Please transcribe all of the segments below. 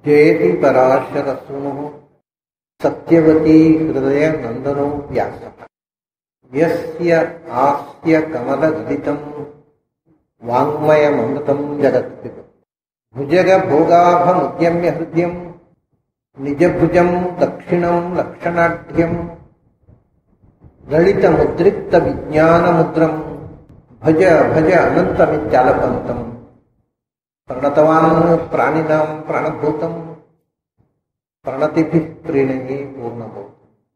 ಜಯತಿ ಪರಾಶರಸೂನು ಸತ್ಯವತಿ ಹೃದಯ ನಂದನೋ ವ್ಯಾಸ ಯಸ್ಯ ಆಸ್ಯ ಕಮಲಗಲಿತಂ ವಾङ्मयममृतं जगत्पिब भुजग भोगाभमुद्यम्य हृद्यं निजभुजं दक्षिणं लक्षणाढ्यं ललितमुद्रिक्तविज्ञानमुद्रं भज भज अनन्तमित्यालपन्तं प्रणतवान् प्राणिनां प्राणभूतं प्रणतिभिः प्रीणये पूर्णभूतम्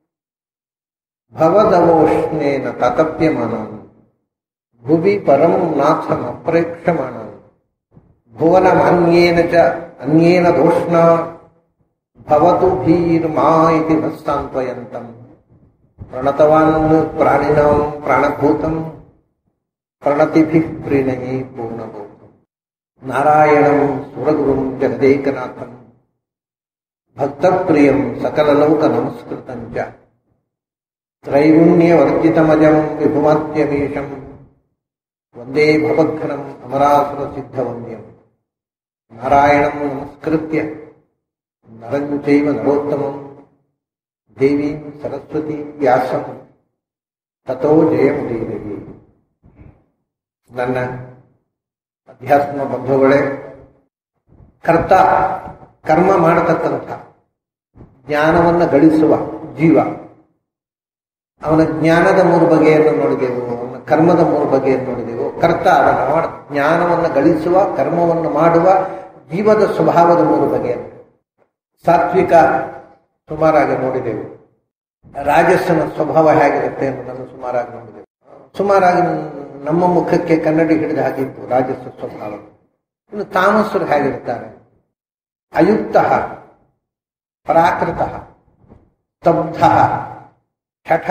भवदवोष्णेन ततप्यमानान् भुवि परं नाथमप्रेक्षमाणान् भुवनमन्येन च अन्येन दोष्णा भवतु भीर्मा इति न सान्त्वयन्तम् प्रणतवान् प्राणिनां प्राणभूतम् प्रणतिभिः प्रीणये पूर्णभूतम् नारायणं सुरगुरुं जगदेकनाथम् भक्तप्रियं सकललोकनमस्कृतं च त्रैगुण्यवर्जितमजं विभुमात्यमीशम् वन्दे भवघ्नम् अमरासुरसिद्धवन्द्यम् नारायणम् नमस्कृत्य नरम् चैव नरोत्तमम् देवीम् सरस्वती व्यासम् ತಥೋ ಜಯಮುದೀರಗಿ ನನ್ನ ಅಧ್ಯಾತ್ಮ ಬಂಧುಗಳೇ ಕರ್ತ ಕರ್ಮ ಮಾಡತಕ್ಕಂಥ ಜ್ಞಾನವನ್ನು ಗಳಿಸುವ ಜೀವ ಅವನ ಜ್ಞಾನದ ಮೂರು ಬಗೆಯನ್ನು ನೋಡಿದೆವು ಅವನ ಕರ್ಮದ ಮೂರು ಬಗೆಯನ್ನು ನೋಡಿದೆವು ಕರ್ತ ಅವನ ಮಾಡ ಜ್ಞಾನವನ್ನು ಗಳಿಸುವ ಕರ್ಮವನ್ನು ಮಾಡುವ ಜೀವದ ಸ್ವಭಾವದ ಮೂರು ಬಗೆಯನ್ನು ಸಾತ್ವಿಕ ಸುಮಾರಾಗಿ ನೋಡಿದೆವು ರಾಜಸ್ಸನ ಸ್ವಭಾವ ಹೇಗಿರುತ್ತೆ ಅನ್ನೋದನ್ನು ಸುಮಾರಾಗಿ ನೋಡಿದೆವು ಸುಮಾರಾಗಿ ನಮ್ಮ ಮುಖಕ್ಕೆ ಕನ್ನಡಿ ಹಿಡಿದ ಹಾಗಿತ್ತು ರಾಜಸ್ಸ ಸ್ವಭಾವ ಇನ್ನು ತಾಮಸರು ಹೇಗಿರ್ತಾರೆ ಅಯುಕ್ತ ಪ್ರಾಕೃತ ಸ್ತಬ್ಧ ಠಠ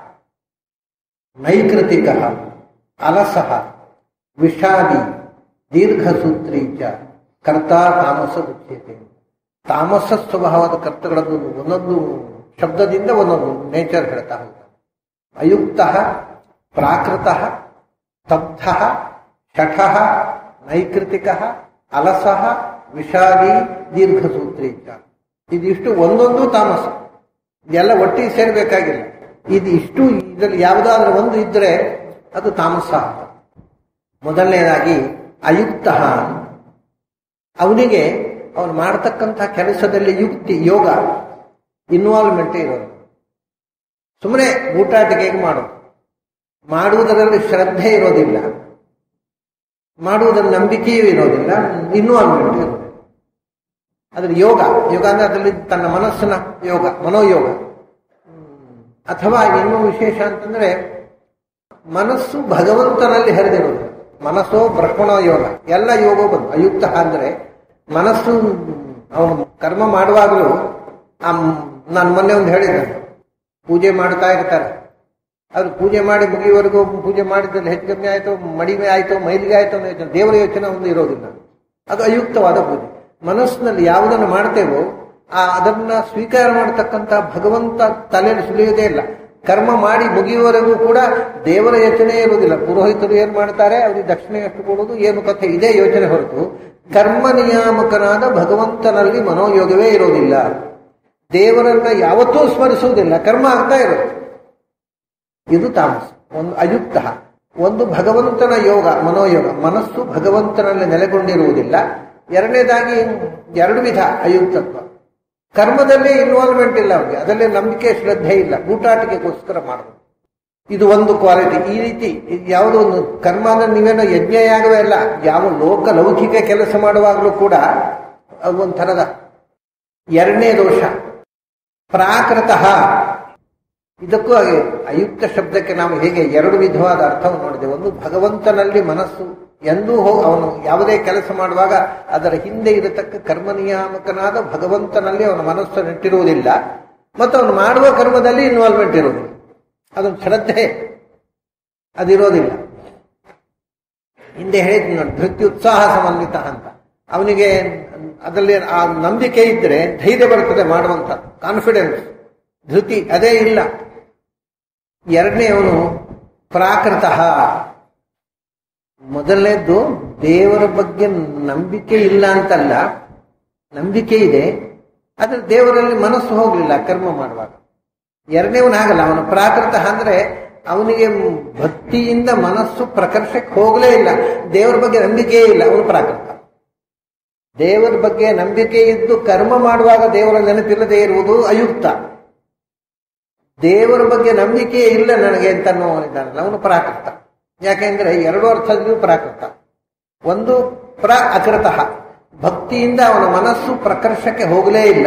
ನೈಕೃತಿಕ ಅಲಸ ವಿಷಾದಿ ದೀರ್ಘಸೂತ್ರಿ ಚ ಕರ್ತ ತಾಮಸ ಉಚ್ಯತೆ ತಾಮಸ ಸ್ವಭಾವದ ಕರ್ತಗಳದ್ದು ಒಂದೊಂದು ಶಬ್ದದಿಂದ ಒಂದೊಂದು ನೇಚರ್ ಹೇಳ್ತಾ ಹೋಗ್ತಾರೆ ಅಯುಕ್ತ ಪ್ರಾಕೃತ ಸ್ತಬ್ಧ ಷಠ ನೈಕೃತಿಕ ಅಲಸ ವಿಷಾದಿ ದೀರ್ಘಸೂತ್ರಿ ಚ ಇದಿಷ್ಟು ಒಂದೊಂದು ತಾಮಸ ಎಲ್ಲ ಒಟ್ಟಿಗೆ ಸೇರಬೇಕಾಗಿಲ್ಲ ಇದು ಇಷ್ಟು ಇದರಲ್ಲಿ ಯಾವುದಾದ್ರೂ ಒಂದು ಇದ್ರೆ ಅದು ತಾಮಸ ಮೊದಲನೇದಾಗಿ ಅಯುಕ್ತ ಅವನಿಗೆ ಅವನು ಮಾಡತಕ್ಕಂಥ ಕೆಲಸದಲ್ಲಿ ಯುಕ್ತಿ ಯೋಗ ಇನ್ವಾಲ್ವ್ಮೆಂಟ್ ಇರೋದು ಸುಮ್ಮನೆ ಊಟಾಟಿಕೆಗೆ ಮಾಡೋದು ಮಾಡುವುದರಲ್ಲಿ ಶ್ರದ್ಧೆ ಇರೋದಿಲ್ಲ ಮಾಡುವುದರ ನಂಬಿಕೆಯೂ ಇರೋದಿಲ್ಲ ಇನ್ವಾಲ್ವ್ಮೆಂಟ್ ಇರೋದಿಲ್ಲ ಅದ್ರ ಯೋಗ ಯೋಗ ಅಂದ್ರೆ ಅದರಲ್ಲಿ ತನ್ನ ಮನಸ್ಸಿನ ಯೋಗ ಮನೋಯೋಗ ಅಥವಾ ಇನ್ನೂ ವಿಶೇಷ ಅಂತಂದ್ರೆ ಮನಸ್ಸು ಭಗವಂತನಲ್ಲಿ ಹರಿದಿರೋದು ಮನಸ್ಸೋ ಬ್ರಹ್ಮಣ ಯೋಗ ಎಲ್ಲ ಯೋಗ ಬಂದು ಅಯುಕ್ತ ಅಂದ್ರೆ ಮನಸ್ಸು ಅವನು ಕರ್ಮ ಮಾಡುವಾಗಲೂ ಆ ನಾನು ಮೊನ್ನೆ ಒಂದು ಹೇಳಿದ್ದೆ ಪೂಜೆ ಮಾಡ್ತಾ ಇರ್ತಾರೆ ಅದು ಪೂಜೆ ಮಾಡಿ ಮುಗಿಯುವವರೆಗೂ ಪೂಜೆ ಮಾಡಿದ್ದಲ್ಲಿ ಹೆಚ್ಚು ಕಮ್ಮಿ ಆಯ್ತು ಮಡಿಮೆ ಆಯ್ತು ಮೈಲಿಗೆ ಆಯ್ತು ಅನ್ನೋ ಯೋಚನೆ ದೇವರ ಯೋಚನೆ ಒಂದು ಇರೋದಿಲ್ಲ ಅದು ಅಯುಕ್ತವಾದ ಪೂಜೆ ಮನಸ್ಸಿನಲ್ಲಿ ಯಾವುದನ್ನು ಮಾಡ್ತೇವೋ ಆ ಅದನ್ನ ಸ್ವೀಕಾರ ಮಾಡತಕ್ಕಂಥ ಭಗವಂತ ತಲೆಯಲ್ಲಿ ಸುಳಿಯುವುದೇ ಇಲ್ಲ ಕರ್ಮ ಮಾಡಿ ಮುಗಿಯುವವರೆಗೂ ಕೂಡ ದೇವರ ಯೋಚನೆ ಇರುವುದಿಲ್ಲ ಪುರೋಹಿತರು ಏನ್ ಮಾಡ್ತಾರೆ ಅವ್ರಿಗೆ ದಕ್ಷಿಣೆ ಎಷ್ಟು ಕೊಡುವುದು ಏನು ಕಥೆ ಇದೇ ಯೋಚನೆ ಹೊರತು ಕರ್ಮ ನಿಯಾಮಕನಾದ ಭಗವಂತನಲ್ಲಿ ಮನೋಯೋಗವೇ ಇರೋದಿಲ್ಲ ದೇವರನ್ನ ಯಾವತ್ತೂ ಸ್ಮರಿಸುವುದಿಲ್ಲ ಕರ್ಮ ಆಗ್ತಾ ಇರುತ್ತೆ ಇದು ತಾಮಸ ಒಂದು ಅಯುಕ್ತ ಒಂದು ಭಗವಂತನ ಯೋಗ ಮನೋಯೋಗ ಮನಸ್ಸು ಭಗವಂತನಲ್ಲಿ ನೆಲೆಗೊಂಡಿರುವುದಿಲ್ಲ ಎರಡನೇದಾಗಿ ಎರಡು ವಿಧ ಅಯುಕ್ತತ್ವ ಕರ್ಮದಲ್ಲೇ ಇನ್ವಾಲ್ವ್ಮೆಂಟ್ ಇಲ್ಲ ಅವರಿಗೆ ಅದರಲ್ಲಿ ನಂಬಿಕೆ ಶ್ರದ್ಧೆ ಇಲ್ಲ ಊಟಾಟಿಕೆಗೋಸ್ಕರ ಮಾಡೋದು ಇದು ಒಂದು ಕ್ವಾಲಿಟಿ ಈ ರೀತಿ ಯಾವುದೋ ಒಂದು ಕರ್ಮ ಅಂದ್ರೆ ನೀವೇನೋ ಯಜ್ಞ ಯಾಗವೇ ಅಲ್ಲ ಯಾವ ಲೋಕ ಲೌಕಿಕ ಕೆಲಸ ಮಾಡುವಾಗಲೂ ಕೂಡ ಅದು ಒಂಥರದ ಎರಡನೇ ದೋಷ ಪ್ರಾಕೃತಃ ಇದಕ್ಕೂ ಹಾಗೆ ಅಯುಕ್ತ ಶಬ್ದಕ್ಕೆ ನಾವು ಹೇಗೆ ಎರಡು ವಿಧವಾದ ಅರ್ಥವನ್ನು ನೋಡಿದೆ ಒಂದು ಭಗವಂತನಲ್ಲಿ ಮನಸ್ಸು ಎಂದೂ ಹೋ ಅವನು ಯಾವುದೇ ಕೆಲಸ ಮಾಡುವಾಗ ಅದರ ಹಿಂದೆ ಇರತಕ್ಕ ಕರ್ಮ ನಿಯಾಮಕನಾದ ಭಗವಂತನಲ್ಲಿ ಅವನ ಮನಸ್ಸು ನೆಟ್ಟಿರುವುದಿಲ್ಲ ಮತ್ತು ಅವನು ಮಾಡುವ ಕರ್ಮದಲ್ಲಿ ಇನ್ವಾಲ್ವ್ಮೆಂಟ್ ಇರುವುದಿಲ್ಲ ಅದೊಂದು ಶ್ರದ್ಧೆ ಅದಿರೋದಿಲ್ಲ ಹಿಂದೆ ಹೇಳಿದ್ ನೋಡಿ ಧೃತ್ಯುತ್ಸಾಹ ಸಮನ್ವಿತ ಅಂತ ಅವನಿಗೆ ಅದರಲ್ಲಿ ಆ ನಂಬಿಕೆ ಇದ್ರೆ ಧೈರ್ಯ ಬರ್ತದೆ ಮಾಡುವಂತ ಕಾನ್ಫಿಡೆನ್ಸ್ ಧೃತಿ ಅದೇ ಇಲ್ಲ ಎರಡನೇ ಅವನು ಪ್ರಾಕೃತಃ ಮೊದಲನೇದ್ದು ದೇವರ ಬಗ್ಗೆ ನಂಬಿಕೆ ಇಲ್ಲ ಅಂತಲ್ಲ ನಂಬಿಕೆ ಇದೆ ಆದ್ರೆ ದೇವರಲ್ಲಿ ಮನಸ್ಸು ಹೋಗ್ಲಿಲ್ಲ ಕರ್ಮ ಮಾಡುವಾಗ ಎರಡನೇವನ್ ಆಗಲ್ಲ ಅವನು ಪ್ರಾಕೃತ ಅಂದ್ರೆ ಅವನಿಗೆ ಭಕ್ತಿಯಿಂದ ಮನಸ್ಸು ಪ್ರಕರ್ಷಕ್ಕೆ ಹೋಗಲೇ ಇಲ್ಲ ದೇವರ ಬಗ್ಗೆ ನಂಬಿಕೆಯೇ ಇಲ್ಲ ಅವನು ಪ್ರಾಕೃತ ದೇವರ ಬಗ್ಗೆ ನಂಬಿಕೆ ಇದ್ದು ಕರ್ಮ ಮಾಡುವಾಗ ದೇವರ ನೆನಪಿಲ್ಲದೆ ಇರುವುದು ಅಯುಕ್ತ ದೇವರ ಬಗ್ಗೆ ನಂಬಿಕೆ ಇಲ್ಲ ನನಗೆ ಅಂತ ಅನ್ನೋನಿದ್ದಾನಲ್ಲ ಅವನು ಪ್ರಾಕೃತ ಯಾಕೆಂದ್ರೆ ಎರಡು ಅರ್ಥದಲ್ಲಿಯೂ ಪ್ರಾಕೃತ ಒಂದು ಪ್ರ ಅಕೃತಃ ಭಕ್ತಿಯಿಂದ ಅವನ ಮನಸ್ಸು ಪ್ರಕರ್ಷಕ್ಕೆ ಹೋಗಲೇ ಇಲ್ಲ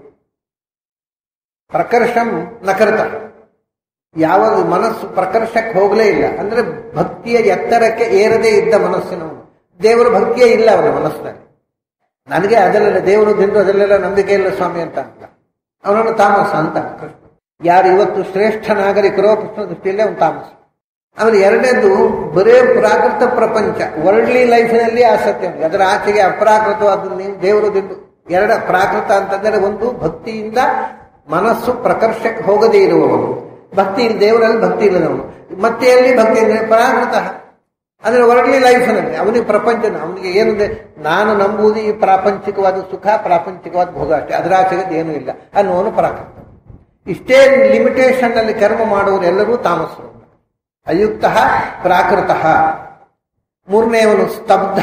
ಪ್ರಕರ್ಷಂ ನಕೃತ ಯಾವ ಮನಸ್ಸು ಪ್ರಕರ್ಷಕ್ಕೆ ಹೋಗಲೇ ಇಲ್ಲ ಅಂದ್ರೆ ಭಕ್ತಿಯ ಎತ್ತರಕ್ಕೆ ಏರದೇ ಇದ್ದ ಮನಸ್ಸಿನವನು ದೇವರ ಭಕ್ತಿಯೇ ಇಲ್ಲ ಅವನ ಮನಸ್ಸಿನಲ್ಲಿ ನನಗೆ ಅದೆಲ್ಲ ದೇವರು ದಿಂಡು ಅದೆಲ್ಲ ನಂಬಿಕೆ ಇಲ್ಲ ಸ್ವಾಮಿ ಅಂತ ಅಂತ ಅವನನ್ನು ತಾಮಸ ಅಂತ ಕೃಷ್ಣ ಯಾರು ಇವತ್ತು ಶ್ರೇಷ್ಠ ನಾಗರಿಕರೋ ಕೃಷ್ಣ ದೃಷ್ಟಿಯಲ್ಲೇ ಅವನು ತಾಮಸ ಆಮೇಲೆ ಎರಡನೇದು ಬರೇ ಪ್ರಾಕೃತ ಪ್ರಪಂಚ ವರ್ಲ್ಡ್ಲಿ ಲೈಫಿನಲ್ಲಿ ಆಸಕ್ತಿ ಉಂಟು ಅದರ ಆಚೆಗೆ ಅಪ್ರಾಕೃತವಾದ ನೀವು ದೇವರು ದಿಂಡು ಎರಡ ಪ್ರಾಕೃತ ಅಂತಂದರೆ ಒಂದು ಭಕ್ತಿಯಿಂದ ಮನಸ್ಸು ಪ್ರಕರ್ಷಕ್ಕೆ ಹೋಗದೇ ಇರುವವನು ಭಕ್ತಿ ದೇವರಲ್ಲಿ ಭಕ್ತಿ ಇಲ್ಲದವನು ಮತ್ತೆ ಎಲ್ಲಿ ಭಕ್ತಿ ಅಂದ್ರೆ ಪ್ರಾಕೃತ ಅಂದ್ರೆ ವರ್ಲ್ಡ್ಲಿ ಲೈಫ್ನಲ್ಲಿ ಅವನಿಗೆ ಪ್ರಪಂಚ ಅವನಿಗೆ ಏನಿದೆ ನಾನು ನಂಬುವುದು ಈ ಪ್ರಾಪಂಚಿಕವಾದ ಸುಖ ಪ್ರಾಪಂಚಿಕವಾದ ಭೋಗ ಅಷ್ಟೇ ಅದರ ಆಚೆಗೆ ಏನೂ ಇಲ್ಲ ಅನ್ನೋನು ಪ್ರಾಕೃತ ಇಷ್ಟೇ ಲಿಮಿಟೇಷನ್ ಅಲ್ಲಿ ಕರ್ಮ ಮಾಡುವವರೆಲ್ಲರೂ ತಾಮಸರು ಅಯುಕ್ತ ಪ್ರಾಕೃತ ಮೂರನೆಯವನು ಸ್ತಬ್ಧ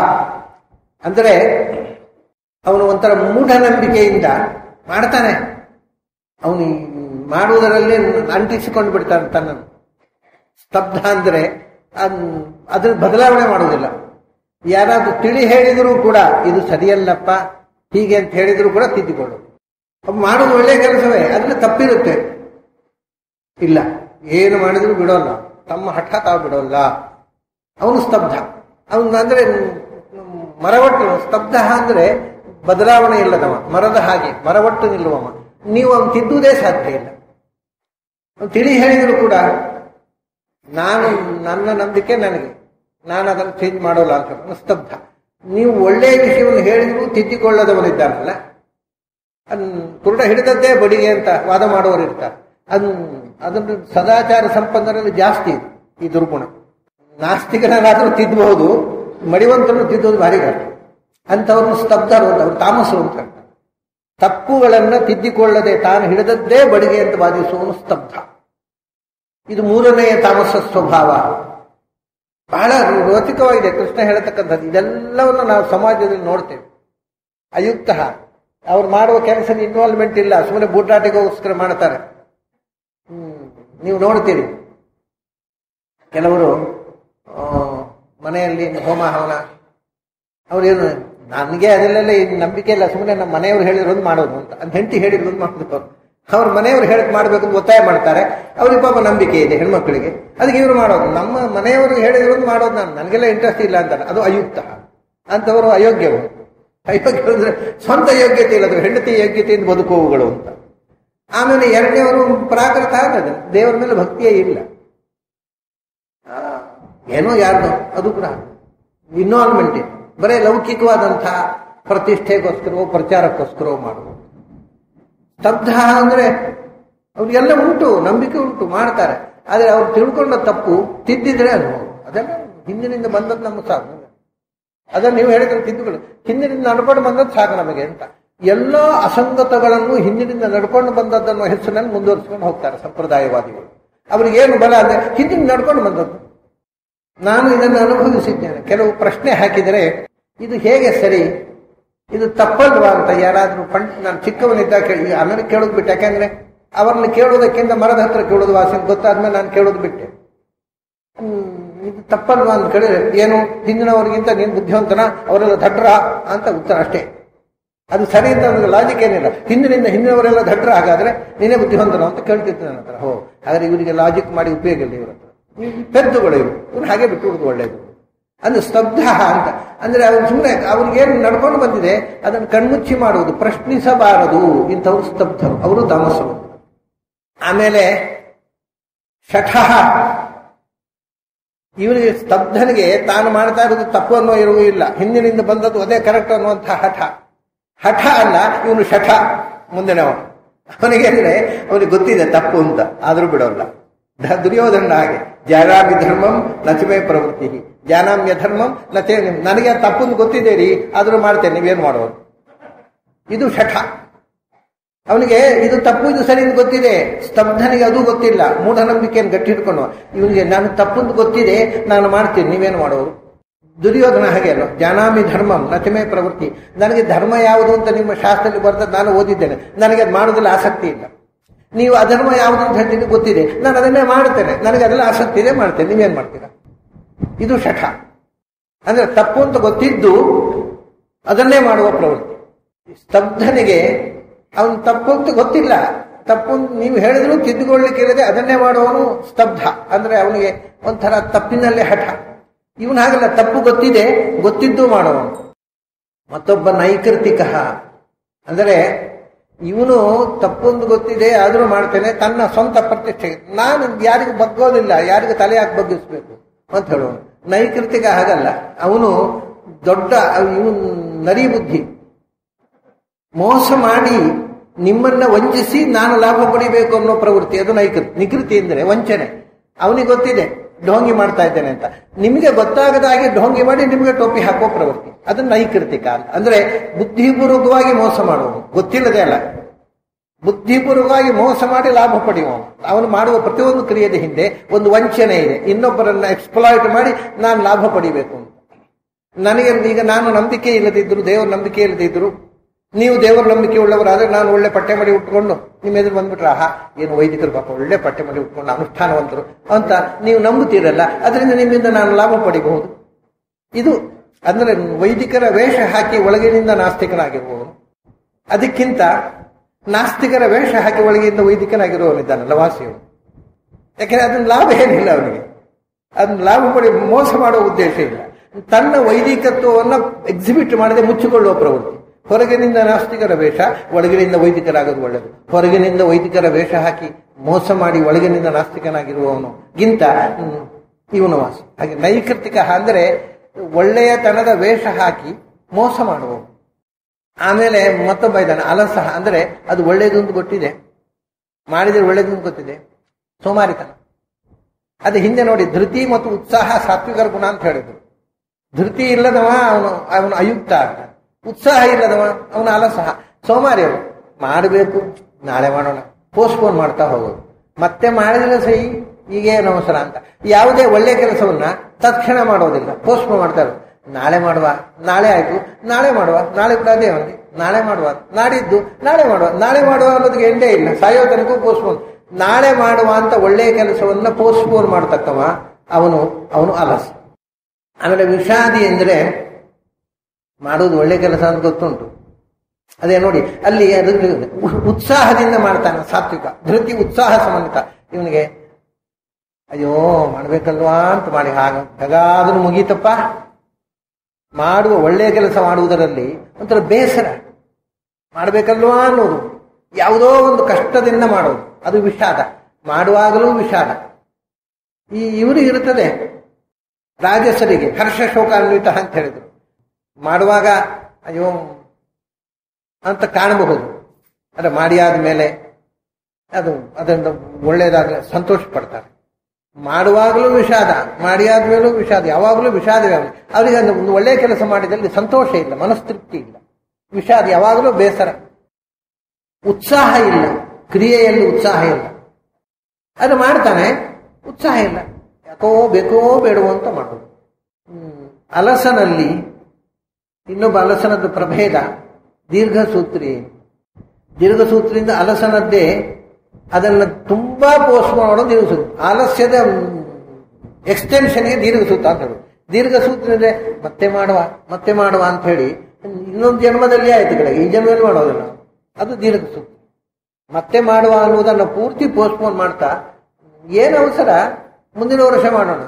ಅಂದರೆ ಅವನು ಒಂಥರ ಮೂಢನಂಬಿಕೆಯಿಂದ ಮಾಡ್ತಾನೆ ಅವನು ಮಾಡುವುದರಲ್ಲಿ ಅಂಟಿಸಿಕೊಂಡು ಬಿಡ್ತಾನೆ ತನ್ನನ್ನು ಸ್ತಬ್ಧ ಅಂದ್ರೆ ಅದ್ರ ಬದಲಾವಣೆ ಮಾಡುವುದಿಲ್ಲ ಯಾರಾದ್ರೂ ತಿಳಿ ಹೇಳಿದರೂ ಕೂಡ ಇದು ಸರಿಯಲ್ಲಪ್ಪ ಹೀಗೆ ಅಂತ ಹೇಳಿದ್ರು ಕೂಡ ತಿದ್ದಿಕೊಳ್ಳು ಮಾಡುವುದು ಒಳ್ಳೆಯ ಕೆಲಸವೇ ಅದ್ರಲ್ಲಿ ತಪ್ಪಿರುತ್ತೆ ಇಲ್ಲ ಏನು ಮಾಡಿದ್ರು ಬಿಡೋಲ್ಲ ತಮ್ಮ ಹಠ ತಾವು ಬಿಡೋಲ್ಲ ಅವನು ಸ್ತಬ್ಧ ಅವನು ಅಂದ್ರೆ ಮರವಟ್ಟು ಸ್ತಬ್ಧ ಅಂದ್ರೆ ಬದಲಾವಣೆ ಇಲ್ಲದವ ಮರದ ಹಾಗೆ ಮರವಟ್ಟು ನಿಲ್ಲುವವ ನೀವು ಅವನು ತಿದ್ದುವುದೇ ಸಾಧ್ಯ ಇಲ್ಲ ಅವ್ನು ತಿಳಿ ಹೇಳಿದ್ರು ಕೂಡ ನಾನು ನನ್ನ ನಂಬಿಕೆ ನನಗೆ ನಾನು ಅದನ್ನು ಚೇಂಜ್ ಮಾಡೋಲ್ಲ ಅಂತ ಸ್ತಬ್ಧ ನೀವು ಒಳ್ಳೆಯ ವಿಷಯವನ್ನು ಹೇಳಿದ್ರು ತಿದ್ದಿಕೊಳ್ಳದವನಿದ್ದಾನಲ್ಲ ಅದ್ ಕುರುಡ ಹಿಡಿದದ್ದೇ ಬಡಿಗೆ ಅಂತ ವಾದ ಮಾಡುವವರು ಇರ್ತಾರೆ ಅದ್ ಅದನ್ನು ಸದಾಚಾರ ಸಂಪನ್ನರಲ್ಲಿ ಜಾಸ್ತಿ ಇದೆ ಈ ದುರ್ಗುಣ ನಾಸ್ತಿಕನಾದ್ರೂ ತಿದ್ದಬಹುದು ಮಡಿವಂತನು ತಿದ್ದೋದು ಭಾರಿ ಕಷ್ಟ ಅಂಥವ್ರನ್ನು ಸ್ತಬ್ಧರು ಅಂತ ಅವ್ರು ತಾಮಸರು ಅಂತ ತಪ್ಪುಗಳನ್ನ ತಿದ್ದಿಕೊಳ್ಳದೆ ತಾನು ಹಿಡಿದದ್ದೇ ಬಡಿಗೆ ಅಂತ ವಾದಿಸುವನು ಸ್ತಬ್ಧ ಇದು ಮೂರನೆಯ ತಾಮಸ ಸ್ವಭಾವ ಬಹಳ ರೋಚಕವಾಗಿದೆ ಕೃಷ್ಣ ಹೇಳತಕ್ಕಂಥದ್ದು ಇದೆಲ್ಲವನ್ನು ನಾವು ಸಮಾಜದಲ್ಲಿ ನೋಡ್ತೇವೆ ಅಯುಕ್ತ ಅವ್ರು ಮಾಡುವ ಕೆಲಸ ಇನ್ವಾಲ್ವ್ಮೆಂಟ್ ಇಲ್ಲ ಸುಮ್ಮನೆ ಬೂಟಾಟಿಗೋಸ್ಕರ ಮಾಡ್ತಾರೆ ಹ್ಮ್ ನೀವು ನೋಡ್ತೀರಿ ಕೆಲವರು ಮನೆಯಲ್ಲಿ ಹೋಮ ಹವನ ಅವ್ರೇನು ನನಗೆ ಅದೆಲ್ಲ ನಂಬಿಕೆ ಇಲ್ಲ ಸುಮ್ಮನೆ ನಮ್ಮ ಮನೆಯವ್ರು ಹೇಳಿರೋದು ಮಾಡೋದು ಅಂತ ಅದು ಹೆಂಡತಿ ಹೇಳಿರೋದು ಮಾಡೋದು ಅವ್ರ ಮನೆಯವ್ರು ಹೇಳಿದ್ ಮಾಡ್ಬೇಕು ಅಂತ ಒತ್ತಾಯ ಮಾಡ್ತಾರೆ ಅವ್ರಿಗೆ ಪಾಪ ನಂಬಿಕೆ ಇದೆ ಹೆಣ್ಮಕ್ಳಿಗೆ ಅದಕ್ಕೆ ಇವರು ಮಾಡೋದು ನಮ್ಮ ಮನೆಯವರು ಹೇಳಿರೋದು ಮಾಡೋದು ನಾನು ನನಗೆಲ್ಲ ಇಂಟ್ರೆಸ್ಟ್ ಇಲ್ಲ ಅಂತಾರೆ ಅದು ಅಯುಕ್ತ ಅಂತವರು ಅಯೋಗ್ಯವರು ಅಯೋಗ್ಯ ಅಂದ್ರೆ ಸ್ವಂತ ಯೋಗ್ಯತೆ ಇಲ್ಲ ಅದು ಹೆಂಡತಿ ಯೋಗ್ಯತೆಯಿಂದ ಬದುಕುವವುಗಳು ಅಂತ ಆಮೇಲೆ ಎರಡನೇವರು ಪ್ರಾಕೃತ ಆಗದು ದೇವರ ಮೇಲೆ ಭಕ್ತಿಯೇ ಇಲ್ಲ ಏನೋ ಯಾರ್ದು ಅದು ಕೂಡ ಇನ್ವಾಲ್ವ್ಮೆಂಟ್ ಇದೆ ಬರೇ ಲೌಕಿಕವಾದಂತಹ ಪ್ರತಿಷ್ಠೆಗೋಸ್ಕರವೋ ಪ್ರಚಾರಕ್ಕೋಸ್ಕರವೋ ಮಾಡುವುದು ಸ್ತಬ್ಧ ಅಂದ್ರೆ ಅವ್ರಿಗೆಲ್ಲ ಉಂಟು ನಂಬಿಕೆ ಉಂಟು ಮಾಡ್ತಾರೆ ಆದ್ರೆ ಅವ್ರು ತಿಳ್ಕೊಂಡ ತಪ್ಪು ತಿದ್ದಿದ್ರೆ ಅದು ಅದೆಲ್ಲ ಹಿಂದಿನಿಂದ ಬಂದದ್ದು ನಮ್ಮ ಸಾಕು ಅದನ್ನು ನೀವು ಹೇಳಿದ್ರೆ ತಿದ್ದುಗಳು ಹಿಂದಿನಿಂದ ನಡ್ಕೊಂಡು ಬಂದದ್ದು ಸಾಕು ನಮಗೆ ಅಂತ ಎಲ್ಲ ಅಸಂಗತಗಳನ್ನು ಹಿಂದಿನಿಂದ ನಡ್ಕೊಂಡು ಬಂದದ್ದನ್ನು ಹೆಸರಿನಲ್ಲಿ ಮುಂದುವರಿಸ್ಕೊಂಡು ಹೋಗ್ತಾರೆ ಸಂಪ್ರದಾಯವಾದಿಗಳು ಅವ್ರಿಗೆ ಏನು ಬಲ ಅಂದ್ರೆ ಹಿಂದಿನ ನಡ್ಕೊಂಡು ಬಂದದ್ದು ನಾನು ಇದನ್ನು ಅನುಭವಿಸಿದ್ದೇನೆ ಕೆಲವು ಪ್ರಶ್ನೆ ಹಾಕಿದರೆ ಇದು ಹೇಗೆ ಸರಿ ಇದು ತಪ್ಪಲ್ವಾ ಅಂತ ಯಾರಾದ್ರೂ ಪಂಡ್ ನಾನು ಚಿಕ್ಕವನಿದ್ದ ಕೇಳಿ ಆಮೇಲೆ ಕೇಳೋದು ಬಿಟ್ಟೆ ಯಾಕಂದ್ರೆ ಅವರನ್ನು ಕೇಳೋದಕ್ಕಿಂತ ಮರದ ಹತ್ರ ಕೇಳೋದು ವಾಸಿ ಗೊತ್ತಾದ್ಮೇಲೆ ನಾನು ಕೇಳೋದು ಬಿಟ್ಟೆ ಇದು ತಪ್ಪಲ್ವಾ ಅಂತ ಕೇಳಿದ್ರೆ ಏನು ಹಿಂದಿನವರಿಗಿಂತ ನೀನು ಬುದ್ಧಿವಂತನ ಅವರೆಲ್ಲ ದಡ್ರ ಅಂತ ಉತ್ತರ ಅಷ್ಟೇ ಅದು ಸರಿ ಅಂತ ನನಗೆ ಲಾಜಿಕ್ ಏನಿಲ್ಲ ಹಿಂದಿನಿಂದ ಹಿಂದಿನವರೆಲ್ಲ ದಡ್ರ ಹಾಗಾದ್ರೆ ನೀನೇ ಬುದ್ಧಿವಂತನ ಅಂತ ಕೇಳ್ತಿತ್ತು ನನ್ನ ಹತ್ರ ಹೋ ಹಾಗಾದ್ರೆ ಇವರಿಗೆ ಲಾಜಿಕ್ ಮಾಡಿ ಉಪಯೋಗ ಇಲ್ಲ ಇವ್ರ ಹತ್ರ ಪೆದ್ದುಗಳು ಇವರು ಇವ್ರು ಹಾಗೆ ಬಿಟ್ಟುಬಿಡುದು ಒಳ್ಳೇದು ಅಂದ್ರೆ ಸ್ತಬ್ಧ ಅಂತ ಅಂದ್ರೆ ಅವ್ರು ಸುಮ್ಮನೆ ಅವ್ರಿಗೇನು ನಡ್ಕೊಂಡು ಬಂದಿದೆ ಅದನ್ನು ಕಣ್ಮುಚ್ಚಿ ಮಾಡುವುದು ಪ್ರಶ್ನಿಸಬಾರದು ಇಂಥವ್ರು ಸ್ತಬ್ಧರು ಅವರು ತಾಮಸರು ಆಮೇಲೆ ಶಠಃ ಇವನಿಗೆ ಸ್ತಬ್ಧನಿಗೆ ತಾನು ಮಾಡ್ತಾ ಇರೋದು ತಪ್ಪು ಅನ್ನೋ ಇರುವು ಇಲ್ಲ ಹಿಂದಿನಿಂದ ಬಂದದ್ದು ಅದೇ ಕರೆಕ್ಟ್ ಅನ್ನುವಂತಹ ಹಠ ಹಠ ಅಲ್ಲ ಇವನು ಶಠ ಮುಂದಿನವನು ಅವನಿಗೆ ಅಂದ್ರೆ ಅವನಿಗೆ ಗೊತ್ತಿದೆ ತಪ್ಪು ಅಂತ ಆದ್ರೂ ಬಿಡೋಲ್ಲ ದುರ್ಯೋಧನ ಹಾಗೆ ಜಾನಾಮಿ ಧರ್ಮಂ ನಚಮೇ ಪ್ರವೃತ್ತಿ ಜಾನಾಮ್ಯ ಧರ್ಮಂ ನಚೇ ನನಗೆ ತಪ್ಪು ಗೊತ್ತಿದೆ ರೀ ಆದ್ರೂ ಮಾಡ್ತೇನೆ ನೀವೇನು ಮಾಡೋದು ಇದು ಶಠ ಅವನಿಗೆ ಇದು ತಪ್ಪು ಇದು ಸರಿ ಅಂತ ಗೊತ್ತಿದೆ ಸ್ತಬ್ಧನಿಗೆ ಅದು ಗೊತ್ತಿಲ್ಲ ಮೂಢನಂಬಿಕೆಯನ್ನು ಗಟ್ಟಿ ಹಿಡ್ಕೊಂಡು ಇವನಿಗೆ ನಾನು ತಪ್ಪು ಅಂತ ಗೊತ್ತಿದೆ ನಾನು ಮಾಡ್ತೀನಿ ನೀವೇನು ಮಾಡೋರು ದುರ್ಯೋಧನ ಹಾಗೆ ಅಲ್ಲ ಜಾನಾಮಿ ಧರ್ಮಂ ನಚಮೇ ಪ್ರವೃತ್ತಿ ನನಗೆ ಧರ್ಮ ಯಾವುದು ಅಂತ ನಿಮ್ಮ ಶಾಸ್ತ್ರದಲ್ಲಿ ಬರ್ತದೆ ನಾನು ಓದಿದ್ದೇನೆ ನನಗೆ ಅದು ಮಾಡೋದ್ರಲ್ಲಿ ಆಸಕ್ತಿ ಇಲ್ಲ ನೀವು ಅಧರ್ಮ ಯಾವುದು ಅಂತ ಹೇಳ್ತೀನಿ ಗೊತ್ತಿದೆ ನಾನು ಅದನ್ನೇ ಮಾಡುತ್ತೇನೆ ನನಗೆ ಅದೆಲ್ಲ ಆಸಕ್ತಿ ಇದೆ ಮಾಡ್ತೇನೆ ನೀವೇನು ಮಾಡ್ತೀರಾ ಇದು ಶಠ ಅಂದ್ರೆ ತಪ್ಪು ಅಂತ ಗೊತ್ತಿದ್ದು ಅದನ್ನೇ ಮಾಡುವ ಪ್ರವೃತ್ತಿ ಸ್ತಬ್ಧನಿಗೆ ಅವನು ತಪ್ಪು ಅಂತ ಗೊತ್ತಿಲ್ಲ ತಪ್ಪು ಅಂತ ನೀವು ಹೇಳಿದ್ರು ತಿದ್ದುಕೊಳ್ಳಿಕ್ಕೆ ಇಲ್ಲದೆ ಅದನ್ನೇ ಮಾಡುವವನು ಸ್ತಬ್ಧ ಅಂದ್ರೆ ಅವನಿಗೆ ಒಂಥರ ತಪ್ಪಿನಲ್ಲೇ ಹಠ ಇವನು ಹಾಗಲ್ಲ ತಪ್ಪು ಗೊತ್ತಿದೆ ಗೊತ್ತಿದ್ದು ಮಾಡುವವನು ಮತ್ತೊಬ್ಬ ನೈಕೃತಿಕ ಅಂದರೆ ಇವನು ತಪ್ಪೊಂದು ಗೊತ್ತಿದೆ ಆದರೂ ಮಾಡ್ತೇನೆ ತನ್ನ ಸ್ವಂತ ಪ್ರತಿಷ್ಠೆ ನಾನು ಯಾರಿಗೂ ಬಗ್ಗೋದಿಲ್ಲ ಯಾರಿಗೂ ತಲೆ ಹಾಕಿ ಬಗ್ಗಿಸ್ಬೇಕು ಅಂತ ಹೇಳುವನು ನೈಕೃತಿಕ ಹಾಗಲ್ಲ ಅವನು ದೊಡ್ಡ ಇವನು ನರಿ ಬುದ್ಧಿ ಮೋಸ ಮಾಡಿ ನಿಮ್ಮನ್ನ ವಂಚಿಸಿ ನಾನು ಲಾಭ ಪಡಿಬೇಕು ಅನ್ನೋ ಪ್ರವೃತ್ತಿ ಅದು ನೈಕೃತಿ ನಿಕೃತಿ ಅಂದರೆ ವಂಚನೆ ಅವನಿಗೆ ಗೊತ್ತಿದೆ ಢೋಂಗಿ ಮಾಡ್ತಾ ಇದ್ದೇನೆ ಅಂತ ನಿಮಗೆ ಗೊತ್ತಾಗದಾಗಿ ಢೋಂಗಿ ಮಾಡಿ ನಿಮಗೆ ಟೋಪಿ ಹಾಕೋ ಪ್ರವೃತ್ತಿ ಅದು ನೈಕೃತಿಕ ಅಂತ ಅಂದ್ರೆ ಬುದ್ಧಿಪೂರ್ವಕವಾಗಿ ಮೋಸ ಮಾಡುವನು ಗೊತ್ತಿಲ್ಲದೆ ಅಲ್ಲ ಬುದ್ಧಿಪೂರ್ವಕವಾಗಿ ಮೋಸ ಮಾಡಿ ಲಾಭ ಪಡೆಯುವವನು ಅವನು ಮಾಡುವ ಪ್ರತಿಯೊಂದು ಕ್ರಿಯೆಯ ಹಿಂದೆ ಒಂದು ವಂಚನೆ ಇದೆ ಇನ್ನೊಬ್ಬರನ್ನ ಎಕ್ಸ್ಪ್ಲಾಯ್ಟ್ ಮಾಡಿ ನಾನು ಲಾಭ ಪಡಿಬೇಕು ಅಂತ ನನಗೆ ಈಗ ನಾನು ನಂಬಿಕೆ ಇಲ್ಲದಿದ್ರು ದೇವರ ನಂಬಿಕೆ ಇಲ್ಲದಿದ್ರು ನೀವು ದೇವರ ನಂಬಿಕೆ ಉಳ್ಳವರಾದ್ರೆ ನಾನು ಒಳ್ಳೆ ಪಟ್ಟೆ ಮಾಡಿ ಉಟ್ಕೊಂಡು ನಿಮ್ಮ ಎದುರು ಬಂದ್ಬಿಟ್ರೆ ಆಹಾ ಏನು ವೈದಿಕರು ಪಾಪ ಒಳ್ಳೆ ಪಟ್ಟೆ ಮಾಡಿ ಉಟ್ಕೊಂಡು ಅನುಷ್ಠಾನವಂತರು ಅಂತ ನೀವು ನಂಬುತ್ತೀರಲ್ಲ ಅದರಿಂದ ನಿಮ್ಮಿಂದ ನಾನು ಲಾಭ ಪಡಿಬಹುದು ಇದು ಅಂದ್ರೆ ವೈದಿಕರ ವೇಷ ಹಾಕಿ ಒಳಗಿನಿಂದ ನಾಸ್ತಿಕನಾಗಿರುವವನು ಅದಕ್ಕಿಂತ ನಾಸ್ತಿಕರ ವೇಷ ಹಾಕಿ ಒಳಗಿಂದ ವೈದಿಕನಾಗಿರುವವನಿದ್ದಾನಲ್ಲ ವಾಸಿಯು ಯಾಕೆಂದ್ರೆ ಅದನ್ನ ಲಾಭ ಏನಿಲ್ಲ ಅವನಿಗೆ ಅದನ್ನ ಲಾಭ ಪಡಿ ಮೋಸ ಮಾಡುವ ಉದ್ದೇಶ ಇಲ್ಲ ತನ್ನ ವೈದಿಕತ್ವವನ್ನ ಎಕ್ಸಿಬಿಟ್ ಮಾಡದೆ ಮುಚ್ಚಿಕೊಳ್ಳುವ ಪ್ರವೃತ್ತಿ ಹೊರಗಿನಿಂದ ನಾಸ್ತಿಕರ ವೇಷ ಒಳಗಿನಿಂದ ವೈದಿಕರಾಗೋದು ಒಳ್ಳೆಯದು ಹೊರಗಿನಿಂದ ವೈದಿಕರ ವೇಷ ಹಾಕಿ ಮೋಸ ಮಾಡಿ ಒಳಗಿನಿಂದ ನಾಸ್ತಿಕನಾಗಿರುವವನು ಗಿಂತ ಹ್ಮ್, ಇವನು ವಾಸಿ ಹಾಗೆ ನೈಕೃತಿಕ ಅಂದರೆ ಒಳ್ಳೆಯತನದ ವೇಷ ಹಾಕಿ ಮೋಸ ಮಾಡುವವನು ಆಮೇಲೆ ಮತ್ತೊಬ್ಬ ಇದ್ದಾನೆ ಅಲಸ ಅಂದ್ರೆ ಅದು ಒಳ್ಳೇದು ಅಂತ ಗೊತ್ತಿದೆ ಮಾಡಿದ್ರೆ ಒಳ್ಳೇದು ಅಂತ ಗೊತ್ತಿದೆ ಸೋಮಾರಿತನ ಅದು ಹಿಂದೆ ನೋಡಿ ಧೃತಿ ಮತ್ತು ಉತ್ಸಾಹ ಸಾತ್ವಿಕರ ಗುಣ ಅಂತ ಹೇಳಿದ್ರು ಧೃತಿ ಇಲ್ಲದವ ಅವನು ಅವನು ಅಯುಕ್ತ ಆಗ್ತಾನೆ ಉತ್ಸಾಹ ಇಲ್ಲದವ ಅವನು ಅಲಸಹ ಸೋಮಾರಿ ಅವನು ಮಾಡಬೇಕು ನಾಳೆ ಮಾಡೋಣ ಪೋಸ್ಟ್ಪೋನ್ ಮಾಡ್ತಾ ಹೋಗೋದು ಮತ್ತೆ ಮಾಡಿದ್ರೆ ಸಹಿ ಈಗೇನು ಅವಸರ ಅಂತ ಯಾವುದೇ ಒಳ್ಳೆ ಕೆಲಸವನ್ನ ತಕ್ಷಣ ಮಾಡೋದಿಲ್ಲ ಪೋಸ್ಟ್ಪೋನ್ ಮಾಡ್ತಾರೆ ನಾಳೆ ಮಾಡುವ ನಾಳೆ ಆಯ್ತು ನಾಳೆ ಮಾಡುವ ನಾಳೆ ಕೂಡ ಅದೇ ಅವನಿಗೆ ನಾಳೆ ಮಾಡುವ ನಾಡಿದ್ದು ನಾಳೆ ಮಾಡುವ ನಾಳೆ ಮಾಡುವ ಅನ್ನೋದಕ್ಕೆ ಎಂಡೇ ಇಲ್ಲ ಸಾಯೋ ತನಕ ಪೋಸ್ಟ್ಪೋನ್ ನಾಳೆ ಮಾಡುವ ಅಂತ ಒಳ್ಳೆಯ ಕೆಲಸವನ್ನ ಪೋಸ್ಟ್ಪೋನ್ ಮಾಡ್ತಕ್ಕವ ಅವನು ಅವನು ಅಲಸ ಆಮೇಲೆ ವಿಷಾದಿ ಅಂದ್ರೆ ಮಾಡೋದು ಒಳ್ಳೆ ಕೆಲಸ ಅಂತ ಗೊತ್ತುಂಟು ಅದೇ ನೋಡಿ ಅಲ್ಲಿ ಅದು ಉತ್ಸಾಹದಿಂದ ಮಾಡ್ತಾನೆ ಸಾತ್ವಿಕ ಧೃತಿ ಉತ್ಸಾಹ ಸಂಬಂಧಿತ ಇವನಿಗೆ ಅಯ್ಯೋ ಮಾಡ್ಬೇಕಲ್ವಾ ಅಂತ ಮಾಡಿ ಹಾಗ ಹೇಗಾದ್ರೂ ಮುಗೀತಪ್ಪ ಮಾಡುವ ಒಳ್ಳೆಯ ಕೆಲಸ ಮಾಡುವುದರಲ್ಲಿ ಒಂಥರ ಬೇಸರ ಮಾಡಬೇಕಲ್ವಾ ಅನ್ನೋದು ಯಾವುದೋ ಒಂದು ಕಷ್ಟದಿಂದ ಮಾಡೋದು ಅದು ವಿಷಾದ ಮಾಡುವಾಗಲೂ ವಿಷಾದ ಈ ಇವರು ಇರುತ್ತದೆ ರಾಜಸರಿಗೆ ಹರ್ಷ ಶೋಕಾನ್ವಿತ ಅಂತ ಹೇಳಿದ್ರು ಮಾಡುವಾಗ ಅಯ್ಯೋ ಅಂತ ಕಾಣಬಹುದು ಅದ ಮಾಡಿ ಆದ್ಮೇಲೆ ಅದು ಅದರಿಂದ ಒಳ್ಳೇದಾಗ ಸಂತೋಷ ಪಡ್ತಾರೆ ಮಾಡುವಾಗಲೂ ವಿಷಾದ ಮಾಡಿ ಆದ್ಮೇಲೂ ವಿಷಾದ ಯಾವಾಗಲೂ ವಿಷಾದವೇ ಅವನಿಗೆ ಅವರಿಗೆ ಒಂದು ಒಳ್ಳೆಯ ಕೆಲಸ ಮಾಡಿದಲ್ಲಿ ಸಂತೋಷ ಇಲ್ಲ ಮನಸ್ತೃಪ್ತಿ ಇಲ್ಲ ವಿಷಾದ ಯಾವಾಗಲೂ ಬೇಸರ ಉತ್ಸಾಹ ಇಲ್ಲ ಕ್ರಿಯೆಯಲ್ಲಿ ಉತ್ಸಾಹ ಇಲ್ಲ ಅದು ಮಾಡ್ತಾನೆ ಉತ್ಸಾಹ ಇಲ್ಲ ಯಾಕೋ ಬೇಕೋ ಬೇಡವೋ ಅಂತ ಮಾಡೋದು ಹ್ಮ್. ಅಲಸನಲ್ಲಿ ಇನ್ನೊಬ್ಬ ಅಲಸನದ ಪ್ರಭೇದ ದೀರ್ಘಸೂತ್ರಿ ದೀರ್ಘಸೂತ್ರಿಯಿಂದ ಅಲಸನದ್ದೇ ಅದನ್ನು ತುಂಬಾ ಪೋಸ್ಟ್ ಮಾಡೋದು ದೀರ್ಘಸೂತ್ರ ಆಲಸ್ಯದ ಎಕ್ಸ್ಟೆನ್ಷನ್ಗೆ ದೀರ್ಘಸೂತ್ರ ಅಂತ ಹೇಳುದು ದೀರ್ಘಸೂತ್ರ ಅಂದ್ರೆ ಮತ್ತೆ ಮಾಡುವ ಮತ್ತೆ ಮಾಡುವ ಅಂತ ಹೇಳಿ ಇನ್ನೊಂದು ಜನ್ಮದಲ್ಲಿ ಆಯ್ತು ಕಡೆಗೆ ಈ ಜನ್ಮದಲ್ಲಿ ಮಾಡೋದಿಲ್ಲ ಅದು ದೀರ್ಘಸೂತ್ರ ಮತ್ತೆ ಮಾಡುವ ಅನ್ನುವುದನ್ನು ಪೂರ್ತಿ ಪೋಸ್ಟ್ಪೋನ್ ಮಾಡ್ತಾ ಏನು ಅವಸರ ಮುಂದಿನ ವರ್ಷ ಮಾಡೋಣ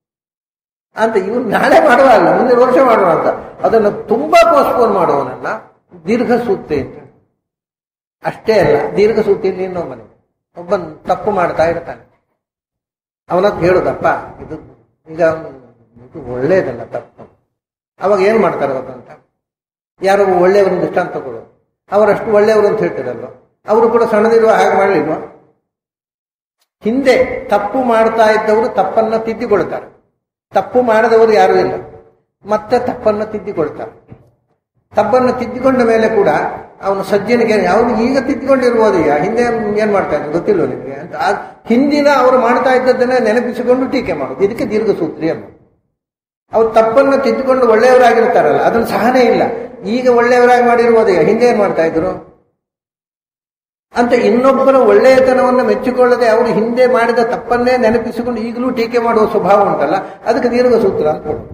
ಅಂತ ಇವನು ನಾಳೆ ಮಾಡುವ ಅಲ್ಲ ಮುಂದಿನ ವರ್ಷ ಮಾಡುವ ಅಂತ ಅದನ್ನು ತುಂಬಾ ಪೋಸ್ಟ್ಪೋನ್ ಮಾಡುವವನಲ್ಲ ದೀರ್ಘಸೂತ್ರಿ ಅಂತ ಅಷ್ಟೇ ಅಲ್ಲ ದೀರ್ಘಸೂತ್ರಿಯಲ್ಲಿ ಇನ್ನೊಬ್ಬನೇ ಒಬ್ಬನ್ ತಪ್ಪು ಮಾಡ್ತಾ ಇರ್ತಾನೆ ಅವನದ್ದು ಹೇಳುದಪ್ಪ ಇದು ಈಗ ಅವ್ನು ಇದು ಒಳ್ಳೇದಲ್ಲ ತಪ್ಪು ಅವಾಗ ಏನ್ ಮಾಡ್ತಾರೆ ಗೊತ್ತಂತ ಯಾರೋ ಒಳ್ಳೆಯವರು ದೃಷ್ಟಾಂತ ತಗೊಳ್ಳೋದು ಅವರಷ್ಟು ಒಳ್ಳೆಯವರು ಅಂತ ಹೇಳ್ತಿರಲ್ಲ ಅವರು ಕೂಡ ಸಣ್ಣದಿರುವ ಹಾಗೆ ಮಾಡಲಿಲ್ವಾ ಹಿಂದೆ ತಪ್ಪು ಮಾಡ್ತಾ ಇದ್ದವರು ತಪ್ಪನ್ನ ತಿದ್ದಿಕೊಳ್ತಾರೆ ತಪ್ಪು ಮಾಡದವರು ಯಾರೂ ಇಲ್ಲ ಮತ್ತೆ ತಪ್ಪನ್ನು ತಿದ್ದಿಕೊಳ್ತಾರೆ ತಪ್ಪನ್ನು ತಿದ್ದಿಕೊಂಡ ಮೇಲೆ ಕೂಡ ಅವನು ಸಜ್ಜನಿಗೆ ಅವನು ಈಗ ತಿದ್ದುಕೊಂಡಿರ್ಬೋದು ಈಗ ಹಿಂದೆ ಏನ್ ಮಾಡ್ತಾ ಇದ್ರು ಗೊತ್ತಿಲ್ಲ ನಿಮಗೆ ಅಂತ ಆ ಹಿಂದಿನ ಅವರು ಮಾಡ್ತಾ ಇದ್ದದ್ದನ್ನೇ ನೆನಪಿಸಿಕೊಂಡು ಟೀಕೆ ಮಾಡೋದು ಇದಕ್ಕೆ ದೀರ್ಘ ಸೂತ್ರಿ ಅನ್ನೋದು ಅವ್ರು ತಪ್ಪನ್ನು ತಿದ್ದುಕೊಂಡು ಒಳ್ಳೆಯವರಾಗಿರ್ತಾರಲ್ಲ ಅದನ್ನು ಸಹನೆ ಇಲ್ಲ ಈಗ ಒಳ್ಳೆಯವರಾಗಿ ಮಾಡಿರ್ಬೋದು ಈಗ ಹಿಂದೆ ಏನ್ ಮಾಡ್ತಾ ಇದ್ರು ಅಂತ ಇನ್ನೊಬ್ಬರ ಒಳ್ಳೆಯತನವನ್ನು ಮೆಚ್ಚಿಕೊಳ್ಳದೆ ಅವರು ಹಿಂದೆ ಮಾಡಿದ ತಪ್ಪನ್ನೇ ನೆನಪಿಸಿಕೊಂಡು ಈಗಲೂ ಟೀಕೆ ಮಾಡುವ ಸ್ವಭಾವ ಉಂಟಲ್ಲ ಅದಕ್ಕೆ ದೀರ್ಘ ಸೂತ್ರ ಅಂತ ಹೇಳೋದು.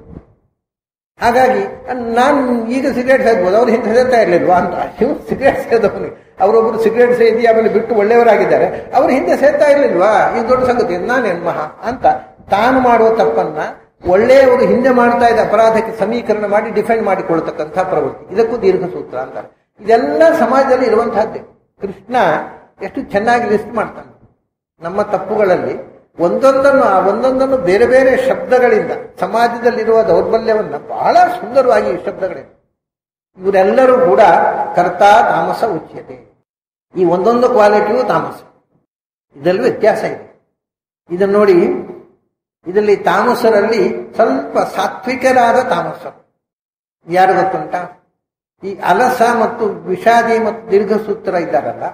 ಹಾಗಾಗಿ ನಾನು ಈಗ ಸಿಗರೇಟ್ ಸೇದ್ಬೋದು ಅವ್ರು ಹಿಂದೆ ಸೇರ್ತಾ ಇರ್ಲಿಲ್ವಾ ಅಂತ ಇವ್ರು ಸಿಗರೇಟ್ ಸೇದವನು ಅವರೊಬ್ಬರು ಸಿಗರೇಟ್ ಸೇದಿ ಆಮೇಲೆ ಬಿಟ್ಟು ಒಳ್ಳೆಯವರಾಗಿದ್ದಾರೆ ಅವರು ಹಿಂದೆ ಸೇರ್ತಾ ಇರ್ಲಿಲ್ವಾ ಈ ದೊಡ್ಡ ಸಂಗತಿ ನಾನೇನ್ ಮಹಾ ಅಂತ ತಾನು ಮಾಡುವ ತಪ್ಪನ್ನ ಒಳ್ಳೆಯವರು ಹಿಂದೆ ಮಾಡ್ತಾ ಇದ್ದ ಅಪರಾಧಕ್ಕೆ ಸಮೀಕರಣ ಮಾಡಿ ಡಿಫೆಂಡ್ ಮಾಡಿಕೊಳ್ತಕ್ಕಂಥ ಪ್ರವೃತ್ತಿ ಇದಕ್ಕೂ ದೀರ್ಘ ಸೂತ್ರ ಅಂತಾರೆ ಇದೆಲ್ಲ ಸಮಾಜದಲ್ಲಿ ಇರುವಂತಹದ್ದೇ ಕೃಷ್ಣ ಎಷ್ಟು ಚೆನ್ನಾಗಿ ಲಿಸ್ಟ್ ಮಾಡ್ತಾನೆ ನಮ್ಮ ತಪ್ಪುಗಳಲ್ಲಿ ಒಂದೊಂದನ್ನು ಆ ಒಂದೊಂದನ್ನು ಬೇರೆ ಬೇರೆ ಶಬ್ದಗಳಿಂದ ಸಮಾಜದಲ್ಲಿರುವ ದೌರ್ಬಲ್ಯವನ್ನ ಬಹಳ ಸುಂದರವಾಗಿ ಈ ಶಬ್ದಗಳಿಂದ ಇವರೆಲ್ಲರೂ ಕೂಡ ಕರ್ತ ತಾಮಸ ಉಚ್ಯತೆ ಈ ಒಂದೊಂದು ಕ್ವಾಲಿಟಿಯು ತಾಮಸ ಇದರಲ್ಲಿ ವ್ಯತ್ಯಾಸ ಇದೆ ಇದನ್ನು ನೋಡಿ ಇದರಲ್ಲಿ ತಾಮಸರಲ್ಲಿ ಸ್ವಲ್ಪ ಸಾತ್ವಿಕರಾದ ತಾಮಸರು ಯಾರು ಗೊತ್ತುಂಟ ಈ ಅಲಸ ಮತ್ತು ವಿಷಾದಿ ಮತ್ತು ದೀರ್ಘಸೂತ್ರ ಇದ್ದಾರಲ್ಲ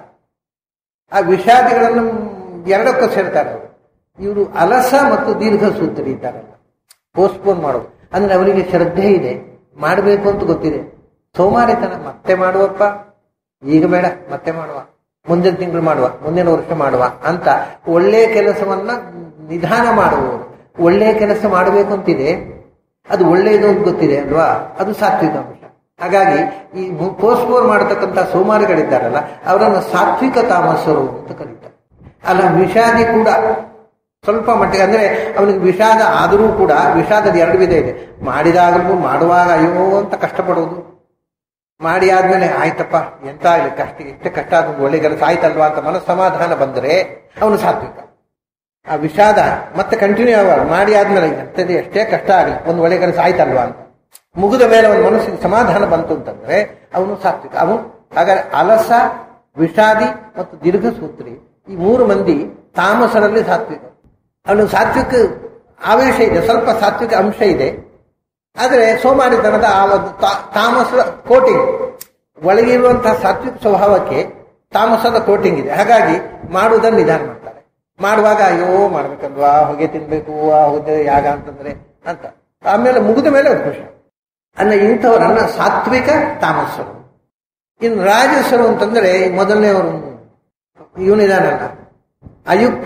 ಆ ವಿಷಾದಿಗಳನ್ನು ಎರಡಕ್ಕೂ ಸೇರ್ತಾರೆ ಅವರು ಇವರು ಅಲಸ ಮತ್ತು ದೀರ್ಘಸೂತ್ರ ಇದ್ದಾರಲ್ಲ ಪೋಸ್ಟ್ಪೋನ್ ಮಾಡೋದು ಅಂದ್ರೆ ಅವರಿಗೆ ಶ್ರದ್ಧೆ ಇದೆ ಮಾಡಬೇಕು ಅಂತ ಗೊತ್ತಿದೆ ಸೋಮಾರಿತನ ಮತ್ತೆ ಮಾಡುವಪ್ಪ ಈಗ ಬೇಡ ಮತ್ತೆ ಮಾಡುವ ಮುಂದಿನ ತಿಂಗಳು ಮಾಡುವ ಮುಂದಿನ ವರ್ಷ ಮಾಡುವ ಅಂತ ಒಳ್ಳೆಯ ಕೆಲಸವನ್ನ ನಿಧಾನ ಮಾಡುವವರು ಒಳ್ಳೆಯ ಕೆಲಸ ಮಾಡಬೇಕು ಅಂತಿದೆ ಅದು ಒಳ್ಳೆಯದು ಅಂತ ಗೊತ್ತಿದೆ ಅಲ್ವಾ ಅದು ಸಾತ್ವಿಕ ಅಂಶ ಹಾಗಾಗಿ ಈ ಪೋಸ್ಟ್ಪೋನ್ ಮಾಡತಕ್ಕಂಥ ಸೋಮಾರಿಗಳಿದ್ದಾರಲ್ಲ ಅವರನ್ನು ಸಾತ್ವಿಕ ತಾಮಸರು ಅಂತ ಕರೀತಾರೆ ಅಲ್ಲ ವಿಷಾದಿ ಕೂಡ ಸ್ವಲ್ಪ ಮಟ್ಟಿಗೆ ಅಂದ್ರೆ ಅವನಿಗೆ ವಿಷಾದ ಆದರೂ ಕೂಡ ವಿಷಾದದ ಎರಡು ವಿಧ ಇದೆ ಮಾಡಿದಾಗಲೂ ಮಾಡುವಾಗ ಅಯ್ಯೋ ಅಂತ ಕಷ್ಟಪಡುವುದು ಮಾಡಿ ಆದ್ಮೇಲೆ ಆಯ್ತಪ್ಪ ಎಂತ ಆಗಲಿ ಕಷ್ಟ ಇಷ್ಟೇ ಕಷ್ಟ ಆದ ಒಳ್ಳೆ ಕೆಲಸ ಆಯ್ತಲ್ವಾ ಅಂತ ಮನಸ್ಸಮಾಧಾನ ಬಂದರೆ ಅವನು ಸಾತ್ವಿಕ ಆ ವಿಷಾದ ಮತ್ತೆ ಕಂಟಿನ್ಯೂ ಆಗ ಮಾಡಿ ಆದ್ಮೇಲೆ ಎಂತದೇ ಎಷ್ಟೇ ಕಷ್ಟ ಆಗಲಿ ಒಂದು ಒಳ್ಳೆ ಕೆಲಸ ಆಯ್ತಲ್ವಾ ಅಂತ ಮುಗಿದ ಮೇಲೆ ಅವನ ಮನಸ್ಸಿಗೆ ಸಮಾಧಾನ ಬಂತು ಅಂತಂದ್ರೆ ಅವನು ಸಾತ್ವಿಕ ಅವನು ಹಾಗಾದ್ರೆ ಅಲಸ ವಿಷಾದಿ ಮತ್ತು ದೀರ್ಘಸೂತ್ರಿ ಈ ಮೂರು ಮಂದಿ ತಾಮಸರಲ್ಲಿ ಸಾತ್ವಿಕ ಅವನು ಸಾತ್ವಿಕ ಆವೇಶ ಇದೆ ಸ್ವಲ್ಪ ಸಾತ್ವಿಕ ಅಂಶ ಇದೆ ಆದರೆ ಸೋಮಾರಿತನದ ಆ ಒಂದು ತಾ- ತಾಮಸದ ಕೋಟಿಂಗ್ ಒಳಗಿರುವಂತಹ ಸಾತ್ವಿಕ ಸ್ವಭಾವಕ್ಕೆ ತಾಮಸದ ಕೋಟಿಂಗ್ ಇದೆ ಹಾಗಾಗಿ ಮಾಡುವುದನ್ನು ನಿಧಾನ ಮಾಡ್ತಾರೆ ಮಾಡುವಾಗ ಅಯ್ಯೋ ಮಾಡ್ಬೇಕಲ್ವಾ ಹೊಗೆ ತಿನ್ಬೇಕು ಆ ಹೊಗೆ ಯಾಗ ಅಂತಂದ್ರೆ ಅಂತ ಆಮೇಲೆ ಮುಗಿದ ಮೇಲೆ ಅವ್ರು ಖುಷಿ ಅನ್ನ ಇಂಥವರನ್ನ ಸಾತ್ವಿಕ ತಾಮಸರು ಇನ್ನು ರಾಜಸರು ಅಂತಂದ್ರೆ ಈ ಮೊದಲನೇವರು ಇವನಿದಾನಲ್ಲ ಅಯುಕ್ತ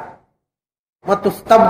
ಮತ್ತು ಸ್ತಬ್ಧ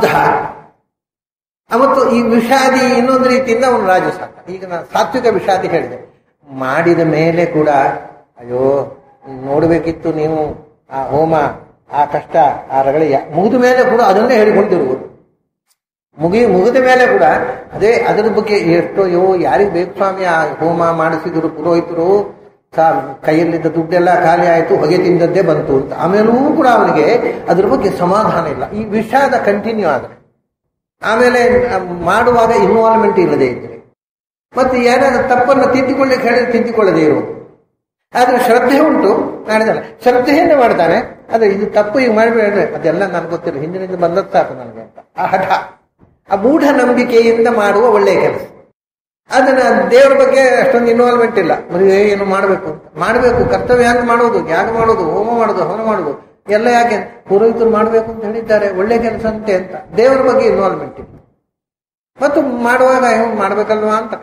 ಆ ಮತ್ತು ಈ ವಿಷಾದಿ ಇನ್ನೊಂದು ರೀತಿಯಿಂದ ಅವನು ರಾಜಸ ಈಗ ನಾನು ಸಾತ್ವಿಕ ವಿಷಾದಿ ಹೇಳಿದೆ ಮಾಡಿದ ಮೇಲೆ ಕೂಡ ಅಯ್ಯೋ ನೋಡಬೇಕಿತ್ತು ನೀವು ಆ ಹೋಮ ಆ ಕಷ್ಟ ಆ ರಗಳೆಯ ಮುಗಿದ ಮೇಲೆ ಕೂಡ ಅದನ್ನೇ ಹೇಳಿಕೊಂಡಿರುವುದು ಮುಗಿ ಮುಗಿದ ಮೇಲೆ ಕೂಡ ಅದೇ ಅದರ ಬಗ್ಗೆ ಎಷ್ಟೋ ಯೋ ಯಾರಿಗೆ ಬೇಕು ಸ್ವಾಮಿ ಆ ಹೋಮ ಮಾಡಿಸಿದ್ರು ಪುರೋಹಿತರು ಸಾ- ಕೈಯಲ್ಲಿದ್ದ ದುಡ್ಡೆಲ್ಲ ಖಾಲಿ ಆಯಿತು ಹೊಗೆ ತಿಂದದ್ದೇ ಬಂತು ಅಂತ ಆಮೇಲೂ ಕೂಡ ಅವನಿಗೆ ಅದ್ರ ಬಗ್ಗೆ ಸಮಾಧಾನ ಇಲ್ಲ ಈ ವಿಷಾದ ಕಂಟಿನ್ಯೂ ಆದರೆ ಆಮೇಲೆ ಆ, ಮಾಡುವಾಗ ಇನ್ವಾಲ್ವ್ಮೆಂಟ್ ಇಲ್ಲದೆ ಇದ್ರೆ ಮತ್ತೆ ಏನಾದ್ರು ತಪ್ಪನ್ನು ತಿದ್ದಿಕೊಳ್ಳಿಕ್ಕೆ ಹೇಳಿದ್ರೆ ತಿದ್ದಿಕೊಳ್ಳದೆ ಇರುವುದು ಆದ್ರೆ ಶ್ರದ್ಧೆ ಉಂಟು ಮಾಡಿದಲ್ಲ ಶ್ರದ್ಧೆಯನ್ನೇ ಮಾಡ್ತಾನೆ ಆದ್ರೆ ಇದು ತಪ್ಪು ಈಗ ಮಾಡಬೇಡ್ರೆ ಅದೆಲ್ಲ ನನ್ಗೆ ಗೊತ್ತಿಲ್ಲ ಹಿಂದಿನಿಂದ ಬಂದದ್ದು ಸಾಕು ನನಗೆ ಅಂತ ಆ ಹಠ ಆ ಮೂಢ ನಂಬಿಕೆಯಿಂದ ಮಾಡುವ ಒಳ್ಳೆಯ ಕೆಲಸ ಅದನ್ನ ದೇವರ ಬಗ್ಗೆ ಅಷ್ಟೊಂದು ಇನ್ವಾಲ್ವ್ಮೆಂಟ್ ಇಲ್ಲ ಮದುವೆ ಏನು ಮಾಡಬೇಕು ಅಂತ ಮಾಡಬೇಕು ಕರ್ತವ್ಯ ಅಂತ ಮಾಡೋದು ಯಾಗ ಮಾಡೋದು ಹೋಮ ಮಾಡೋದು ಹವನ ಮಾಡೋದು ಎಲ್ಲ ಯಾಕೆ ಪುರೋಹಿತರು ಮಾಡಬೇಕು ಅಂತ ಹೇಳಿದ್ದಾರೆ ಒಳ್ಳೆ ಕೆಲಸ ಅಂತೆ ಅಂತ ದೇವರ ಬಗ್ಗೆ ಇನ್ವಾಲ್ವ್ಮೆಂಟ್ ಇಲ್ಲ ಮತ್ತು ಮಾಡುವಾಗ ಏನು ಮಾಡ್ಬೇಕಲ್ವಾ ಅಂತ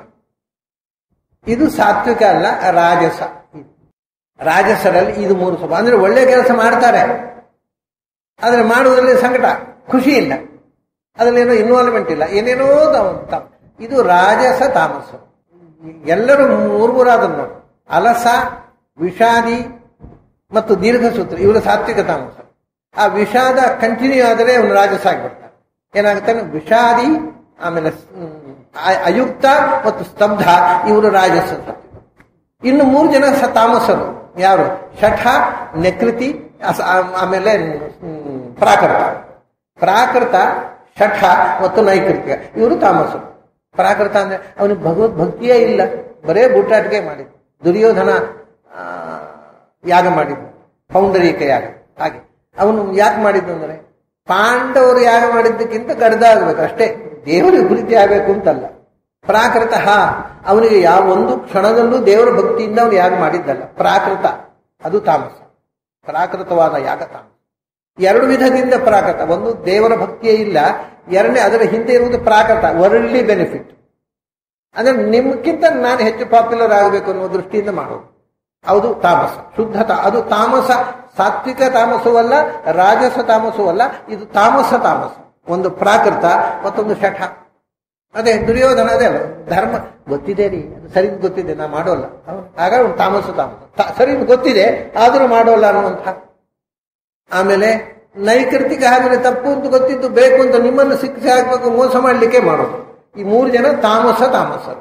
ಇದು ಸಾತ್ವಿಕ ಅಲ್ಲ ರಾಜಸ ಇದು. ರಾಜಸರಲ್ಲಿ ಇದು ಮೂರು ಸ್ವಭಾವ ಅಂದ್ರೆ ಒಳ್ಳೆ ಕೆಲಸ ಮಾಡ್ತಾರೆ ಆದ್ರೆ ಮಾಡುವುದರಲ್ಲಿ ಸಂಕಟ ಖುಷಿ ಇಲ್ಲ ಅದರಲ್ಲೇನೋ ಇನ್ವಾಲ್ವ್ಮೆಂಟ್ ಇಲ್ಲ ಏನೇನೋ ತ- ತ- ಇದು ರಾಜಸ ತಾಮಸ ಎಲ್ಲರೂ ಮೂರ್ಮೂರಾದನ್ನು ನೋಡಿ ಅಲಸ ವಿಷಾದಿ ಮತ್ತು ದೀರ್ಘಸೂತ್ರ ಇವರು ಸಾತ್ವಿಕ ತಾಮಸ ಆ ವಿಷಾದ ಕಂಟಿನ್ಯೂ ಆದರೆ ಅವನು ರಾಜಸ ಆಗಿಬಿಡ್ತಾನೆ ಏನಾಗುತ್ತಾನೆ ವಿಷಾದಿ ಆಮೇಲೆ ಹ್ಮ್, ಅ- ಅಯುಕ್ತ ಮತ್ತು ಸ್ತಬ್ಧ ಇವರು ರಾಜಸ ಸಾತ್ವಿಕ. ಇನ್ನು ಮೂರು ಜನ ಸ ತಾಮಸರು ಯಾರು ಶಠ ನೆಕೃತಿ ಅಸ- ಆ- ಆಮೇಲೆ ಹ್ಮ್, ಪ್ರಾಕೃತ ಪ್ರಾಕೃತ ಶಠ ಮತ್ತು ನೈಕೃತಿಕ ಇವರು ತಾಮಸರು ಪ್ರಾಕೃತ ಅಂದ್ರೆ ಅವನಿಗೆ ಭಗವದ್ ಭಕ್ತಿಯೇ ಇಲ್ಲ ಬರೇ ಬೂಟಾಟಿಕೆ ಮಾಡಿದ್ದು ದುರ್ಯೋಧನ ಆ, ಯಾಗ ಮಾಡಿದ್ದು ಪೌಂಡರೀಕ ಯಾಗ ಹಾಗೆ ಅವನು ಯಾಕೆ ಮಾಡಿದ್ದು ಅಂದ್ರೆ ಪಾಂಡವರು ಯಾಗ ಮಾಡಿದ್ದಕ್ಕಿಂತ ಗಡ್ದ ಆಗ್ಬೇಕು ಅಷ್ಟೇ ದೇವರಿಗೆ ಪ್ರೀತಿ ಆಗಬೇಕು ಅಂತಲ್ಲ ಪ್ರಾಕೃತ ಅವನಿಗೆ ಯಾವ ಒಂದು ಕ್ಷಣದಲ್ಲೂ ದೇವರ ಭಕ್ತಿಯಿಂದ ಅವನು ಯಾಗ ಮಾಡಿದ್ದಲ್ಲ ಪ್ರಾಕೃತ ಅದು ತಾಮಸ ಪ್ರಾಕೃತವಾದ ಯಾಗ ತಾಮಸ ಎರಡು ವಿಧದಿಂದ ಪ್ರಾಕೃತ ಒಂದು ದೇವರ ಭಕ್ತಿಯೇ ಇಲ್ಲ ಎರಡನೇ ಅದರ ಹಿಂದೆ ಇರುವುದು ಪ್ರಾಕೃತ ವರ್ಲ್ಡ್ಲಿ ಬೆನಿಫಿಟ್ ಅಂದ್ರೆ ನಿಮ್ಗಿಂತ ನಾನು ಹೆಚ್ಚು ಪಾಪ್ಯುಲರ್ ಆಗಬೇಕು ಅನ್ನೋ ದೃಷ್ಟಿಯಿಂದ ಮಾಡೋದು ಅದು ತಾಮಸ ಶುದ್ಧ ತಾ- ಅದು ತಾಮಸ ಸಾತ್ವಿಕ ತಾಮಸವೂ ಅಲ್ಲ ರಾಜಸ ತಾಮಸವೂ ಅಲ್ಲ ಇದು ತಾಮಸ ತಾಮಸ ಒಂದು ಪ್ರಾಕೃತ ಮತ್ತೊಂದು ಶಠ ಅದೇ ದುರ್ಯೋಧನ ಅದೇ ಅಲ್ಲ ಧರ್ಮ ಗೊತ್ತಿದೆ ರೀ ಅದು ಸರಿ ಗೊತ್ತಿದೆ ನಾ ಮಾಡೋಲ್ಲ ಹೌದು. ಆಗ ಒಂದು ತಾಮಸ ತಾಮಸ ತ- ಸರಿ ಗೊತ್ತಿದೆ ಆದರೂ ಮಾಡೋಲ್ಲ ಅನ್ನುವಂಥ ಆಮೇಲೆ ನೈಕೃತಿಕ ಹಾಗೆ ತಪ್ಪು ಅಂತ ಗೊತ್ತಿದ್ದು ಬೇಕು ಅಂತ ನಿಮ್ಮನ್ನು ಶಿಕ್ಷೆ ಹಾಕಬೇಕು ಮೋಸ ಮಾಡಲಿಕ್ಕೆ ಮಾಡೋದು ಈ ಮೂರು ಜನ ತಾಮಸ ತಾಮಸರು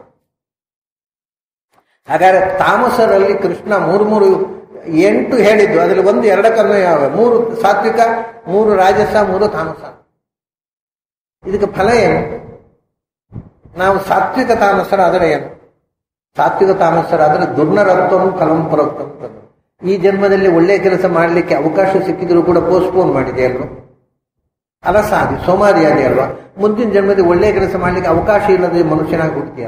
ಹಾಗಾದ್ರೆ ತಾಮಸರಲ್ಲಿ ಕೃಷ್ಣ ಮೂರು ಮೂರು ಎಂಟು ಹೇಳಿದ್ದು ಅದರಲ್ಲಿ ಒಂದು ಎರಡಕ್ಕನ್ನು ಯಾವ ಮೂರು ಸಾತ್ವಿಕ ಮೂರು ರಾಜಸ ಮೂರು ತಾಮಸ ಇದಕ್ಕೆ ಫಲ ಏನು ನಾವು ಸಾತ್ವಿಕ ತಾಮಸರಾದರೆ ಏನು ಸಾತ್ವಿಕ ತಾಮಸರಾದರೆ ದುರ್ನರತ್ವಂ ಫಲಂ ಪರೋಕ್ತಂ ಅಂತಂದ್ರು. ಈ ಜನ್ಮದಲ್ಲಿ ಒಳ್ಳೆಯ ಕೆಲಸ ಮಾಡಲಿಕ್ಕೆ ಅವಕಾಶ ಸಿಕ್ಕಿದ್ರು ಕೂಡ ಪೋಸ್ಟ್ಪೋನ್ ಮಾಡಿದೆ ಅಲ್ವಾ ಅಲಸಾದಿ ಸೋಮಾರಿಯಾದಿ ಅಲ್ವಾ ಮುಂದಿನ ಜನ್ಮದಲ್ಲಿ ಒಳ್ಳೆಯ ಕೆಲಸ ಮಾಡಲಿಕ್ಕೆ ಅವಕಾಶ ಇಲ್ಲದೆ ಮನುಷ್ಯನಾಗಿ ಹುಡ್ತೀಯ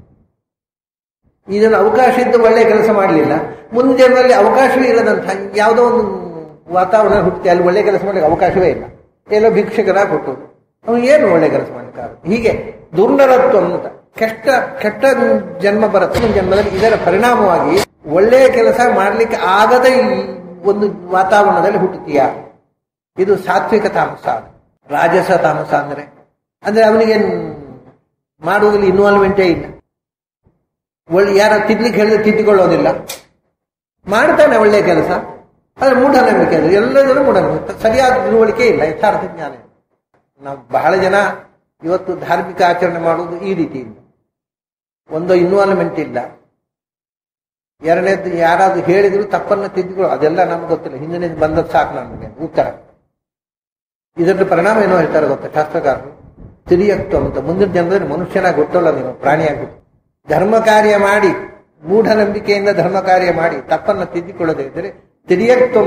ಇದನ್ನು ಅವಕಾಶ ಇದ್ದು ಒಳ್ಳೆಯ ಕೆಲಸ ಮಾಡಲಿಲ್ಲ ಮುಂದಿನ ಜನ್ಮದಲ್ಲಿ ಅವಕಾಶವೇ ಇಲ್ಲದಂಥ ಯಾವುದೋ ಒಂದು ವಾತಾವರಣ ಹುಟ್ಟುತ್ತೆ ಅಲ್ಲಿ ಒಳ್ಳೆಯ ಕೆಲಸ ಮಾಡಲಿಕ್ಕೆ ಅವಕಾಶವೇ ಇಲ್ಲ ಎಲ್ಲೋ ಭಿಕ್ಷಕರಾಗಿ ಹುಟ್ಟುದು ಅವನು ಏನು ಒಳ್ಳೆಯ ಕೆಲಸ ಮಾಡಲಿಕ್ಕಾಗುತ್ತೆ ಹೀಗೆ ದುರ್ನರತ್ವ ಅಂತ ಕೆಟ್ಟ ಕೆಟ್ಟ ಜನ್ಮ ಬರುತ್ತೆ ಮುಂದಿನ ಜನ್ಮದಲ್ಲಿ ಇದರ ಪರಿಣಾಮವಾಗಿ ಒಳ್ಳೆಯ ಕೆಲಸ ಮಾಡಲಿಕ್ಕೆ ಆಗದ ಈ ಒಂದು ವಾತಾವರಣದಲ್ಲಿ ಹುಟ್ಟುತ್ತೀಯ ಇದು ಸಾತ್ವಿಕ ತಾಮಸ ರಾಜಸ ತಾಮಸ ಅಂದ್ರೆ ಅಂದ್ರೆ ಅವನಿಗೆ ಮಾಡುವುದಲ್ಲಿ ಇನ್ವಾಲ್ವ್ಮೆಂಟೇ ಇಲ್ಲ ಒಳ್ಳೆ ಯಾರ ತಿದ್ಲಿಕ್ಕೆ ಹೇಳಿದ್ರೆ ತಿದ್ದಿಕೊಳ್ಳೋದಿಲ್ಲ ಮಾಡ್ತಾನೆ ಒಳ್ಳೆಯ ಕೆಲಸ ಆದ್ರೆ ಮೂಢನಂಬಿಕೆ ಅದು ಎಲ್ಲದರಲ್ಲೂ ಮೂಢನಂಬಿಕೆ ಸರಿಯಾದ ತಿಳುವಳಿಕೆ ಇಲ್ಲ ಯಥಾರ್ಥ ಜ್ಞಾನ ಇಲ್ಲ. ನಾವು ಬಹಳ ಜನ ಇವತ್ತು ಧಾರ್ಮಿಕ ಆಚರಣೆ ಮಾಡುವುದು ಈ ರೀತಿಯಿಂದ ಒಂದು ಇನ್ವಾಲ್ವ್ಮೆಂಟ್ ಇಲ್ಲ ಎರಡನೇದು ಯಾರಾದ್ರೂ ಹೇಳಿದ್ರು ತಪ್ಪನ್ನು ತಿದ್ದಿಕೊಳ್ಳೋ ಅದೆಲ್ಲ ನಮ್ಗೆ ಗೊತ್ತಿಲ್ಲ ಹಿಂದಿನ ಬಂದದ್ದು ಸಾಕು ನಮಗೆ ಉತ್ತರ ಇದರ ಪರಿಣಾಮ ಏನೋ ಹೇಳ್ತಾರೆ ಗೊತ್ತಾ ಶಾಸ್ತ್ರಕಾರರು ತಿರಿಯಕ್ತು ಅಂತ ಮುಂದಿನ ಜನ್ಮದಲ್ಲಿ ಮನುಷ್ಯನಾಗಿ ಹುಟ್ಟೋಲ್ಲ ನೀನು ಪ್ರಾಣಿಯಾಗಿ ಹುಟ್ಟು. ಧರ್ಮ ಕಾರ್ಯ ಮಾಡಿ ಮೂಢನಂಬಿಕೆಯಿಂದ ಧರ್ಮ ಕಾರ್ಯ ಮಾಡಿ ತಪ್ಪನ್ನು ತಿದ್ದಿಕೊಳ್ಳದೆ ಇದ್ದರೆ ತಿರಿಯಕ್ತಂ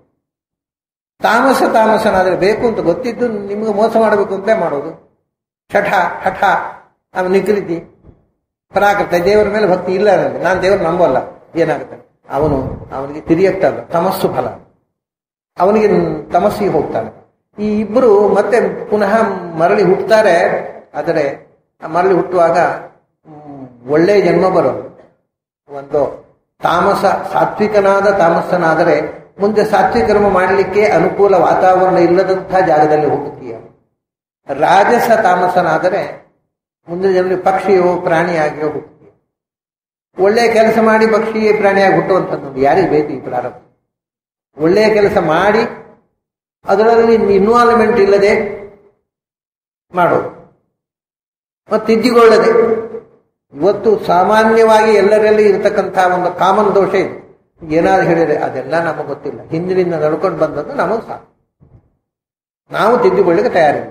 ತಾಮಸ ತಾಮಸನಾದ್ರೆ ಬೇಕು ಅಂತ ಗೊತ್ತಿದ್ದು ನಿಮ್ಗೆ ಮೋಸ ಮಾಡಬೇಕು ಅಂತಲೇ ಮಾಡೋದು ಶಠ ಹಠ ಆಮೇಲೆ ನಿಕೃತಿ ಪರಾಕೃತ ದೇವರ ಮೇಲೆ ಭಕ್ತಿ ಇಲ್ಲ ನನಗೆ ನಾನು ದೇವರು ನಂಬಲ್ಲ ಏನಾಗುತ್ತೆ ಅವನು ಅವನಿಗೆ ತಿರಿಯಕ್ತಲ್ಲ ತಮಸ್ಸು ಫಲ ಅವನಿಗೆ ತಮಸ್ಸಿಗೆ ಹೋಗ್ತಾನೆ ಈ ಇಬ್ಬರು ಮತ್ತೆ ಪುನಃ ಮರಳಿ ಹುಟ್ಟುತ್ತಾರೆ ಆದರೆ ಆ ಮರಳಿ ಹುಟ್ಟುವಾಗ ಹ್ಮ್, ಒಳ್ಳೆಯ ಜನ್ಮ ಬರೋದು ಒಂದು ತಾಮಸ ಸಾತ್ವಿಕನಾದ ತಾಮಸನಾದರೆ ಮುಂದೆ ಸಾತ್ವಿಕ ಕರ್ಮ ಮಾಡಲಿಕ್ಕೆ ಅನುಕೂಲ ವಾತಾವರಣ ಇಲ್ಲದಂಥ ಜಾಗದಲ್ಲಿ ಹುಟ್ಟುತ್ತೀಯ ರಾಜಸ ತಾಮಸನಾದರೆ ಮುಂದಿನ ಜನ್ಮದಲ್ಲಿ ಪಕ್ಷಿಯೋ ಪ್ರಾಣಿಯಾಗಿಯೋ ಹುಟ್ಟುತ್ತೀಯ ಒಳ್ಳೆಯ ಕೆಲಸ ಮಾಡಿ ಪಕ್ಷಿ ಪ್ರಾಣಿಯಾಗಿ ಹುಟ್ಟುವಂಥದ್ದು ಯಾರಿಗೆ ಬೇಕು ಈ ಪ್ರಾರಂಭ ಒಳ್ಳೆಯ ಕೆಲಸ ಮಾಡಿ ಅದರಲ್ಲಿ ಇನ್ವಾಲ್ವ್ಮೆಂಟ್ ಇಲ್ಲದೆ ಮಾಡೋದು ಮತ್ತು ತಿದ್ದಿಕೊಳ್ಳದೆ ಇವತ್ತು ಸಾಮಾನ್ಯವಾಗಿ ಎಲ್ಲರಲ್ಲಿ ಇರತಕ್ಕಂತಹ ಒಂದು ಕಾಮನ್ ದೋಷ ಇದೆ ಏನಾದ್ರು ಹೇಳಿದ್ರೆ ಅದೆಲ್ಲ ನಮಗೆ ಗೊತ್ತಿಲ್ಲ ಹಿಂದಿನಿಂದ ನಡ್ಕೊಂಡು ಬಂದದ್ದು ನಮಗೆ ಸಾಕು ನಾವು ತಿದ್ದಿಕೊಳ್ಳಿಕ್ಕೆ ತಯಾರಿಲ್ಲ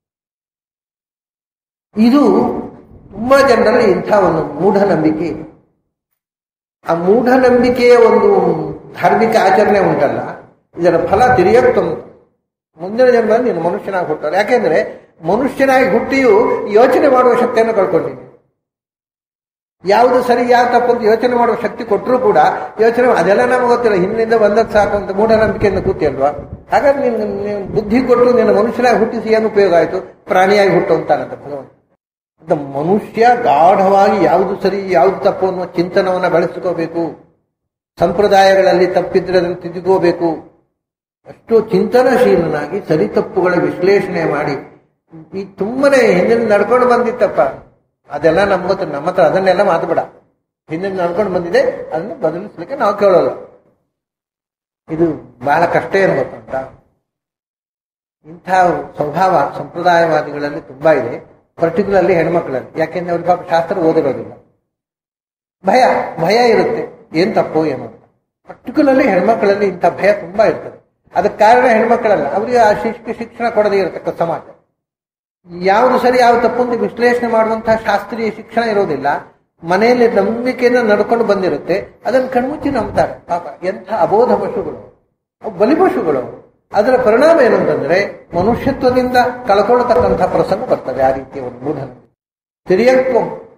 ಇದು ತುಂಬಾ ಜನರಲ್ಲಿ ಇಂಥ ಒಂದು ಮೂಢನಂಬಿಕೆ ಇದೆ ಆ ಮೂಢನಂಬಿಕೆಯ ಒಂದು ಧಾರ್ಮಿಕ ಆಚರಣೆ ಉಂಟಲ್ಲ ಇದರ ಫಲ ತಿರಿಯಕ್ತು ಮುಂದಿನ ಜನ್ಮದಲ್ಲಿ ನೀನು ಮನುಷ್ಯನಾಗಿ ಹುಟ್ಟಲ್ಲ ಯಾಕೆಂದ್ರೆ ಮನುಷ್ಯನಾಗಿ ಹುಟ್ಟಿಯೂ ಯೋಚನೆ ಮಾಡುವ ಶಕ್ತಿಯನ್ನು ಕಳ್ಕೊಂಡಿದ್ದೀನಿ ಯಾವುದು ಸರಿ ಯಾವ್ದು ತಪ್ಪು ಅಂತ ಯೋಚನೆ ಮಾಡುವ ಶಕ್ತಿ ಕೊಟ್ಟರೂ ಕೂಡ ಯೋಚನೆ ಅದೆಲ್ಲ ನಮಗೆ ಗೊತ್ತಿಲ್ಲ ಹಿಂದಿನಿಂದ ಬಂದದ್ದು ಸಾಕು ಅಂತ ಮೂಢನಂಬಿಕೆಯಿಂದ ಕೂತಿ ಅಲ್ವಾ ಹಾಗಾದ್ರೆ ನೀನು ನೀನು ಬುದ್ಧಿ ಕೊಟ್ಟು ನಿನ್ನ ಮನುಷ್ಯನಾಗಿ ಹುಟ್ಟಿಸಿ ಏನು ಉಪಯೋಗ ಆಯಿತು ಪ್ರಾಣಿಯಾಗಿ ಹುಟ್ಟು ಅಂತಾನಂತ ಭಗವಂತ ಅಂತ ಮನುಷ್ಯ ಗಾಢವಾಗಿ ಯಾವುದು ಸರಿ ಯಾವುದು ತಪ್ಪು ಅನ್ನುವ ಚಿಂತನವನ್ನು ಬೆಳೆಸ್ಕೋಬೇಕು ಸಂಪ್ರದಾಯಗಳಲ್ಲಿ ತಪ್ಪಿದ್ರೆ ಅದನ್ನು ತಿದ್ದುಕೋಬೇಕು ಅಷ್ಟು ಚಿಂತನಶೀಲನಾಗಿ ಸರಿ ತಪ್ಪುಗಳ ವಿಶ್ಲೇಷಣೆ ಮಾಡಿ ಈ ತುಂಬನೇ ಹಿಂದಿನ ನಡ್ಕೊಂಡು ಬಂದಿತ್ತಪ್ಪ ಅದೆಲ್ಲ ನಮ್ಮ ಹತ್ರ ನಮ್ಮ ಹತ್ರ ಅದನ್ನೆಲ್ಲ ಮಾತಬೇಡ ಹಿಂದಿನ ನಡ್ಕೊಂಡು ಬಂದಿದೆ ಅದನ್ನು ಬದಲಿಸ್ಲಿಕ್ಕೆ ನಾವು ಕೇಳೋಲ್ಲ ಇದು ಬಹಳ ಕಷ್ಟ ಏನು ಗೊತ್ತುಂಟ ಇಂಥ ಸ್ವಭಾವ ಸಂಪ್ರದಾಯವಾದಿಗಳಲ್ಲಿ ತುಂಬಾ ಇದೆ ಪರ್ಟಿಕ್ಯುಲರ್ಲಿ ಹೆಣ್ಮಕ್ಳಲ್ಲಿ ಯಾಕೆಂದ್ರೆ ಅವ್ರಿಗೆ ಪಾಪ ಶಾಸ್ತ್ರ ಓದಿರೋದಿಲ್ಲ ಭಯ ಭಯ ಇರುತ್ತೆ ಏನ್ ತಪ್ಪು ಏನು ಅಂತ ಪರ್ಟಿಕ್ಯುಲರ್ಲಿ ಹೆಣ್ಮಕ್ಳಲ್ಲಿ ಇಂಥ ಭಯ ತುಂಬಾ ಇರ್ತದೆ ಅದಕ್ಕೆ ಕಾರಣ ಹೆಣ್ಮಕ್ಳಲ್ಲ ಅವರಿಗೆ ಆ ಶಿಕ್ಷ ಶಿಕ್ಷಣ ಕೊಡದೇ ಇರತಕ್ಕ ಸಮಾಜ ಯಾವುದು ಸರಿ ಯಾವ ತಪ್ಪು ಅಂತ ವಿಶ್ಲೇಷಣೆ ಮಾಡುವಂತಹ ಶಾಸ್ತ್ರೀಯ ಶಿಕ್ಷಣ ಇರೋದಿಲ್ಲ ಮನೆಯಲ್ಲಿ ನಂಬಿಕೆಯಿಂದ ನಡ್ಕೊಂಡು ಬಂದಿರುತ್ತೆ ಅದನ್ನು ಕಣ್ಮುಚ್ಚಿ ನಂಬ್ತಾರೆ ಪಾಪ ಎಂಥ ಅಬೋಧ ಪಶುಗಳು ಅವು ಬಲಿಪಶುಗಳು ಅದರ ಪರಿಣಾಮ ಏನು ಅಂತಂದ್ರೆ ಮನುಷ್ಯತ್ವದಿಂದ ಕಳ್ಕೊಳ್ತಕ್ಕಂಥ ಪ್ರಸಂಗ ಬರ್ತದೆ ಆ ರೀತಿಯ ಒಂದು ಮೂಢನಂಬಿಕೆ ತಿರಿಯಕ್ಕು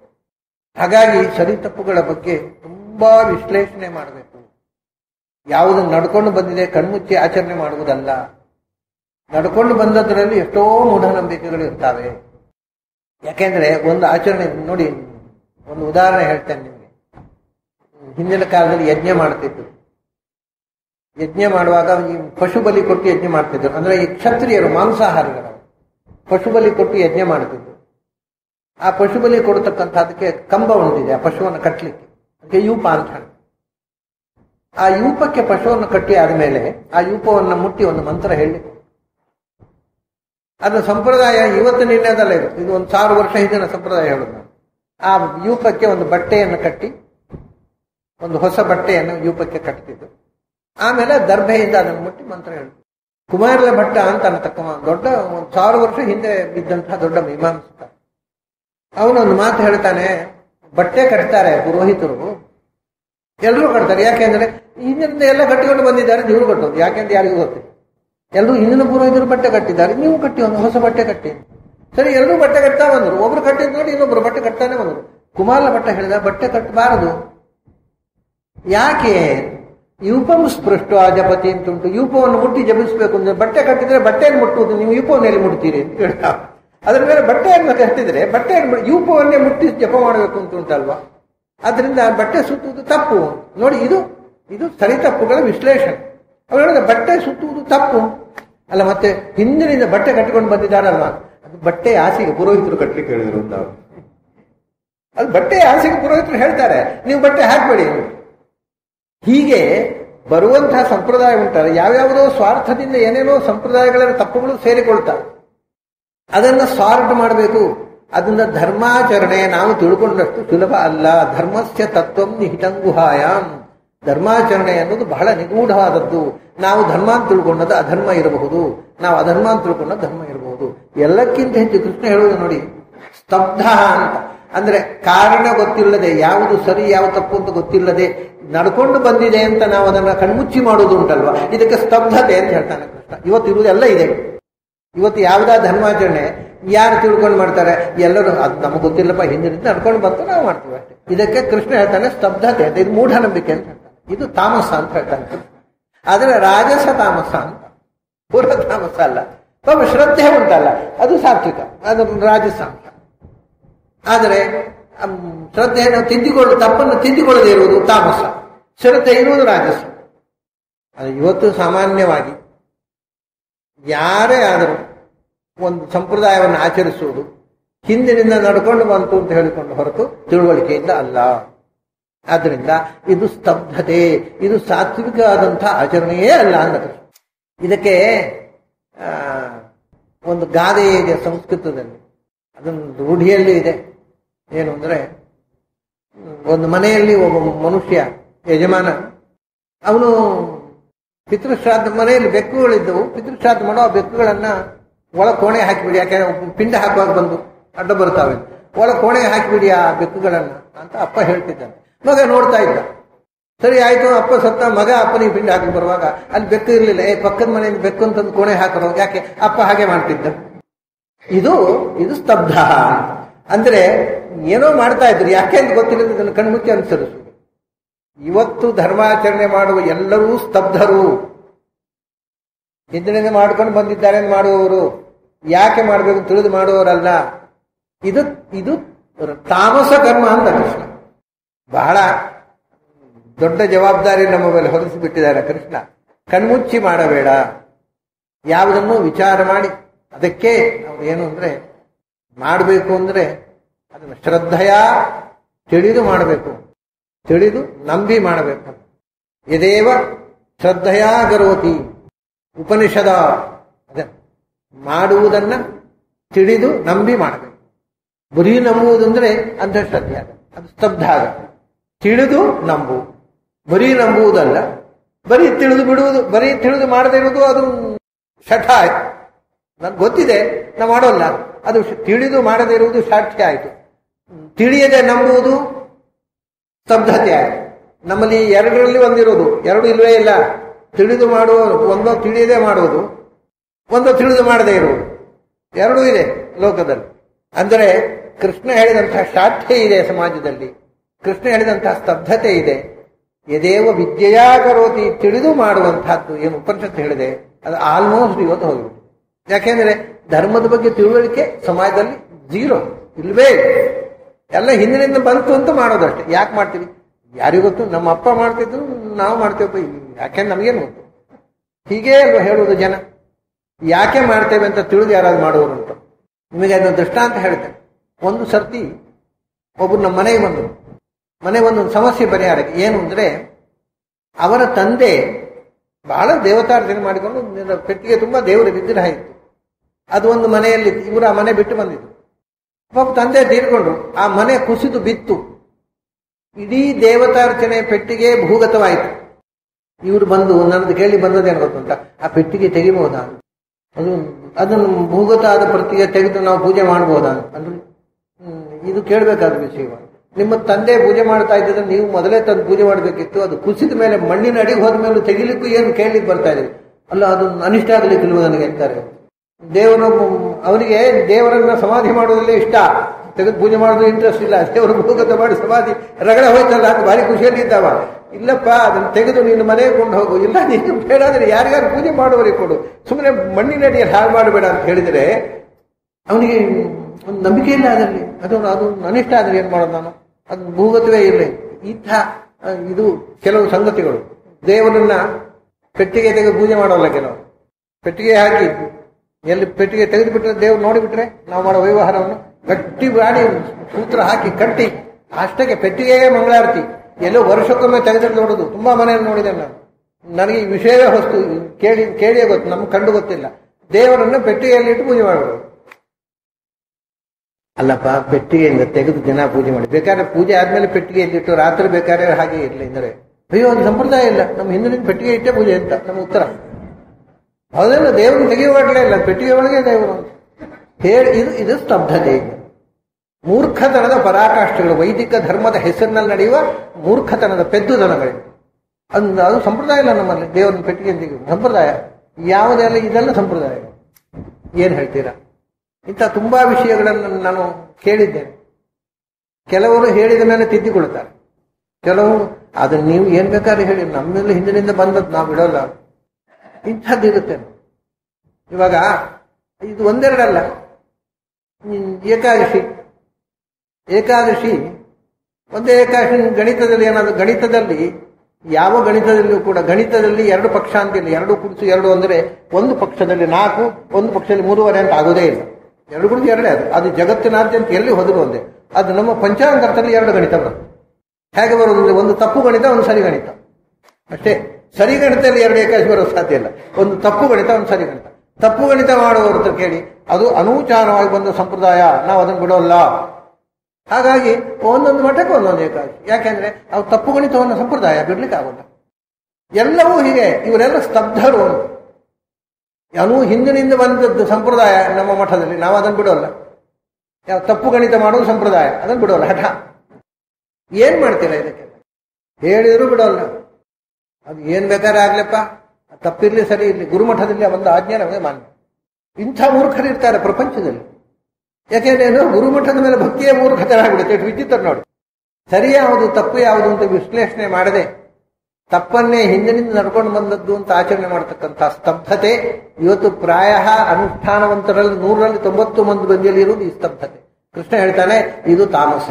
ಹಾಗಾಗಿ ಸರಿ ತಪ್ಪುಗಳ ಬಗ್ಗೆ ತುಂಬಾ ವಿಶ್ಲೇಷಣೆ ಮಾಡಬೇಕು ಯಾವುದು ನಡ್ಕೊಂಡು ಬಂದಿದೆ ಕಣ್ಮುಚ್ಚಿ ಆಚರಣೆ ಮಾಡುವುದಲ್ಲ ನಡ್ಕೊಂಡು ಬಂದದ್ರಲ್ಲಿ ಎಷ್ಟೋ ಮೂಢನಂಬಿಕೆಗಳು ಇರ್ತವೆ ಯಾಕೆಂದ್ರೆ ಒಂದು ಆಚರಣೆ ನೋಡಿ ಒಂದು ಉದಾಹರಣೆ ಹೇಳ್ತೇನೆ ನಿಮಗೆ ಹಿಂದಿನ ಕಾಲದಲ್ಲಿ ಯಜ್ಞ ಮಾಡ್ತಿದ್ರು ಯಜ್ಞ ಮಾಡುವಾಗ ಈ ಪಶು ಬಲಿ ಕೊಟ್ಟು ಯಜ್ಞ ಮಾಡ್ತಿದ್ರು ಅಂದ್ರೆ ಈ ಕ್ಷತ್ರಿಯರು ಮಾಂಸಾಹಾರಿಗಳು ಪಶು ಬಲಿ ಕೊಟ್ಟು ಯಜ್ಞ ಮಾಡ್ತಿದ್ರು ಆ ಪಶು ಬಲಿ ಕೊಡತಕ್ಕಂಥದಕ್ಕೆ ಕಂಬ ಒಂದಿದೆ ಆ ಪಶುವನ್ನು ಕಟ್ಟಲಿಕ್ಕೆ ಅದಕ್ಕೆ ಯೂಪ ಅಂತ ಹೇಳಿ ಆ ಯೂಪಕ್ಕೆ ಪಶುವನ್ನು ಕಟ್ಟಿ ಆದಮೇಲೆ ಆ ಯೂಪವನ್ನು ಮುಟ್ಟಿ ಒಂದು ಮಂತ್ರ ಹೇಳಿ ಅದು ಸಂಪ್ರದಾಯ ಇವತ್ತು ನಿನ್ನೆದಲ್ಲ ಇದು ಇದು ಒಂದು ಸಾವಿರ ವರ್ಷ ಹಿಂದಿನ ಸಂಪ್ರದಾಯ ಹೇಳುದು ನಾನು ಆ ಯೂಪಕ್ಕೆ ಒಂದು ಬಟ್ಟೆಯನ್ನು ಕಟ್ಟಿ ಒಂದು ಹೊಸ ಬಟ್ಟೆಯನ್ನು ಯೂಪಕ್ಕೆ ಕಟ್ತಿದ್ದು ಆಮೇಲೆ ದರ್ಭೆಯಿಂದ ಅದನ್ನು ಮುಟ್ಟಿ ಮಂತ್ರ ಹೇಳುದು ಕುಮಾರಲ ಭಟ್ಟ ಅಂತ ಅನ್ನತಕ್ಕ ದೊಡ್ಡ ಒಂದು ಸಾವಿರ ವರ್ಷ ಹಿಂದೆ ಇದ್ದಂತಹ ದೊಡ್ಡ ಮೀಮಾಂಸಕ ಅವನೊಂದು ಮಾತು ಹೇಳ್ತಾನೆ ಬಟ್ಟೆ ಕಟ್ತಾರೆ ಪುರೋಹಿತರು ಎಲ್ಲರೂ ಕಟ್ತಾರೆ ಯಾಕೆಂದ್ರೆ ಹಿಂದಿನಿಂದ ಎಲ್ಲ ಕಟ್ಟಿಕೊಂಡು ಬಂದಿದ್ದಾರೆ ನೀವು ಕಟ್ಟೋದು ಯಾಕೆಂದ್ರೆ ಯಾರಿಗೂ ಗೊತ್ತಿಲ್ಲ ಎಲ್ಲರೂ ಹಿಂದಿನ ಪುರೋಹಿತರು ಬಟ್ಟೆ ಕಟ್ಟಿದ್ದಾರೆ ನೀವು ಕಟ್ಟಿ ಒಂದು ಹೊಸ ಬಟ್ಟೆ ಕಟ್ಟಿ ಸರಿ ಎಲ್ಲರೂ ಬಟ್ಟೆ ಕಟ್ತಾ ಬಂದರು ಒಬ್ರು ಕಟ್ಟಿದ್ ನೋಡಿ ಇನ್ನೊಬ್ರು ಬಟ್ಟೆ ಕಟ್ತಾನೆ ಬಂದರು ಕುಮಾರ ಬಟ್ಟೆ ಹೇಳಿದ ಬಟ್ಟೆ ಕಟ್ಟಬಾರದು ಯಾಕೆ ಯೂಪಂ ಸ್ಪೃಷ್ಟ ಜಪತಿ ಅಂತುಂಟು ಯೂಪವನ್ನು ಮುಟ್ಟಿ ಜಪಿಸಬೇಕು ಅಂದ್ರೆ ಬಟ್ಟೆ ಕಟ್ಟಿದ್ರೆ ಬಟ್ಟೆಯನ್ನು ಮುಟ್ಟುವುದು ನೀವು ಯೂಪವನ್ನು ಎಲ್ಲಿ ಮುಟ್ತೀರಿ ಅಂತ ಹೇಳ್ದ ಅದ್ರ ಮೇಲೆ ಬಟ್ಟೆಯನ್ನು ಕಟ್ಟಿದ್ರೆ ಬಟ್ಟೆಯನ್ನು ಯೂಪವನ್ನೇ ಮುಟ್ಟಿ ಜಪ ಮಾಡಬೇಕು ಅಂತ ಉಂಟಲ್ವಾ ಆದ್ರಿಂದ ಬಟ್ಟೆ ಸುತ್ತುವುದು ತಪ್ಪು ನೋಡಿ ಇದು ಇದು ಸರಿ ತಪ್ಪುಗಳ ವಿಶ್ಲೇಷಣೆ ಅವ್ರು ಹೇಳಿದ ಬಟ್ಟೆ ಸುತ್ತುವುದು ತಪ್ಪು ಅಲ್ಲ ಮತ್ತೆ ಹಿಂದಿನಿಂದ ಬಟ್ಟೆ ಕಟ್ಟಿಕೊಂಡು ಬಂದಿದ್ದಾರಲ್ವಾ ಅದು ಬಟ್ಟೆ ಆಸೆಗೆ ಪುರೋಹಿತರು ಕಟ್ಟಲಿಕ್ಕೆ ಹೇಳಿದ್ರು ಅಂತ ಅವ್ರು. ಅದು ಬಟ್ಟೆ ಆಸೆಗೆ ಪುರೋಹಿತರು ಹೇಳ್ತಾರೆ ನೀವು ಬಟ್ಟೆ ಹಾಕ್ಬೇಡಿ ಹೀಗೆ ಬರುವಂತಹ ಸಂಪ್ರದಾಯ ಉಂಟಲ್ಲ ಯಾವ್ಯಾವುದೋ ಸ್ವಾರ್ಥದಿಂದ ಏನೇನೋ ಸಂಪ್ರದಾಯಗಳ ತಪ್ಪುಗಳು ಸೇರಿಕೊಳ್ತಾರೆ ಅದನ್ನ ಸಾರ್ಟ್ ಮಾಡಬೇಕು ಅದನ್ನ ಧರ್ಮಾಚರಣೆ ನಾವು ತಿಳ್ಕೊಂಡಷ್ಟು ಸುಲಭ ಅಲ್ಲ ಧರ್ಮಸ್ಯ ತತ್ವಂ ನಿಹಿತಂಗುಹಾಯಾಮ್ ಧರ್ಮಾಚರಣೆ ಅನ್ನೋದು ಬಹಳ ನಿಗೂಢವಾದದ್ದು ನಾವು ಧರ್ಮ ಅಂತ ತಿಳ್ಕೊಂಡದ್ದು ಅಧರ್ಮ ಇರಬಹುದು ನಾವು ಅಧರ್ಮ ಅಂತ ತಿಳ್ಕೊಂಡದ್ದು ಧರ್ಮ ಇರಬಹುದು ಎಲ್ಲಕ್ಕಿಂತ ಹೆಚ್ಚು ಕೃಷ್ಣ ಹೇಳುವುದು ನೋಡಿ ಸ್ತಬ್ಧ ಅಂತ ಅಂದ್ರೆ ಕಾರಣ ಗೊತ್ತಿಲ್ಲದೆ ಯಾವುದು ಸರಿ ಯಾವ ತಪ್ಪು ಅಂತ ಗೊತ್ತಿಲ್ಲದೆ ನಡ್ಕೊಂಡು ಬಂದಿದೆ ಅಂತ ನಾವು ಅದನ್ನ ಕಣ್ಮುಚ್ಚಿ ಮಾಡೋದು ಉಂಟಲ್ವಾ ಇದಕ್ಕೆ ಸ್ತಬ್ಧತೆ ಅಂತ ಹೇಳ್ತಾನೆ ಕೃಷ್ಣ ಇವತ್ತು ಇರುವುದೆಲ್ಲ ಇದೆ ಇವತ್ತು ಯಾವುದಾ ಧರ್ಮಾಚರಣೆ ಯಾರು ತಿಳ್ಕೊಂಡು ಮಾಡ್ತಾರೆ ಎಲ್ಲರೂ ಅದು ನಮಗೆ ಗೊತ್ತಿಲ್ಲಪ್ಪ ಹಿಂದಿನಿಂದ ನಡ್ಕೊಂಡು ಬಂತು ನಾವು ಮಾಡ್ತೀವಿ ಅಷ್ಟೇ ಇದಕ್ಕೆ ಕೃಷ್ಣ ಹೇಳ್ತಾನೆ ಸ್ತಬ್ಧತೆ ಅಂತ ಇದು ಮೂಢನಂಬಿಕೆ ಅಂತ ಹೇಳ್ತಾನೆ ಇದು ತಾಮಸ ಅಂತ ಹೇಳ್ತಾನೆ ಕೃಷ್ಣ ಆದ್ರೆ ರಾಜಸ ತಾಮಸ ಅಂತ ಪೂರ್ವ ತಾಮಸ ಅಲ್ಲ ಪಾಪ ಶ್ರದ್ಧೆ ಉಂಟಲ್ಲ ಅದು ಸಾತ್ವಿಕ ಅದು ರಾಜಸ ಅಂತ ಆದರೆ ಅಮ್, ಶ್ರದ್ಧೆಯನ್ನು ತಿದ್ದಿಕೊಳ್ಳು ತಪ್ಪನ್ನು ತಿದ್ದಿಕೊಳ್ಳದೆ ಇರುವುದು ತಾಮಸ ಶ್ರದ್ಧೆ ಇರುವುದು ರಾಜಸ ಅದು ಇವತ್ತು ಸಾಮಾನ್ಯವಾಗಿ ಯಾರೇ ಆದರೂ ಒಂದು ಸಂಪ್ರದಾಯವನ್ನು ಆಚರಿಸುವುದು ಹಿಂದಿನಿಂದ ನಡ್ಕೊಂಡು ಬಂತು ಅಂತ ಹೇಳಿಕೊಂಡು ಹೊರತು ತಿಳುವಳಿಕೆಯಿಂದ ಅಲ್ಲ ಆದ್ರಿಂದ ಇದು ಸ್ತಬ್ಧತೆ ಇದು ಸಾತ್ವಿಕ ಆದಂತಹ ಆಚರಣೆಯೇ ಅಲ್ಲ ಅಂದ ಕೃಷ್ಣ. ಇದಕ್ಕೆ ಆ, ಒಂದು ಗಾದೆ ಇದೆ ಸಂಸ್ಕೃತದಲ್ಲಿ ಅದೊಂದು ರೂಢಿಯಲ್ಲಿ ಇದೆ ಏನು ಅಂದ್ರೆ ಒಂದು ಮನೆಯಲ್ಲಿ ಒಬ್ಬ ಮನುಷ್ಯ ಯಜಮಾನ ಅವನು ಪಿತೃಶ್ರಾದ್ದ ಮನೆಯಲ್ಲಿ ಬೆಕ್ಕುಗಳಿದ್ದವು ಪಿತೃಶ್ರಾದ್ದ ಮಾಡೋ ಆ ಬೆಕ್ಕುಗಳನ್ನ ಒಳ ಕೋಣೆ ಹಾಕಿಬಿಡಿ ಯಾಕೆಂದ್ರೆ ಪಿಂಡ ಹಾಕುವಾಗ ಬಂದು ಅಡ್ಡ ಬರ್ತಾವೆ ಒಳ ಕೋಣೆ ಹಾಕಿಬಿಡಿ ಆ ಬೆಕ್ಕುಗಳನ್ನ ಅಂತ ಅಪ್ಪ ಹೇಳ್ತಿದ್ದಾನೆ ಮಗ ನೋಡ್ತಾ ಇದ್ದ ಸರಿ ಆಯ್ತು ಅಪ್ಪ ಸತ್ತ ಮಗ ಅಪ್ಪನಿಗೆ ಪಿಂಡ ಹಾಕಿ ಬರುವಾಗ ಅಲ್ಲಿ ಬೆಕ್ಕು ಇರ್ಲಿಲ್ಲ ಏ ಪಕ್ಕದ ಮನೆಯಿಂದ ಬೆಕ್ಕು ಅಂತಂದು ಕೋಣೆ ಹಾಕರೋ ಯಾಕೆ ಅಪ್ಪ ಹಾಗೆ ಮಾಡ್ತಿದ್ದ ಇದು ಇದು ಸ್ತಬ್ಧ ಅಂದ್ರೆ ಏನೋ ಮಾಡ್ತಾ ಇದ್ರು ಯಾಕೆ ಅಂತ ಗೊತ್ತಿಲ್ಲ ಇದನ್ನು ಕಣ್ಮುಚ್ಚಿ ಅನುಸರಿಸುವುದು ಇವತ್ತು ಧರ್ಮಾಚರಣೆ ಮಾಡುವ ಎಲ್ಲರೂ ಸ್ತಬ್ಧರು ಹಿಂದಿನಿಂದ ಮಾಡ್ಕೊಂಡು ಬಂದಿದ್ದಾರೆ ಅಂತ ಮಾಡುವವರು ಯಾಕೆ ಮಾಡಬೇಕು ತಿಳಿದು ಮಾಡುವವರಲ್ಲ ಇದು ಇದು ತಾಮಸ ಕರ್ಮ ಅಂತ ಕೃಷ್ಣ ಬಹಳ ದೊಡ್ಡ ಜವಾಬ್ದಾರಿ ನಮ್ಮ ಮೇಲೆ ಹೊರಿಸಿಬಿಟ್ಟಿದ್ದಾರೆ ಕೃಷ್ಣ ಕಣ್ಮುಚ್ಚಿ ಮಾಡಬೇಡ ಯಾವುದನ್ನು ವಿಚಾರ ಮಾಡಿ ಅದಕ್ಕೆ ನಾವು ಏನು ಅಂದ್ರೆ ಮಾಡಬೇಕು ಅಂದ್ರೆ ಅದನ್ನು ಶ್ರದ್ಧೆಯ ತಿಳಿದು ಮಾಡಬೇಕು ತಿಳಿದು ನಂಬಿ ಮಾಡಬೇಕು ಇದೇವ ಶ್ರದ್ಧೆಯ ಗರೋತಿ ಉಪನಿಷದ ಅದೇ ಮಾಡುವುದನ್ನ ತಿಳಿದು ನಂಬಿ ಮಾಡಬೇಕು ಬರೀ ನಂಬುವುದಂದ್ರೆ ಅಂಧಶ್ರದ್ಧೆ ಆಗ ಅದು ಸ್ತಬ್ಧ ಆಗ ತಿಳಿದು ನಂಬು ಬರೀ ನಂಬುವುದಲ್ಲ ಬರೀ ತಿಳಿದು ಬಿಡುವುದು ಬರೀ ತಿಳಿದು ಮಾಡದೇ ಇರುವುದು ಅದು ಶಠ ಆಯ್ತು ನನ್ಗೆ ಗೊತ್ತಿದೆ ನಾ ಮಾಡೋಲ್ಲ ಅದು ಶ್- ತಿಳಿದು ಮಾಡದೇ ಇರುವುದು ಶಾಠ್ಯ ಆಯ್ತು ತಿಳಿಯದೆ ನಂಬುವುದು ಸ್ತಬ್ಧತೆ ಆಯ್ತು ನಮ್ಮಲ್ಲಿ ಎರಡರಲ್ಲಿ ಒಂದಿರೋದು ಎರಡು ಇಲ್ವೇ ಇಲ್ಲ ತಿಳಿದು ಮಾಡುವ ಒಂದೋ ತಿಳಿಯದೆ ಮಾಡುವುದು ಒಂದೋ ತಿಳಿದು ಮಾಡದೇ ಇರುವುದು ಎರಡೂ ಇದೆ ಲೋಕದಲ್ಲಿ ಅಂದರೆ ಕೃಷ್ಣ ಹೇಳಿದಂತಹ ಶಾಠ್ಯ ಇದೆ ಸಮಾಜದಲ್ಲಿ ಕೃಷ್ಣ ಹೇಳಿದಂತಹ ಸ್ತಬ್ಧತೆ ಇದೆ ಯದೇವ ವಿದ್ಯೆಯಾ ಕರೋತಿ ತಿಳಿದು ಮಾಡುವಂತಹದ್ದು ಏನು ಉಪನಿಷತ್ತು ಹೇಳಿದೆ ಅದು ಆಲ್ಮೋಸ್ಟ್ ಇವತ್ತು ಹೋಗಿದೆ ಯಾಕೆಂದ್ರೆ ಧರ್ಮದ ಬಗ್ಗೆ ತಿಳುವಳಿಕೆ ಸಮಾಜದಲ್ಲಿ ಜೀರೋ ಇಲ್ವೇ ಇಲ್ಲ ಎಲ್ಲ ಹಿಂದಿನಿಂದ ಬಂತು ಅಂತ ಮಾಡೋದಷ್ಟೇ ಯಾಕೆ ಮಾಡ್ತೀವಿ ಯಾರಿಗೂ ಗೊತ್ತು ನಮ್ಮ ಅಪ್ಪ ಮಾಡ್ತಿದ್ರು ನಾವು ಮಾಡ್ತೇವೆ ಯಾಕೆಂದ್ರೆ ನಮಗೇನು ಗೊತ್ತು ಹೀಗೇ ಅಲ್ವಾ ಹೇಳುವುದು ಜನ ಯಾಕೆ ಮಾಡ್ತೇವೆ ಅಂತ ತಿಳಿದು ಯಾರಾದ್ರು ಮಾಡುವರು ಅಂತ ನಿಮಗೆ ಅದನ್ನು ದೃಷ್ಟಾಂತ ಹೇಳ್ತೇನೆ ಒಂದು ಸರ್ತಿ ಒಬ್ಬರು ನಮ್ಮ ಮನೆಗೆ ಬಂದರು ಮನೆಗೆ ಒಂದು ಸಮಸ್ಯೆ ಪರಿಹಾರಕ್ಕೆ ಏನು ಅಂದ್ರೆ ಅವರ ತಂದೆ ಬಹಳ ದೇವತಾರ್ಚನೆ ಮಾಡಿಕೊಂಡು ನಿನ್ನ ಪೆಟ್ಟಿಗೆ ತುಂಬಾ ದೇವರ ವಿಗ್ರಹ ಇತ್ತು ಅದು ಒಂದು ಮನೆಯಲ್ಲಿ ಇವರು ಆ ಮನೆ ಬಿಟ್ಟು ಬಂದಿದ್ರು ಪಾಪ ತಂದೆ ತೀರ್ಕೊಂಡ್ರು ಆ ಮನೆ ಕುಸಿದು ಬಿತ್ತು ಇಡೀ ದೇವತಾರ್ಚನೆ ಪೆಟ್ಟಿಗೆ ಭೂಗತವಾಯಿತು ಇವರು ಬಂದು ನನ್ನದು ಕೇಳಿ ಬಂದದೇನು ಗೊತ್ತುಂಟ ಆ ಪೆಟ್ಟಿಗೆ ತೆಗಿಬಹುದಾ ಅದು ಅದನ್ನು ಭೂಗತ ಆದ ಪ್ರತಿಗೆ ತೆಗೆದು ನಾವು ಪೂಜೆ ಮಾಡಬಹುದಾ ಅಂದ್ರೆ ಹ್ಮ್, ಇದು ಕೇಳಬೇಕಾದ ವಿಷಯ ನಿಮ್ಮ ತಂದೆ ಪೂಜೆ ಮಾಡ್ತಾ ಇದ್ದರೆ ನೀವು ಮೊದಲೇ ತಂದು ಪೂಜೆ ಮಾಡಬೇಕಿತ್ತು ಅದು ಕುಸಿದ ಮೇಲೆ ಮಣ್ಣಿನ ಅಡಿಗೆ ಹೋದ ಮೇಲೆ ತೆಗಿಲಿಕ್ಕೂ ಏನು ಕೇಳಲಿಕ್ಕೆ ಬರ್ತಾ ಇದೆ ಅಲ್ಲ ಅದು ಅನಿಷ್ಟ ಆಗಲಿಕ್ಕಿಲ್ವ ನನಗೆ ಅಂತಾರೆ ದೇವರ ಅವರಿಗೆ ದೇವರನ್ನ ಸಮಾಧಿ ಮಾಡೋದಲ್ಲೇ ಇಷ್ಟ ತೆಗೆದು ಪೂಜೆ ಮಾಡೋದು ಇಂಟ್ರೆಸ್ಟ್ ಇಲ್ಲ ದೇವರು ಭೂಗತ ಮಾಡಿ ಸಮಾಧಿ ರಗಳೆ ಹೋಯ್ತಲ್ಲ ಅದು ಭಾರಿ ಖುಷಿಯಲ್ಲಿ ಇದ್ದಾವ ಇಲ್ಲಪ್ಪ ಅದನ್ನ ತೆಗೆದು ನೀನು ಮನೆಗೆ ಕೊಂಡು ಹೋಗು ಇಲ್ಲ ನೀನು ಬೇಡ ಅಂದ್ರೆ ಯಾರಿಗಾರು ಪೂಜೆ ಮಾಡುವವರಿಗೆ ಕೊಡು ಸುಮ್ಮನೆ ಮಣ್ಣಿನ ಅಡಿಯಲ್ಲಿ ಹಾಳು ಮಾಡಬೇಡ ಅಂತ ಹೇಳಿದರೆ ಅವನಿಗೆ ಒಂದು ನಂಬಿಕೆ ಇಲ್ಲ ಅದರಲ್ಲಿ ಅದು ಅದು ಅನಿಷ್ಟ ಆದ್ರೆ ಏನ್ ಮಾಡೋದು ನಾನು ಅದು ಭೂಗತವೇ ಇಲ್ಲ ಇಂಥ ಆ, ಇದು ಕೆಲವು ಸಂಗತಿಗಳು ದೇವರನ್ನ ಪೆಟ್ಟಿಗೆ ತೆಗೆದು ಪೂಜೆ ಮಾಡೋಲ್ಲ ಕೆಲವು ಪೆಟ್ಟಿಗೆ ಹಾಕಿ ಎಲ್ಲಿ ಪೆಟ್ಟಿಗೆ ತೆಗೆದು ಬಿಟ್ರೆ ದೇವ್ರು ನೋಡಿಬಿಟ್ರೆ ನಾವು ಮಾಡೋ ವ್ಯವಹಾರವನ್ನು ಗಟ್ಟಿ ಮಾಡಿ ಸೂತ್ರ ಹಾಕಿ ಕಟ್ಟಿ ಅಷ್ಟಕ್ಕೆ ಪೆಟ್ಟಿಗೆಯೇ ಮಂಗಳಾರತಿ ಎಲ್ಲೋ ವರ್ಷಕ್ಕೊಮ್ಮೆ ತೆಗೆದ್ರೆ ನೋಡುದು ತುಂಬಾ ಮನೆಯಲ್ಲಿ ನೋಡಿದೆ ನಾನು ನನಗೆ ಈ ವಿಷಯವೇ ಹೊಸ್ತು ಕೇಳಿ ಕೇಳಿಯೇ ಗೊತ್ತು ನಮ್ಗೆ ಕಂಡು ಗೊತ್ತಿಲ್ಲ ದೇವರನ್ನ ಪೆಟ್ಟಿಗೆಯಲ್ಲಿ ಇಟ್ಟು ಪೂಜೆ ಮಾಡಬಹುದು ಅಲ್ಲಪ್ಪ ಪೆಟ್ಟಿಗೆಯಿಂದ ತೆಗೆದು ದಿನ ಪೂಜೆ ಮಾಡಿ ಬೇಕಾದ್ರೆ ಪೂಜೆ ಆದ್ಮೇಲೆ ಪೆಟ್ಟಿಗೆಯಲ್ಲಿ ಇಟ್ಟು ರಾತ್ರಿ ಬೇಕಾದ್ರೆ ಹಾಗೆ ಇರಲಿ ಅಂದರೆ ಅಯ್ಯೋ ಅದು ಸಂಪ್ರದಾಯ ಇಲ್ಲ ನಮ್ಮ ಹಿಂದಿನ ಪೆಟ್ಟಿಗೆ ಇಟ್ಟೆ ಪೂಜೆ ಅಂತ ನಮ್ಮ ಉತ್ತರ ಹೌದಲ್ಲ ದೇವರು ತೆಗೆಯುವಾಗಲೇ ಇಲ್ಲ ಪೆಟ್ಟಿಗೆ ಒಳಗೆ ದೇವರು ಅಂತ. ಹೇಳಿ ಇದು ಇದು ಸ್ತಬ್ಧತೆ ಇದೆ ಮೂರ್ಖತನದ ಪರಾಕಾಷ್ಠಗಳು ವೈದಿಕ ಧರ್ಮದ ಹೆಸರಿನಲ್ಲಿ ನಡೆಯುವ ಮೂರ್ಖತನದ ಪೆದ್ದುತನಗಳಿವೆ ಅದು ಅದು ಸಂಪ್ರದಾಯ ಇಲ್ಲ ನಮ್ಮಲ್ಲಿ ದೇವರನ್ನ ಪೆಟ್ಟಿಗೆ ತೆಗೆಯುವುದು ಸಂಪ್ರದಾಯ ಯಾವುದೆಲ್ಲ ಇದೆಲ್ಲ ಸಂಪ್ರದಾಯ ಏನ್ ಹೇಳ್ತೀರಾ ಇಂಥ ತುಂಬಾ ವಿಷಯಗಳನ್ನು ನಾನು ಕೇಳಿದ್ದೇನೆ ಕೆಲವರು ಹೇಳಿದ ಮೇಲೆ ತಿದ್ದಿಕೊಳ್ತಾರೆ ಕೆಲವು ಅದನ್ನ ನೀವು ಏನ್ ಬೇಕಾದ್ರೆ ಹೇಳಿ ನಮ್ಮೆಲ್ಲ ಹಿಂದಿನಿಂದ ಬಂದದ್ದು ನಾವು ಬಿಡೋಲ್ಲ ಇಂಥದ್ದಿರುತ್ತೆ ಇವಾಗ ಇದು ಒಂದೆರಡಲ್ಲ ಹ್ಮ್, ಏಕಾದಶಿ ಏಕಾದಶಿ ಒಂದೇ ಏಕಾದಶಿ ಗಣಿತದಲ್ಲಿ ಏನಾದ್ರು ಗಣಿತದಲ್ಲಿ ಯಾವ ಗಣಿತದಲ್ಲಿಯೂ ಕೂಡ ಗಣಿತದಲ್ಲಿ ಎರಡು ಪಕ್ಷ ಅಂತಿಲ್ಲ ಎರಡು ಕುಡಿಸು ಎರಡು ಅಂದರೆ ಒಂದು ಪಕ್ಷದಲ್ಲಿ ನಾಲ್ಕು ಒಂದು ಪಕ್ಷದಲ್ಲಿ ಮೂರುವರೆ ಅಂತ ಆಗೋದೇ ಇಲ್ಲ ಎರಡು ಕುಡಿಸು ಎರಡೇ ಅದು ಅದು ಜಗತ್ತಿನಾದ್ಯಂತ ಎಲ್ಲಿ ಹೋದರೂ ಒಂದೇ ಅದು ನಮ್ಮ ಪಂಚಾಂಗದಲ್ಲಿ ಎರಡು ಗಣಿತ ಬರುತ್ತೆ ಹೇಗೆ ಬರುವುದಿಲ್ಲ ಒಂದು ತಪ್ಪು ಗಣಿತ ಒಂದು ಸರಿ ಗಣಿತ ಅಷ್ಟೇ ಸರಿ ಗಣಿತದಲ್ಲಿ ಎರಡು ಏಕಾದಶಿ ಬರೋ ಸಾಧ್ಯ ಇಲ್ಲ ಒಂದು ತಪ್ಪು ಗಣಿತ ಒಂದು ಸರಿ ಗಣಿತ ತಪ್ಪು ಗಣಿತ ಮಾಡುವವ್ರ ಹತ್ರ ಕೇಳಿ ಅದು ಅನೂಚಾನವಾಗಿ ಬಂದ ಸಂಪ್ರದಾಯ ನಾವು ಅದನ್ನು ಬಿಡೋಲ್ಲ ಹಾಗಾಗಿ ಒಂದೊಂದು ಮಠಕ್ಕೆ ಒಂದೊಂದು ಏಕಾದಶಿ ಯಾಕೆಂದ್ರೆ ಅವು ತಪ್ಪು ಗಣಿತವನ್ನು ಸಂಪ್ರದಾಯ ಬಿಡ್ಲಿಕ್ಕೆ ಆಗೋಲ್ಲ ಎಲ್ಲವೂ ಹೀಗೆ ಇವರೆಲ್ಲ ಸ್ತಬ್ಧರು ಅನು ಹಿಂದಿನಿಂದ ಬಂದದ್ದು ಸಂಪ್ರದಾಯ ನಮ್ಮ ಮಠದಲ್ಲಿ ನಾವು ಅದನ್ನು ಬಿಡೋಲ್ಲ ಯಾವ ತಪ್ಪು ಗಣಿತ ಮಾಡೋದು ಸಂಪ್ರದಾಯ ಅದನ್ನು ಬಿಡೋಲ್ಲ ಹಠ ಏನ್ ಮಾಡ್ತೀರಾ ಇದಕ್ಕೆ ಹೇಳಿದ್ರು ಬಿಡೋಲ್ಲ ಅದು ಏನ್ ಬೇಕಾದ್ರೆ ಆಗ್ಲಪ್ಪ ತಪ್ಪಿರ್ಲಿ ಸರಿ ಇರ್ಲಿ ಗುರುಮಠದಲ್ಲಿ ಒಂದು ಆಜ್ಞೆ ನಮಗೆ ಮಾನ್ಯ ಇಂಥ ಮೂರ್ಖರು ಇರ್ತಾರೆ ಪ್ರಪಂಚದಲ್ಲಿ ಯಾಕೆಂದ್ರೆ ಏನು ಗುರುಮಠದ ಮೇಲೆ ಭಕ್ತಿಯೇ ಮೂರ್ಖತರಾಗ್ಬಿಡುತ್ತೆ ಎಷ್ಟು ವಿಚಿತ್ರ ನೋಡಿ ಸರಿ ಯಾವುದು ತಪ್ಪು ಯಾವುದು ಅಂತ ವಿಶ್ಲೇಷಣೆ ಮಾಡದೆ ತಪ್ಪನ್ನೇ ಹಿಂದಿನಿಂದ ನಡ್ಕೊಂಡು ಬಂದದ್ದು ಅಂತ ಆಚರಣೆ ಮಾಡತಕ್ಕಂಥ ಸ್ತಬ್ಧತೆ ಇವತ್ತು ಪ್ರಾಯ ಅನುಷ್ಠಾನವಂತರಲ್ಲಿ ನೂರರಲ್ಲಿ ತೊಂಬತ್ತು ಮಂದಿ ಬಂದಿಯಲ್ಲಿ ಇರುವುದು ಈ ಸ್ತಬ್ಧತೆ ಕೃಷ್ಣ ಹೇಳ್ತಾನೆ ಇದು ತಾಮಸ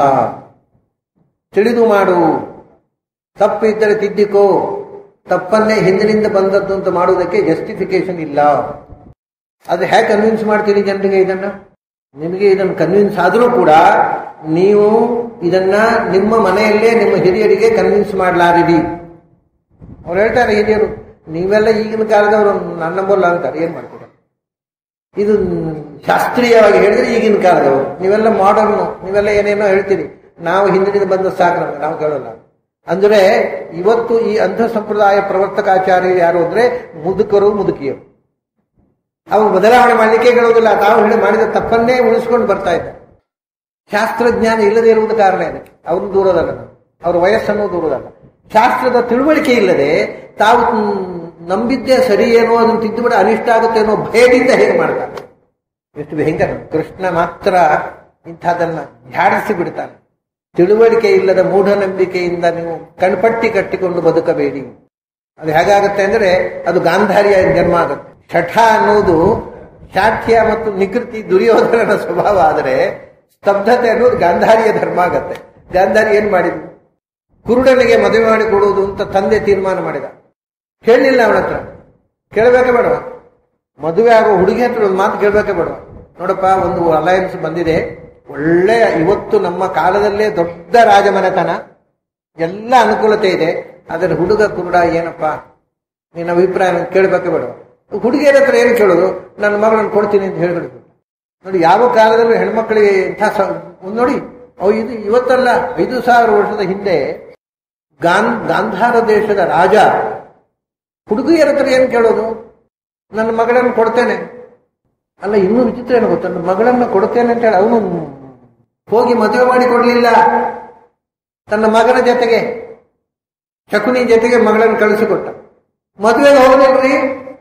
ತಿಳಿದು ಮಾಡು ತಪ್ಪು ಇದ್ದರೆ ತಿದ್ದಿಕೋ ತಪ್ಪನ್ನೇ ಹಿಂದಿನಿಂದ ಬಂದದ್ದು ಅಂತ ಮಾಡುವುದಕ್ಕೆ ಜಸ್ಟಿಫಿಕೇಶನ್ ಇಲ್ಲ ಅದು ಹೇಗೆ ಕನ್ವಿನ್ಸ್ ಮಾಡ್ತೀರಿ ಜನರಿಗೆ ಇದನ್ನ ನಿಮಗೆ ಇದನ್ನು ಕನ್ವಿನ್ಸ್ ಆದರೂ ಕೂಡ ನೀವು ಇದನ್ನ ನಿಮ್ಮ ಮನೆಯಲ್ಲೇ ನಿಮ್ಮ ಹಿರಿಯರಿಗೆ ಕನ್ವಿನ್ಸ್ ಮಾಡಲಾರಿರಿ ಅವ್ರು ಹೇಳ್ತಾರೆ ಹಿರಿಯರು ನೀವೆಲ್ಲ ಈಗಿನ ಕಾಲದವರು ನನ್ನ ನಂಬಲ್ಲ ಅಂತಾರೆ ಏನ್ ಮಾಡ್ತೀರ ಇದು ಶಾಸ್ತ್ರೀಯವಾಗಿ ಹೇಳಿದ್ರೆ ಈಗಿನ ಕಾಲದವರು ನೀವೆಲ್ಲ ಮಾಡರ್ನು ನೀವೆಲ್ಲ ಏನೇನೋ ಹೇಳ್ತೀರಿ ನಾವು ಹಿಂದಿನಿಂದ ಬಂದ ಸಾಕು ನಮ್ಗೆ ನಾವು ಕೇಳೋಲ್ಲ ಅಂದ್ರೆ ಇವತ್ತು ಈ ಅಂಧ ಸಂಪ್ರದಾಯ ಪ್ರವರ್ತಕಾಚಾರ್ಯರು ಯಾರು ಅಂದ್ರೆ ಮುದುಕರು ಮುದುಕಿಯರು ಅವರು ಬದಲಾವಣೆ ಮಾಡಲಿಕ್ಕೆ ಕೇಳೋದಿಲ್ಲ ತಾವು ಹೇಳಿ ಮಾಡಿದ ತಪ್ಪನ್ನೇ ಉಳಿಸ್ಕೊಂಡು ಬರ್ತಾ ಇದ್ದಾರೆ ಶಾಸ್ತ್ರಜ್ಞಾನ ಇಲ್ಲದೆ ಇರುವುದು ಕಾರಣ ಇದಕ್ಕೆ ಅವರು ದೂರದಲ್ಲ ಅವ್ರ ವಯಸ್ಸನ್ನು ದೂರದಲ್ಲ ಶಾಸ್ತ್ರದ ತಿಳುವಳಿಕೆ ಇಲ್ಲದೆ ತಾವು ಮ್, ನಂಬಿದ್ದೇ ಸರಿ ಏನೋ ಅದನ್ನು ತಿದ್ದುಬಿಡ ಅನಿಷ್ಟ ಆಗುತ್ತೆ ಅನ್ನೋ ಭಯದಿಂದ ಹೇಗೆ ಮಾಡ್ತಾರೆ ಎಷ್ಟು ಭಯಂಕರ ಕೃಷ್ಣ ಮಾತ್ರ ಇಂಥದನ್ನ ಝಾಡಿಸಿ ಬಿಡ್ತಾನೆ ತಿಳುವಳಿಕೆ ಇಲ್ಲದ ಮೂಢನಂಬಿಕೆಯಿಂದ ನೀವು ಕಣ್ಪಟ್ಟಿ ಕಟ್ಟಿಕೊಂಡು ಬದುಕಬೇಡಿ ಅದು ಹೇಗಾಗುತ್ತೆ ಅಂದ್ರೆ ಅದು ಗಾಂಧಾರಿಯ ಜನ್ಮ ಆಗುತ್ತೆ ಶಠ ಅನ್ನೋದು ಶಾಠ್ಯ ಮತ್ತು ನಿಕೃತಿ ದುರ್ಯೋಧನನ ಸ್ವಭಾವ ಆದರೆ ಸ್ತಬ್ಧತೆ ಅನ್ನೋದು ಗಾಂಧಾರಿಯ ಧರ್ಮ ಆಗತ್ತೆ ಗಾಂಧಾರಿ ಏನ್ ಮಾಡಿದ್ರು ಕುರುಡನಿಗೆ ಮದುವೆ ಮಾಡಿ ಕೊಡುವುದು ಅಂತ ತಂದೆ ತೀರ್ಮಾನ ಮಾಡಿದ ಕೇಳಲಿಲ್ಲ ಅವನ ಹತ್ರ ಕೇಳಬೇಕೆ ಬೇಡವ ಮದುವೆ ಆಗೋ ಹುಡುಗಿ ಹತ್ರ ಒಂದು ಮಾತು ಕೇಳಬೇಕೆ ಬೇಡವ ನೋಡಪ್ಪ ಒಂದು ಅಲಯನ್ಸ್ ಬಂದಿದೆ ಒಳ್ಳೆಯ ಇವತ್ತು ನಮ್ಮ ಕಾಲದಲ್ಲೇ ದೊಡ್ಡ ರಾಜಮನೆತನ ಎಲ್ಲ ಅನುಕೂಲತೆ ಇದೆ ಆದರೆ ಹುಡುಗ ಕುರುಡ ಏನಪ್ಪ ನಿನ್ನ ಅಭಿಪ್ರಾಯ ಕೇಳಬೇಕೆ ಬೇಡವ ಹುಡುಗಿಯರ ಹತ್ರ ಏನು ಕೇಳೋದು ನನ್ನ ಮಗಳನ್ನು ಕೊಡ್ತೀನಿ ಅಂತ ಹೇಳ್ಬಿಡ್ತು ನೋಡಿ ಯಾವ ಕಾಲದಲ್ಲೂ ಹೆಣ್ಮಕ್ಳಿಗೆ ಇಂಥ ಸ- ಒಂದ್ ನೋಡಿ ಅವು ಇದು ಇವತ್ತಲ್ಲ ಐದು ಸಾವಿರ ವರ್ಷದ ಹಿಂದೆ ಗಾನ್ ಗಾಂಧಾರ ದೇಶದ ರಾಜ ಹುಡುಗಿಯರ ಹತ್ರ ಏನು ಕೇಳೋದು ನನ್ನ ಮಗಳನ್ನು ಕೊಡ್ತೇನೆ ಅಲ್ಲ ಇನ್ನೂ ವಿಚಿತ್ರ ಏನು ಗೊತ್ತಾ ನನ್ನ ಮಗಳನ್ನ ಕೊಡ್ತೇನೆ ಅಂತ ಹೇಳಿ ಅವನು ಹೋಗಿ ಮದುವೆ ಮಾಡಿ ಕೊಡ್ಲಿಲ್ಲ ತನ್ನ ಮಗನ ಜೊತೆಗೆ ಶಕುನಿ ಜೊತೆಗೆ ಮಗಳನ್ನು ಕಳಿಸಿಕೊಟ್ಟ ಮದುವೆಗೆ ಹೋಗಲಿಲ್ರಿ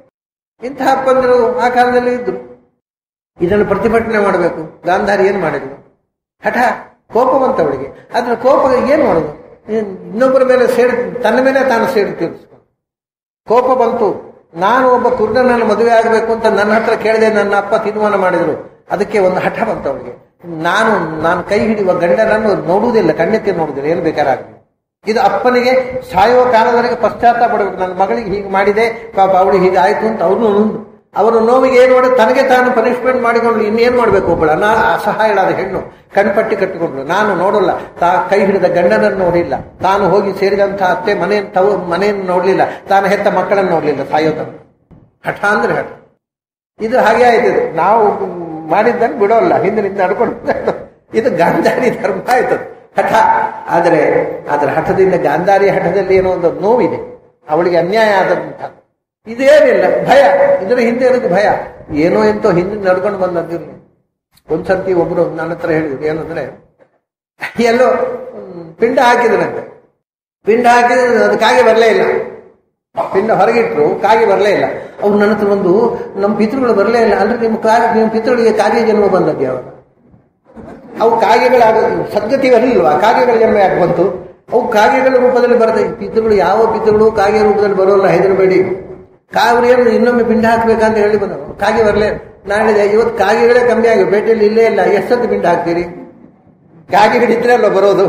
ಇಂಥ ಅಪ್ಪಂದರು ಆ ಕಾಲದಲ್ಲಿ ಇದ್ರು ಇದನ್ನು ಪ್ರತಿಭಟನೆ ಮಾಡಬೇಕು ಗಾಂಧಾರಿ ಏನ್ ಮಾಡಿದ್ರು ಹಠ ಕೋಪ ಬಂತ ಅವಳಿಗೆ ಅದ್ರ ಕೋಪ ಏನ್ ಮಾಡೋದು ಏನ್ ಇನ್ನೊಬ್ಬರ ಮೇಲೆ ಸೇಡು ತನ್ನ ಮೇಲೆ ತಾನು ಸೇಡು ತೀರಿಸ್ಕೊಂಡು ಕೋಪ ಬಂತು ನಾನು ಒಬ್ಬ ಕುರುಡನನ್ನು ಮದುವೆ ಆಗಬೇಕು ಅಂತ ನನ್ನ ಹತ್ರ ಕೇಳಿದೆ ನನ್ನ ಅಪ್ಪ ತೀರ್ಮಾನ ಮಾಡಿದ್ರು ಅದಕ್ಕೆ ಒಂದು ಹಠ ಬಂತು ಅವಳಿಗೆ ನಾನು ನಾನು ಕೈ ಹಿಡಿಯುವ ಗಂಡನನ್ನು ನೋಡುವುದಿಲ್ಲ ಕಣ್ಣೆತ್ತಿ ನೋಡುವುದಿಲ್ಲ ಏನು ಬೇಕಾರಾಗಲಿ ಇದು ಅಪ್ಪನಿಗೆ ಸಾಯುವ ಕಾಲದವರೆಗೆ ಪಶ್ಚಾತ್ತಾಪ ಪಡಬೇಕು ನನ್ನ ಮಗಳಿಗೆ ಹೀಗೆ ಮಾಡಿದೆ ಪಾಪ ಅವಳಿಗೆ ಹೀಗೆ ಆಯ್ತು ಅಂತ ಅವ್ರನ್ನು ನೊಂದು ಅವರ ನೋವಿಗೆ ಏನು ಮಾಡಿ ತನಗೆ ತಾನು ಪನಿಷ್ಮೆಂಟ್ ಮಾಡಿಕೊಂಡು ಇನ್ನೇನು ಮಾಡಬೇಕು ಒಬ್ಬಳ ನಾ ಅಸಹಾಯಳಾದ ಹೆಣ್ಣು ಕಣ್ಪಟ್ಟಿ ಕಟ್ಟಿಕೊಂಡ್ಳು ನಾನು ನೋಡಲ್ಲ ತಾ ಕೈ ಹಿಡಿದ ಗಂಡನನ್ನು ನೋಡಿಲ್ಲ ತಾನು ಹೋಗಿ ಸೇರಿದಂಥ ಅತ್ತೆ ಮನೆ ತವ ಮನೆಯನ್ನು ನೋಡಲಿಲ್ಲ ತಾನು ಹೆತ್ತ ಮಕ್ಕಳನ್ನು ನೋಡಲಿಲ್ಲ ಸಾಯೋತನ ಹಠ ಅಂದ್ರೆ ಹಠ ಇದು ಹಾಗೆ ಆಯ್ತು ಇದು. ನಾವು ಮಾಡಿದ್ದನ್ನು ಬಿಡೋಲ್ಲ ಹಿಂದಿನಿಂದ ನಡ್ಕೊಂಡು ಹೋಗ್ತಾ ಇದು ಗಾಂಧಾರಿ ಧರ್ಮ ಆಯ್ತು ಹಠ ಆದರೆ ಅದರ ಹಠದಿಂದ ಗಾಂಧಾರಿ ಹಠದಲ್ಲಿ ಏನೋ ಒಂದು ನೋವಿದೆ ಅವಳಿಗೆ ಅನ್ಯಾಯ ಆದಂತ ಇದೇನಿಲ್ಲ ಭಯ ಇದರ ಹಿಂದೆ ಇರೋದು ಭಯ ಏನೋ ಎಂತೋ ಹಿಂದೆ ನಡ್ಕೊಂಡು ಬಂದದ್ದು ಒಂದ್ಸರ್ತಿ ಒಬ್ರು ನನ್ನ ಹತ್ರ ಹೇಳಿದ್ರು ಏನಂದ್ರೆ ಎಲ್ಲೋ ಹ್ಮ್, ಪಿಂಡ ಹಾಕಿದ್ರಂತೆ ಪಿಂಡ ಹಾಕಿದ್ರೆ ಅದು ಕಾಗೆ ಬರಲೇ ಇಲ್ಲ ಪಿಂಡ ಹೊರಗಿಟ್ರು ಕಾಗೆ ಬರಲೇ ಇಲ್ಲ ಅವ್ರು ನನ್ನ ಹತ್ರ ಒಂದು ನಮ್ಮ ಪಿತೃಗಳು ಬರಲೇ ಇಲ್ಲ ಅಂದ್ರೆ ನಿಮ್ಮ ಕಾಗೆ ನಿಮ್ಮ ಪಿತೃಗಳಿಗೆ ಕಾಗೆ ಜನ್ಮ ಬಂದದ್ದು ಯಾವಾಗ ಅವು ಕಾಗೆಗಳಾಗ ಸದ್ಗತಿ ಬರಲಿಲ್ವಾ ಕಾಗೆಗಳ ಜನ್ಮ ಯಾಕೆ ಬಂತು ಅವು ಕಾಗೆಗಳ ರೂಪದಲ್ಲಿ ಬರ್ತವೆ ಪಿತೃಗಳು ಯಾವ ಪಿತೃಗಳು ಕಾಗೆ ರೂಪದಲ್ಲಿ ಬರೋಲ್ಲ ಹೆದರಬೇಡಿ ಕಾವ್ರು ಏನು ಇನ್ನೊಮ್ಮೆ ಪಿಂಡ ಹಾಕ್ಬೇಕಂತ ಹೇಳಿ ಬಂದವು ಕಾಗೆ ಬರಲೇ ನಾನು ಹೇಳಿದೆ ಇವತ್ತು ಕಾಗೆಗಳೇ ಕಮ್ಮಿ ಆಗಿ ಪೇಟೆಯಲ್ಲಿ ಇಲ್ಲೇ ಇಲ್ಲ ಎಷ್ಟೊತ್ತು ಪಿಂಡ ಹಾಕ್ತೀರಿ ಕಾಗೆಗಳಿದ್ರೆ ಅಲ್ಲ ಬರೋದು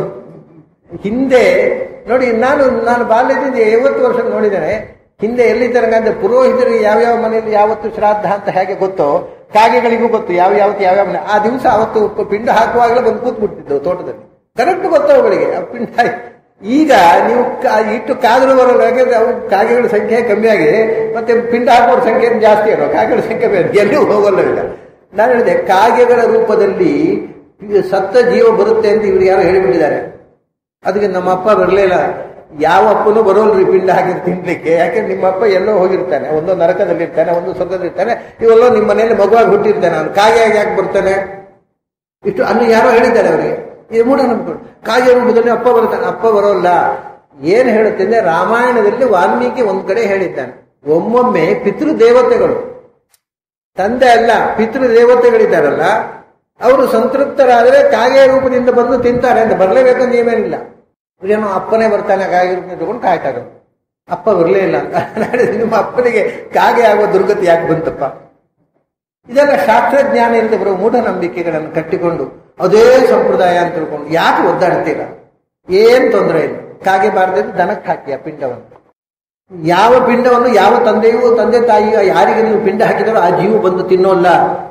ಹಿಂದೆ ನೋಡಿ ನಾನು ನಾನು ಬಾಲ್ಯದಿಂದ ಐವತ್ತು ವರ್ಷ ನೋಡಿದ್ದೇನೆ ಹಿಂದೆ ಎಲ್ಲಿದ್ದಾಗ ಅಂದ್ರೆ ಪುರೋಹಿತರಿಗೆ ಯಾವ್ಯಾವ ಮನೆಯಲ್ಲಿ ಯಾವತ್ತು ಶ್ರಾದ್ದ ಅಂತ ಹೇಗೆ ಗೊತ್ತೋ ಕಾಗೆಗಳಿಗೂ ಗೊತ್ತು ಯಾವ ಯಾವತ್ತು ಯಾವ್ಯಾವ ಮನೆ ಆ ದಿವಸ ಅವತ್ತು ಪಿಂಡ ಹಾಕುವಾಗಲೇ ಬಂದು ಕೂತ್ಬಿಡ್ತಿದ್ದವು ತೋಟದಲ್ಲಿ ಕರೆಕ್ಟ್ ಗೊತ್ತು ಅವುಗಳಿಗೆ ಆ ಪಿಂಡ ಈಗ ನೀವು ಕಾ- ಇಟ್ಟು ಕಾದ್ರು ಬರೋಲ್ಲ ಯಾಕಂದ್ರೆ ಅವು ಕಾಗೆಗಳ ಸಂಖ್ಯೆ ಕಮ್ಮಿ ಆಗಿದೆ ಮತ್ತೆ ಪಿಂಡ ಹಾಕೋರ ಸಂಖ್ಯೆ ಜಾಸ್ತಿ ಇರೋ ಕಾಗೆಗಳ ಸಂಖ್ಯೆ ಬೇರೆ ಎಲ್ಲಿಯೂ ಹೋಗಲ್ಲ ಈಗ ನಾನು ಹೇಳಿದೆ ಕಾಗೆಗಳ ರೂಪದಲ್ಲಿ ಇದು ಸತ್ತ ಜೀವ ಬರುತ್ತೆ ಅಂತ ಇವರು ಯಾರೋ ಹೇಳಿಬಿಟ್ಟಿದ್ದಾರೆ ಅದಕ್ಕೆ ನಮ್ಮ ಅಪ್ಪ ಬರಲಿಲ್ಲ ಯಾವ ಅಪ್ಪನೂ ಬರೋಲ್ರಿ ಪಿಂಡ ಹಾಕಿ ತಿನ್ಲಿಕ್ಕೆ ಯಾಕಂದ್ರೆ ನಿಮ್ಮ ಅಪ್ಪ ಎಲ್ಲೋ ಹೋಗಿರ್ತಾನೆ ಒಂದೋ ನರಕದಲ್ಲಿರ್ತಾನೆ ಒಂದು ಸ್ವರ್ಗದಲ್ಲಿರ್ತಾನೆ ಇವೆಲ್ಲೋ ನಿಮ್ಮ ಮನೆಯಲ್ಲಿ ಮಗುವಾಗಿ ಹುಟ್ಟಿರ್ತಾನೆ ಅವನು ಕಾಗೆಯಾಗಿ ಯಾಕೆ ಬರ್ತಾನೆ ಇಷ್ಟು ಅಲ್ಲಿ ಯಾರೋ ಹೇಳಿದ್ದಾರೆ ಅವರಿಗೆ ಇದು ಮೂಢನಂಬಿಕೆ ಕಾಗೆ ರೂಪದಲ್ಲಿ ಅಪ್ಪ ಬರ್ತಾನೆ ಅಪ್ಪ ಬರೋಲ್ಲ ಏನ್ ಹೇಳುತ್ತೆ ಅಂದ್ರೆ ರಾಮಾಯಣದಲ್ಲಿ ವಾಲ್ಮೀಕಿ ಒಂದ್ ಕಡೆ ಹೇಳಿದ್ದಾನೆ ಒಮ್ಮೊಮ್ಮೆ ಪಿತೃ ದೇವತೆಗಳು ತಂದೆ ಅಲ್ಲ ಪಿತೃ ದೇವತೆಗಳಿದ್ದಾರಲ್ಲ ಅವರು ಸಂತೃಪ್ತರಾದರೆ ಕಾಗೆ ರೂಪದಿಂದ ಬಂದು ತಿಂತಾರೆ ಅಂತ ಬರಲೇಬೇಕಂತ ಏನೇನಿಲ್ಲ ಏನೋ ಅಪ್ಪನೇ ಬರ್ತಾನೆ ಕಾಗೆ ರೂಪ ತಗೊಂಡು ಕಾಯ್ತಾರೆ ಅಪ್ಪ ಬರಲೇ ಇಲ್ಲ ಅಂತ ನಾಡಿದ್ದು ನಿಮ್ಮ ಅಪ್ಪನಿಗೆ ಕಾಗೆ ಆಗುವ ದುರ್ಗತಿ ಯಾಕೆ ಬಂತಪ್ಪ ಇದೆಲ್ಲ ಶಾಸ್ತ್ರಜ್ಞಾನ ಇಲ್ಲದೆ ಬರುವ ಮೂಢನಂಬಿಕೆಗಳನ್ನು ಕಟ್ಟಿಕೊಂಡು ಅದೇ ಸಂಪ್ರದಾಯ ಅಂತ ತಿಳ್ಕೊಂಡು ಯಾಕೆ ಒದ್ದಾಡ್ತೀರ ಏನ್ ತೊಂದರೆ ಇಲ್ಲ ಕಾಗೆ ಬಾರದಿದ್ದು ದನಕ್ಕೆ ಹಾಕಿ ಆ ಪಿಂಡವನ್ನು ಯಾವ ಪಿಂಡವನ್ನು ಯಾವ ತಂದೆಯೂ ತಂದೆ ತಾಯಿಯು ಯಾರಿಗೆ ನೀವು ಪಿಂಡ ಹಾಕಿದಾರೋ ಆ ಜೀವ ಬಂದು ತಿನ್ನೋಲ್ಲ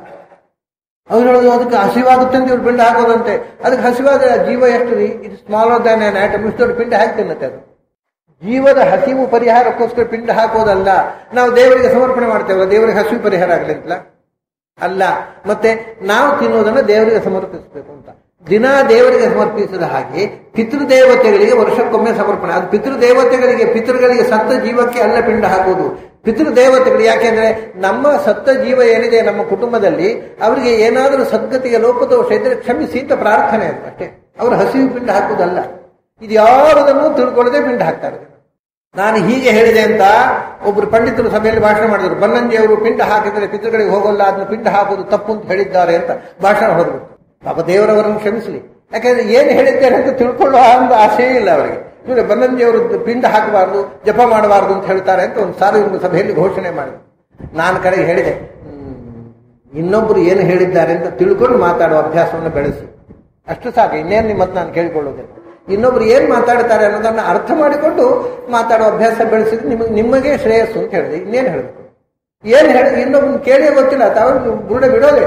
ಅವ್ರು ಹೇಳೋದು ಅದಕ್ಕೆ ಹಸಿವಾಗುತ್ತೆ ಅಂತ ಇವ್ರು ಪಿಂಡ ಹಾಕೋದಂತೆ ಅದಕ್ಕೆ ಹಸಿವಾದ ಜೀವ ಎಷ್ಟು ರೀ ಇದು ಸ್ಮಾಲರ್ ದ್ಯಾನ್ ಆನ್ ಆಟಮ್ ಇಷ್ಟು ದೊಡ್ಡ ಪಿಂಡ ಹಾಕಿ ತಿನ್ನತ್ತೆ ಅದು ಜೀವದ ಹಸಿವು ಪರಿಹಾರಕ್ಕೋಸ್ಕರ ಪಿಂಡ ಹಾಕೋದಲ್ಲ ನಾವು ದೇವರಿಗೆ ಸಮರ್ಪಣೆ ಮಾಡ್ತೇವೆ ದೇವರಿಗೆ ಹಸಿವು ಪರಿಹಾರ ಆಗಲಿ ಅಂತಲ್ಲ ಅಲ್ಲ ಮತ್ತೆ ನಾವು ತಿನ್ನೋದನ್ನ ದೇವರಿಗೆ ಸಮರ್ಪಿಸಬೇಕು ಅಂತ ದಿನ ದೇವರಿಗೆ ಸಮರ್ಪಿಸಿದ ಹಾಗೆ ಪಿತೃದೇವತೆಗಳಿಗೆ ವರ್ಷಕ್ಕೊಮ್ಮೆ ಸಮರ್ಪಣೆ ಅದು ಪಿತೃದೇವತೆಗಳಿಗೆ ಪಿತೃಗಳಿಗೆ ಸತ್ತ ಜೀವಕ್ಕೆ ಅಲ್ಲ ಪಿಂಡ ಹಾಕೋದು ಪಿತೃದೇವತೆಗಳು ಯಾಕೆಂದ್ರೆ ನಮ್ಮ ಸತ್ತ ಜೀವ ಏನಿದೆ ನಮ್ಮ ಕುಟುಂಬದಲ್ಲಿ ಅವರಿಗೆ ಏನಾದರೂ ಸದ್ಗತಿಗೆ ಲೋಪದೋಷ ಇದ್ರೆ ಕ್ಷಮಿಸಿ ಅಂತ ಪ್ರಾರ್ಥನೆ ಅಂತ ಅಷ್ಟೇ ಅವರು ಹಸಿವು ಪಿಂಡ ಹಾಕುವುದಲ್ಲ ಇದು ಯಾವುದನ್ನು ತಿಳ್ಕೊಳ್ಳದೆ ಪಿಂಡ ಹಾಕ್ತಾರೆ ನಾನು ಹೀಗೆ ಹೇಳಿದೆ ಅಂತ ಒಬ್ರು ಪಂಡಿತರು ಸಭೆಯಲ್ಲಿ ಭಾಷಣ ಮಾಡಿದ್ರು ಬನ್ನಂಜಿ ಅವರು ಪಿಂಡ ಹಾಕಿದರೆ ಪಿತೃಗಳಿಗೆ ಹೋಗಲ್ಲ ಅದನ್ನ ಪಿಂಡ ಹಾಕುವುದು ತಪ್ಪು ಅಂತ ಹೇಳಿದ್ದಾರೆ ಅಂತ ಭಾಷಣ ಹೊರಬಿಟ್ಟು ಪಾಪ ದೇವರವರನ್ನು ಕ್ಷಮಿಸಲಿ ಯಾಕಂದ್ರೆ ಏನು ಹೇಳಿದ್ದೇನೆ ಅಂತ ತಿಳ್ಕೊಳ್ಳುವ ಒಂದು ಆಸೆಯೇ ಇಲ್ಲ ಅವರಿಗೆ ಇವರು ಬನ್ನಂಜಿಯವರು ಪಿಂಡ ಹಾಕಬಾರ್ದು ಜಪ ಮಾಡಬಾರ್ದು ಅಂತ ಹೇಳ್ತಾರೆ ಅಂತ ಒಂದು ಸಾರ್ವಜನಿಕ ಸಭೆಯಲ್ಲಿ ಘೋಷಣೆ ಮಾಡಿದೆ ನಾನು ಕಡೆಗೆ ಹೇಳಿದೆ ಹ್ಮ್, ಇನ್ನೊಬ್ಬರು ಏನು ಹೇಳಿದ್ದಾರೆ ಅಂತ ತಿಳ್ಕೊಂಡು ಮಾತಾಡುವ ಅಭ್ಯಾಸವನ್ನು ಬೆಳೆಸಿ ಅಷ್ಟು ಸಾಕು ಇನ್ನೇನು ನಿಮ್ಮತ್ತು ನಾನು ಕೇಳಿಕೊಳ್ಳೋದಿಲ್ಲ ಇನ್ನೊಬ್ರು ಏನು ಮಾತಾಡ್ತಾರೆ ಅನ್ನೋದನ್ನ ಅರ್ಥ ಮಾಡಿಕೊಂಡು ಮಾತಾಡುವ ಅಭ್ಯಾಸ ಬೆಳೆಸಿದ್ರೆ ನಿಮಗೆ ನಿಮಗೆ ಶ್ರೇಯಸ್ಸು ಅಂತ ಹೇಳಿದೆ ಇನ್ನೇನು ಹೇಳಬೇಕು ಏನು ಹೇಳಿ ಇನ್ನೊಬ್ಬನ ಕೇಳೇ ಗೊತ್ತಿಲ್ಲ ತಾವು ಬುರುಡ ಬಿಡೋದೇ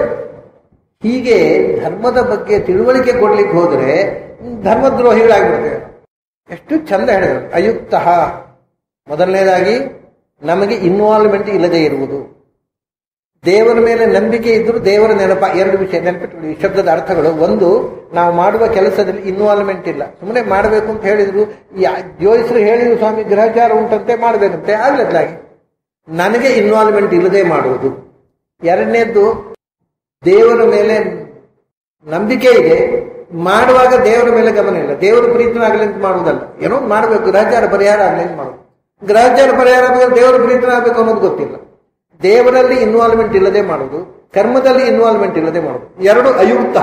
ಹೀಗೆ ಧರ್ಮದ ಬಗ್ಗೆ ತಿಳುವಳಿಕೆ ಕೊಡ್ಲಿಕ್ಕೆ ಹೋದ್ರೆ ಧರ್ಮದ್ರೋಹಿಗಳಾಗ್ಬಿಡ್ತೇವೆ ಎಷ್ಟು ಚಂದ ಹೇಳಿದರು ಅಯುಕ್ತ ಮೊದಲನೇದಾಗಿ ನಮಗೆ ಇನ್ವಾಲ್ವ್ಮೆಂಟ್ ಇಲ್ಲದೆ ಇರುವುದು ದೇವರ ಮೇಲೆ ನಂಬಿಕೆ ಇದ್ರೂ ದೇವರ ನೆನಪ ಎರಡು ವಿಷಯ ನೆನಪಿಟ್ಕೊಳ್ಳಿ ಈ ಶಬ್ದದ ಅರ್ಥಗಳು ಒಂದು ನಾವು ಮಾಡುವ ಕೆಲಸದಲ್ಲಿ ಇನ್ವಾಲ್ವ್ಮೆಂಟ್ ಇಲ್ಲ ಸುಮ್ಮನೆ ಮಾಡಬೇಕು ಅಂತ ಹೇಳಿದ್ರು ಯಾ- ಜೋಯಿಸರು ಹೇಳಿದ್ರು ಸ್ವಾಮಿ ಗ್ರಹಚಾರ ಉಂಟಂತೆ ಮಾಡಬೇಕಂತೆ ಆಗ್ಲಿದ್ದಾಗಿ ನನಗೆ ಇನ್ವಾಲ್ವ್ಮೆಂಟ್ ಇಲ್ಲದೆ ಮಾಡುವುದು ಎರಡನೇದ್ದು ದೇವರ ಮೇಲೆ ನಂಬಿಕೆ ಇದೆ ಮಾಡುವಾಗ ದೇವರ ಮೇಲೆ ಗಮನ ಇಲ್ಲ ದೇವರ ಪ್ರೀತನಾಗಲಿ ಅಂತ ಮಾಡುವುದಲ್ಲ ಏನೋ ಒಂದು ಮಾಡಬೇಕು ಗ್ರಹಚಾರ ಪರಿಹಾರ ಆಗಲಿ ಅಂತ ಮಾಡುದು ಗ್ರಹಚಾರ ಪರಿಹಾರ ಆದಾಗ ದೇವರ ಪ್ರೀತನಾಗಬೇಕು ಅನ್ನೋದು ಗೊತ್ತಿಲ್ಲ ದೇವರಲ್ಲಿ ಇನ್ವಾಲ್ವ್ಮೆಂಟ್ ಇಲ್ಲದೆ ಮಾಡುವುದು ಕರ್ಮದಲ್ಲಿ ಇನ್ವಾಲ್ವ್ಮೆಂಟ್ ಇಲ್ಲದೆ ಮಾಡುವುದು ಎರಡು ಅಯುಕ್ತ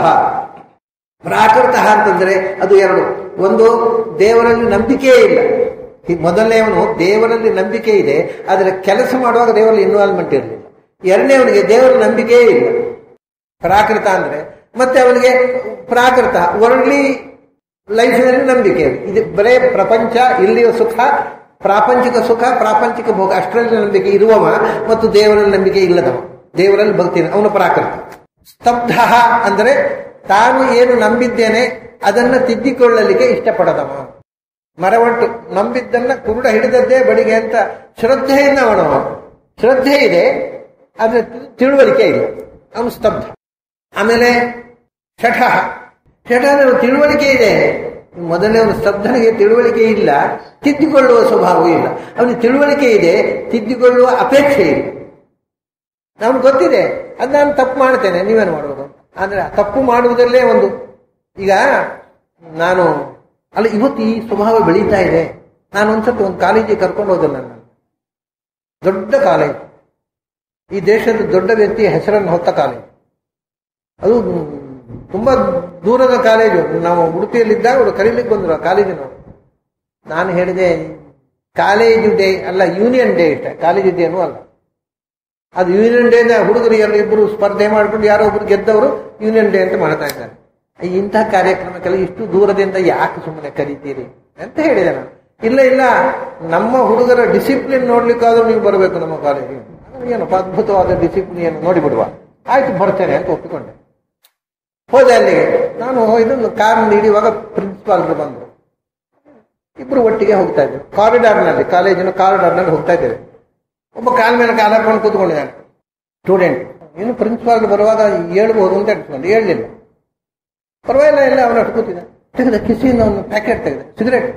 ಪ್ರಾಕೃತ ಅಂತಂದ್ರೆ ಅದು ಎರಡು ಒಂದು ದೇವರಲ್ಲಿ ನಂಬಿಕೆಯೇ ಇಲ್ಲ ಈ ಮೊದಲನೇವನು ದೇವರಲ್ಲಿ ನಂಬಿಕೆ ಇದೆ ಆದರೆ ಕೆಲಸ ಮಾಡುವಾಗ ದೇವರಲ್ಲಿ ಇನ್ವಾಲ್ವ್ಮೆಂಟ್ ಇರಲಿಲ್ಲ ಎರಡನೇವನಿಗೆ ದೇವರ ನಂಬಿಕೆಯೇ ಇಲ್ಲ ಪ್ರಾಕೃತ ಅಂದ್ರೆ ಮತ್ತೆ ಅವನಿಗೆ ಪ್ರಾಕೃತ ವರ್ಡ್ಲಿ ಲೈಫಿನಲ್ಲಿ ನಂಬಿಕೆ ಇದೆ. ಇದು ಬರೇ ಪ್ರಪಂಚ ಇಲ್ಲಿಯ ಸುಖ ಪ್ರಾಪಂಚಿಕ ಸುಖ ಪ್ರಾಪಂಚಿಕ ಭೋಗ ಅಷ್ಟರಲ್ಲಿ ನಂಬಿಕೆ ಇರುವವ ಮತ್ತು ದೇವರಲ್ಲಿ ನಂಬಿಕೆ ಇಲ್ಲದವ ದೇವರಲ್ಲಿ ಭಕ್ತಿ ಇಲ್ಲ. ಅವನು ಪ್ರಾಕೃತ ಸ್ತಬ್ಧ ಅಂದ್ರೆ ತಾನು ಏನು ನಂಬಿದ್ದೇನೆ ಅದನ್ನ ತಿದ್ದಿಕೊಳ್ಳಲಿಕ್ಕೆ ಇಷ್ಟಪಡದವ ಮರವಂಟು ನಂಬಿದ್ದನ್ನ ಕುರುಡ ಹಿಡಿದದ್ದೇ ಬಡಿಗೆ ಅಂತ ಶ್ರದ್ಧೆಯಿಂದ ಅವನವ ಶ್ರದ್ಧೆ ಇದೆ ಆದ್ರೆ ತಿ- ತಿಳುವಳಿಕೆ ಇಲ್ಲ ಅವನು ಸ್ತಬ್ಧ ಆಮೇಲೆ ಶಠ ಶಠ ಅಂದ್ರೆ ತಿಳುವಳಿಕೆ ಇದೆ ಮೊದಲನೇ ಸ್ತಬ್ಧನಿಗೆ ತಿಳುವಳಿಕೆ ಇಲ್ಲ ತಿದ್ದಿಕೊಳ್ಳುವ ಸ್ವಭಾವ ಇಲ್ಲ ಅವನಿಗೆ ತಿಳುವಳಿಕೆ ಇದೆ ತಿದ್ದಿಕೊಳ್ಳುವ ಅಪೇಕ್ಷೆ ಇಲ್ಲ ನಮ್ಗೆ ಗೊತ್ತಿದೆ ಅದು ನಾನು ತಪ್ಪು ಮಾಡ್ತೇನೆ ನೀವೇನು ಮಾಡೋದು ಅಂದ್ರೆ ಆ ತಪ್ಪು ಮಾಡುವುದರಲ್ಲೇ ಒಂದು ಈಗ ನಾನು ಅಲ್ಲ ಇವತ್ತು ಈ ಸ್ವಭಾವ ಬೆಳೀತಾ ಇದೆ ನಾನು ಒಂದ್ಸತಿ ಒಂದು ಕಾಲೇಜಿಗೆ ಕರ್ಕೊಂಡು ಹೋದೆ ನನ್ನ ದೊಡ್ಡ ಕಾಲೇಜ್ ಈ ದೇಶದ ದೊಡ್ಡ ವ್ಯಕ್ತಿಯ ಹೆಸರನ್ನು ಹೊತ್ತ ಕಾಲೇಜ್ ಅದು ತುಂಬಾ ದೂರದ ಕಾಲೇಜು ನಾವು ಉಡುಪಿಯಲ್ಲಿದ್ದಾಗ ಅವರು ಕರೀಲಿಕ್ಕೆ ಬಂದರು ಆ ಕಾಲೇಜಿನವರು ನಾನು ಹೇಳಿದೆ ಕಾಲೇಜು ಡೇ ಅಲ್ಲ ಯೂನಿಯನ್ ಡೇ ಇಷ್ಟ ಕಾಲೇಜು ಡೇ ಅಲ್ಲ ಅದು ಯೂನಿಯನ್ ಡೇ ಹುಡುಗರು ಎಲ್ಲ ಇಬ್ಬರು ಸ್ಪರ್ಧೆ ಮಾಡ್ಕೊಂಡು ಯಾರೋ ಒಬ್ರು ಗೆದ್ದವರು ಯೂನಿಯನ್ ಡೇ ಅಂತ ಮಾಡ್ತಾ ಇದ್ದಾರೆ ಇಂತಹ ಕಾರ್ಯಕ್ರಮಕ್ಕೆಲ್ಲ ಇಷ್ಟು ದೂರದಿಂದ ಯಾಕೆ ಸುಮ್ಮನೆ ಕರೀತೀರಿ ಅಂತ ಹೇಳಿದೆ ನಾನು ಇಲ್ಲ ಇಲ್ಲ ನಮ್ಮ ಹುಡುಗರ ಡಿಸಿಪ್ಲಿನ್ ನೋಡ್ಲಿಕ್ಕಾದ್ರೂ ನೀವು ಬರಬೇಕು ನಮ್ಮ ಕಾಲೇಜಿಗೆ ಏನಪ್ಪ ಅದ್ಭುತವಾದ ಡಿಸಿಪ್ಲಿನ್ ನೋಡಿಬಿಡುವ ಆಯ್ತು ಬರ್ತೇನೆ ಅಂತ ಒಪ್ಪಿಕೊಂಡೆ ಹೋದೆ ಅಲ್ಲಿಗೆ ನಾನು ಇದನ್ನು ಕಾರ್ ಹಿಡಿಯುವಾಗ ಪ್ರಿನ್ಸಿಪಾಲ್ರು ಬಂದರು ಇಬ್ರು ಒಟ್ಟಿಗೆ ಹೋಗ್ತಾ ಇದ್ದೇವೆ ಕಾರಿಡಾರ್ನಲ್ಲಿ ಕಾಲೇಜಿನ ಕಾರಿಡಾರ್ನಲ್ಲಿ ಹೋಗ್ತಾ ಇದ್ದೇವೆ ಒಬ್ಬ ಕಾಲ ಮೇಲೆ ಕಾಲ ಹಾಕೊಂಡು ಕೂತ್ಕೊಂಡಿದ್ದಾನೆ ಸ್ಟೂಡೆಂಟ್ ಇನ್ನು ಪ್ರಿನ್ಸಿಪಾಲ್ ಬರುವಾಗ ಹೇಳ್ಬೋದು ಅಂತ ಇಟ್ಕೊಂಡು ಹೇಳಲಿಲ್ಲ ಪರವಾಗಿಲ್ಲ ಇಲ್ಲ ಅವನ ಅಷ್ಟು ಕೂತಿದ್ದ ತೆಗೆದ ಕಿಸಿಯಿಂದ ಒಂದು ಪ್ಯಾಕೆಟ್ ತೆಗೆದ ಸಿಗರೇಟ್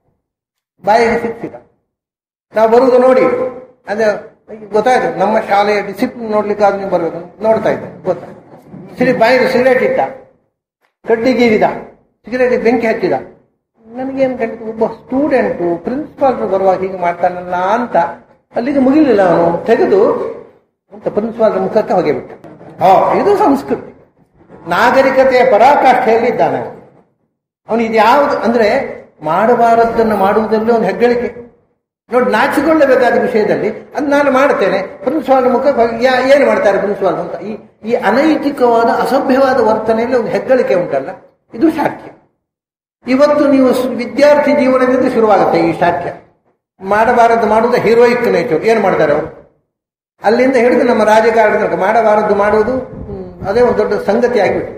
ಬಾಯಿಗೆ ಸಿಕ್ಕಿದ ನಾವು ಬರುವುದು ನೋಡಿ ಅದೇ ಗೊತ್ತಾಯ್ತು ನಮ್ಮ ಶಾಲೆಯ ಡಿಸಿಪ್ಲಿನ್ ನೋಡ್ಲಿಕ್ಕಾದ್ರೂ ನೀವು ಬರಬೇಕು ನೋಡ್ತಾ ಇದ್ದೆ ಗೊತ್ತಾಯ್ತು ಸಿರಿ ಬಾಯಿಗೆ ಸಿಗರೇಟ್ ಇಟ್ಟ ಕಡ್ಡಿಗೀರಿದ ಸಿಗರೇಟ್ ಬೆಂಕಿ ಹಚ್ಚಿದ ನನಗೇನು ಕಂಡಿತು ಒಬ್ಬ ಸ್ಟೂಡೆಂಟು ಪ್ರಿನ್ಸಿಪಾಲ್ ಬರುವಾಗ ಹೀಗೆ ಮಾಡ್ತಾನಲ್ಲ ಅಂತ ಅಲ್ಲಿಗೆ ಮುಗಿಲಿಲ್ಲ ಅವನು ತೆಗೆದು ಅಂತ ಪ್ರಿನ್ಸಿಪಾಲ್ ಮುಖಕ್ಕೆ ಹೋಗಿಬಿಟ್ಟ ಆ ಇದು ಸಂಸ್ಕೃತಿ ನಾಗರಿಕತೆಯ ಪರಾಕಾಷ್ಠೆಯಲ್ಲಿ ಇದ್ದಾನೆ ಅವನು ಇದು ಯಾವುದು ಅಂದ್ರೆ ಮಾಡಬಾರದನ್ನು ಮಾಡುವುದರಲ್ಲಿ ಒಂದು ಹೆಗ್ಗಳಿಕೆ ನೋಡಿ ನಾಚಿಕೊಳ್ಳಬೇಕಾದ ವಿಷಯದಲ್ಲಿ ಅದು ನಾನು ಮಾಡ್ತೇನೆ ಪ್ರಿನ್ಸಿಪಾಲ್ ಮುಖ ಯಾ- ಏನು ಮಾಡ್ತಾರೆ ಪ್ರಿನ್ಸಿಪಾಲ್ ಅಂತ ಈ ಈ ಅನೈತಿಕವಾದ ಅಸಭ್ಯವಾದ ವರ್ತನೆಯಲ್ಲಿ ಒಂದು ಹೆಗ್ಗಳಿಕೆ ಉಂಟಲ್ಲ ಇದು ಶಾಖ್ಯ ಇವತ್ತು ನೀವು ಸ್- ವಿದ್ಯಾರ್ಥಿ ಜೀವನದಿಂದ ಶುರುವಾಗುತ್ತೆ ಈ ಶಾಖ್ಯ ಮಾಡಬಾರದು ಮಾಡುವುದು ಹೀರೋಯಿಕ್ ನೇಚರ್ ಏನು ಮಾಡ್ತಾರೆ ಅವರು ಅಲ್ಲಿಂದ ಹಿಡಿದು ನಮ್ಮ ರಾಜಕಾರಣ ತನಕ ಮಾಡಬಾರದು ಮಾಡುವುದು ಹ್ಮ್, ಅದೇ ಒಂದು ದೊಡ್ಡ ಸಂಗತಿ ಆಗಿಬಿಟ್ಟಿದೆ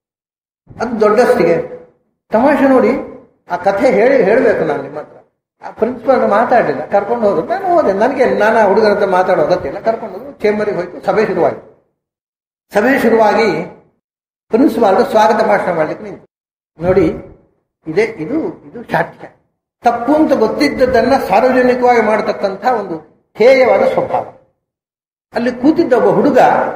ಅದು ದೊಡ್ಡಷ್ಟಿಗೆ ತಮಾಷೆ ನೋಡಿ ಆ ಕಥೆ ಹೇಳಿ ಹೇಳಬೇಕು ನಾನು ನಿಮ್ಮ ಹತ್ರ ಆ ಪ್ರಿನ್ಸಿಪಾಲ್ ಮಾತಾಡಲಿಲ್ಲ ಕರ್ಕೊಂಡು ಹೋದ್ರು ನಾನು ಹೋದೆ ನನಗೆ ನಾನು ಆ ಹುಡುಗರ ಹತ್ರ ಮಾತಾಡೋ ಅಗತ್ಯ ಕರ್ಕೊಂಡು ಹೋದ್ರು ಚೇಂಬರಿಗೆ ಹೋಯ್ತು ಸಭೆ ಶುರುವಾಯಿತು ಸಭೆ ಶುರುವಾಗಿ ಪ್ರಿನ್ಸಿಪಾಲ್ ಸ್ವಾಗತ ಭಾಷಣ ಮಾಡ್ಲಿಕ್ಕೆ ನಿಂತು ನೋಡಿ ಇದೇ ಇದು ಇದು ಶಾಠ್ಯ ತಪ್ಪು ಅಂತ ಗೊತ್ತಿದ್ದದನ್ನ ಸಾರ್ವಜನಿಕವಾಗಿ ಮಾಡತಕ್ಕಂಥ ಒಂದು ಹೇಯವಾದ ಸ್ವಭಾವ ಅಲ್ಲಿ ಕೂತಿದ್ದ ಒಬ್ಬ ಹುಡುಗ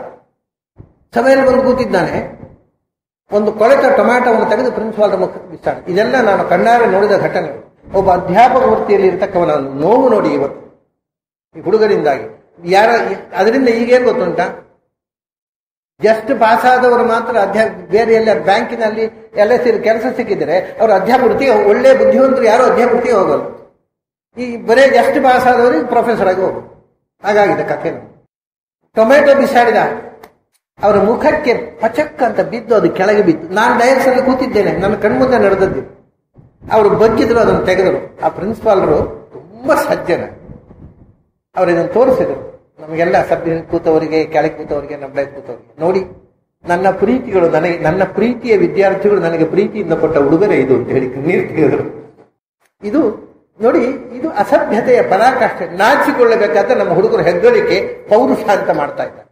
ಸಭೆಯಲ್ಲಿ ಬಂದು ಕೂತಿದ್ದಾನೆ ಒಂದು ಕೊಳೆತ ಟೊಮ್ಯಾಟೋವನ್ನು ತೆಗೆದು ಪ್ರಿನ್ಸಿಪಾಲ್ ಮುಖಕ್ಕೆ ಬಿಸಾಡ ಇದೆಲ್ಲ ನಾನು ಕಣ್ಣಾರೆ ನೋಡಿದ ಘಟನೆ ಒಬ್ಬ ಅಧ್ಯಾಪಕ ವೃತ್ತಿಯಲ್ಲಿ ಇರತಕ್ಕವನ ನೋವು ನೋಡಿ ಇವತ್ತು ಈ ಹುಡುಗರಿಂದಾಗಿ ಯಾರ ಅದರಿಂದ ಈಗೇನು ಗೊತ್ತುಂಟ ಜಸ್ಟ್ ಪಾಸ್ ಆದವರು ಮಾತ್ರ ಅಧ್ಯಾಪ ಬೇರೆ ಎಲ್ಲ ಬ್ಯಾಂಕಿನಲ್ಲಿ ಎಲ್ಲ ಸೇರಿ ಕೆಲಸ ಸಿಕ್ಕಿದ್ರೆ ಅವರು ಅಧ್ಯಾಪಕೃತಿಗೆ ಒಳ್ಳೆ ಬುದ್ಧಿವಂತರು ಯಾರು ಅಧ್ಯಾಪಕೃತಿಗೆ ಹೋಗಲ್ಲ ಈ ಬರೇ ಜಸ್ಟ್ ಪಾಸ್ ಆದವರಿಗೆ ಪ್ರೊಫೆಸರ್ ಆಗಿ ಹೋಗೋದು ಹಾಗಾಗಿದೆ ಕಥೆ ಟೊಮೆಟೊ ಬಿಸಾಡಿದ ಅವರ ಮುಖಕ್ಕೆ ಪಚಕ್ ಅಂತ ಬಿದ್ದು ಅದು ಕೆಳಗೆ ಬಿದ್ದು ನಾನು ಡಯರ್ಸ್ ಅಲ್ಲಿ ಕೂತಿದ್ದೇನೆ ನನ್ನ ಕಣ್ಮುಂದೆ ನಡೆದದ್ದು ಅವರು ಬಗ್ಗಿದ್ರು ಅದನ್ನು ತೆಗೆದರು ಆ ಪ್ರಿನ್ಸಿಪಾಲ್ರು ತುಂಬಾ ಸಜ್ಜನ ಅವರು ಇದನ್ನು ತೋರಿಸಿದರು ನಮಗೆಲ್ಲ ಸಭ್ಯ ಕೂತವರಿಗೆ ಕೆಳಗೆ ಕೂತವರಿಗೆ ನಮ್ಮಳೆ ಕೂತವರಿಗೆ ನೋಡಿ ನನ್ನ ಪ್ರೀತಿಗಳು ನನಗೆ ನನ್ನ ಪ್ರೀತಿಯ ವಿದ್ಯಾರ್ಥಿಗಳು ನನಗೆ ಪ್ರೀತಿಯಿಂದ ಕೊಟ್ಟ ಉಡುಗೊರೆ ಇದು ಅಂತ ಹೇಳಿ ನೀರು ತೆಗೆದರು ಇದು ನೋಡಿ ಇದು ಅಸಭ್ಯತೆಯ ಪರಾಕಾಷ್ಠೆ ನಾಚಿಕೊಳ್ಳಬೇಕಾದ್ರೆ ನಮ್ಮ ಹುಡುಗರು ಹೆಗ್ಗಳಿಕೆ ಪೌರುಷ ಅಂತ ಮಾಡ್ತಾ ಇದ್ದಾರೆ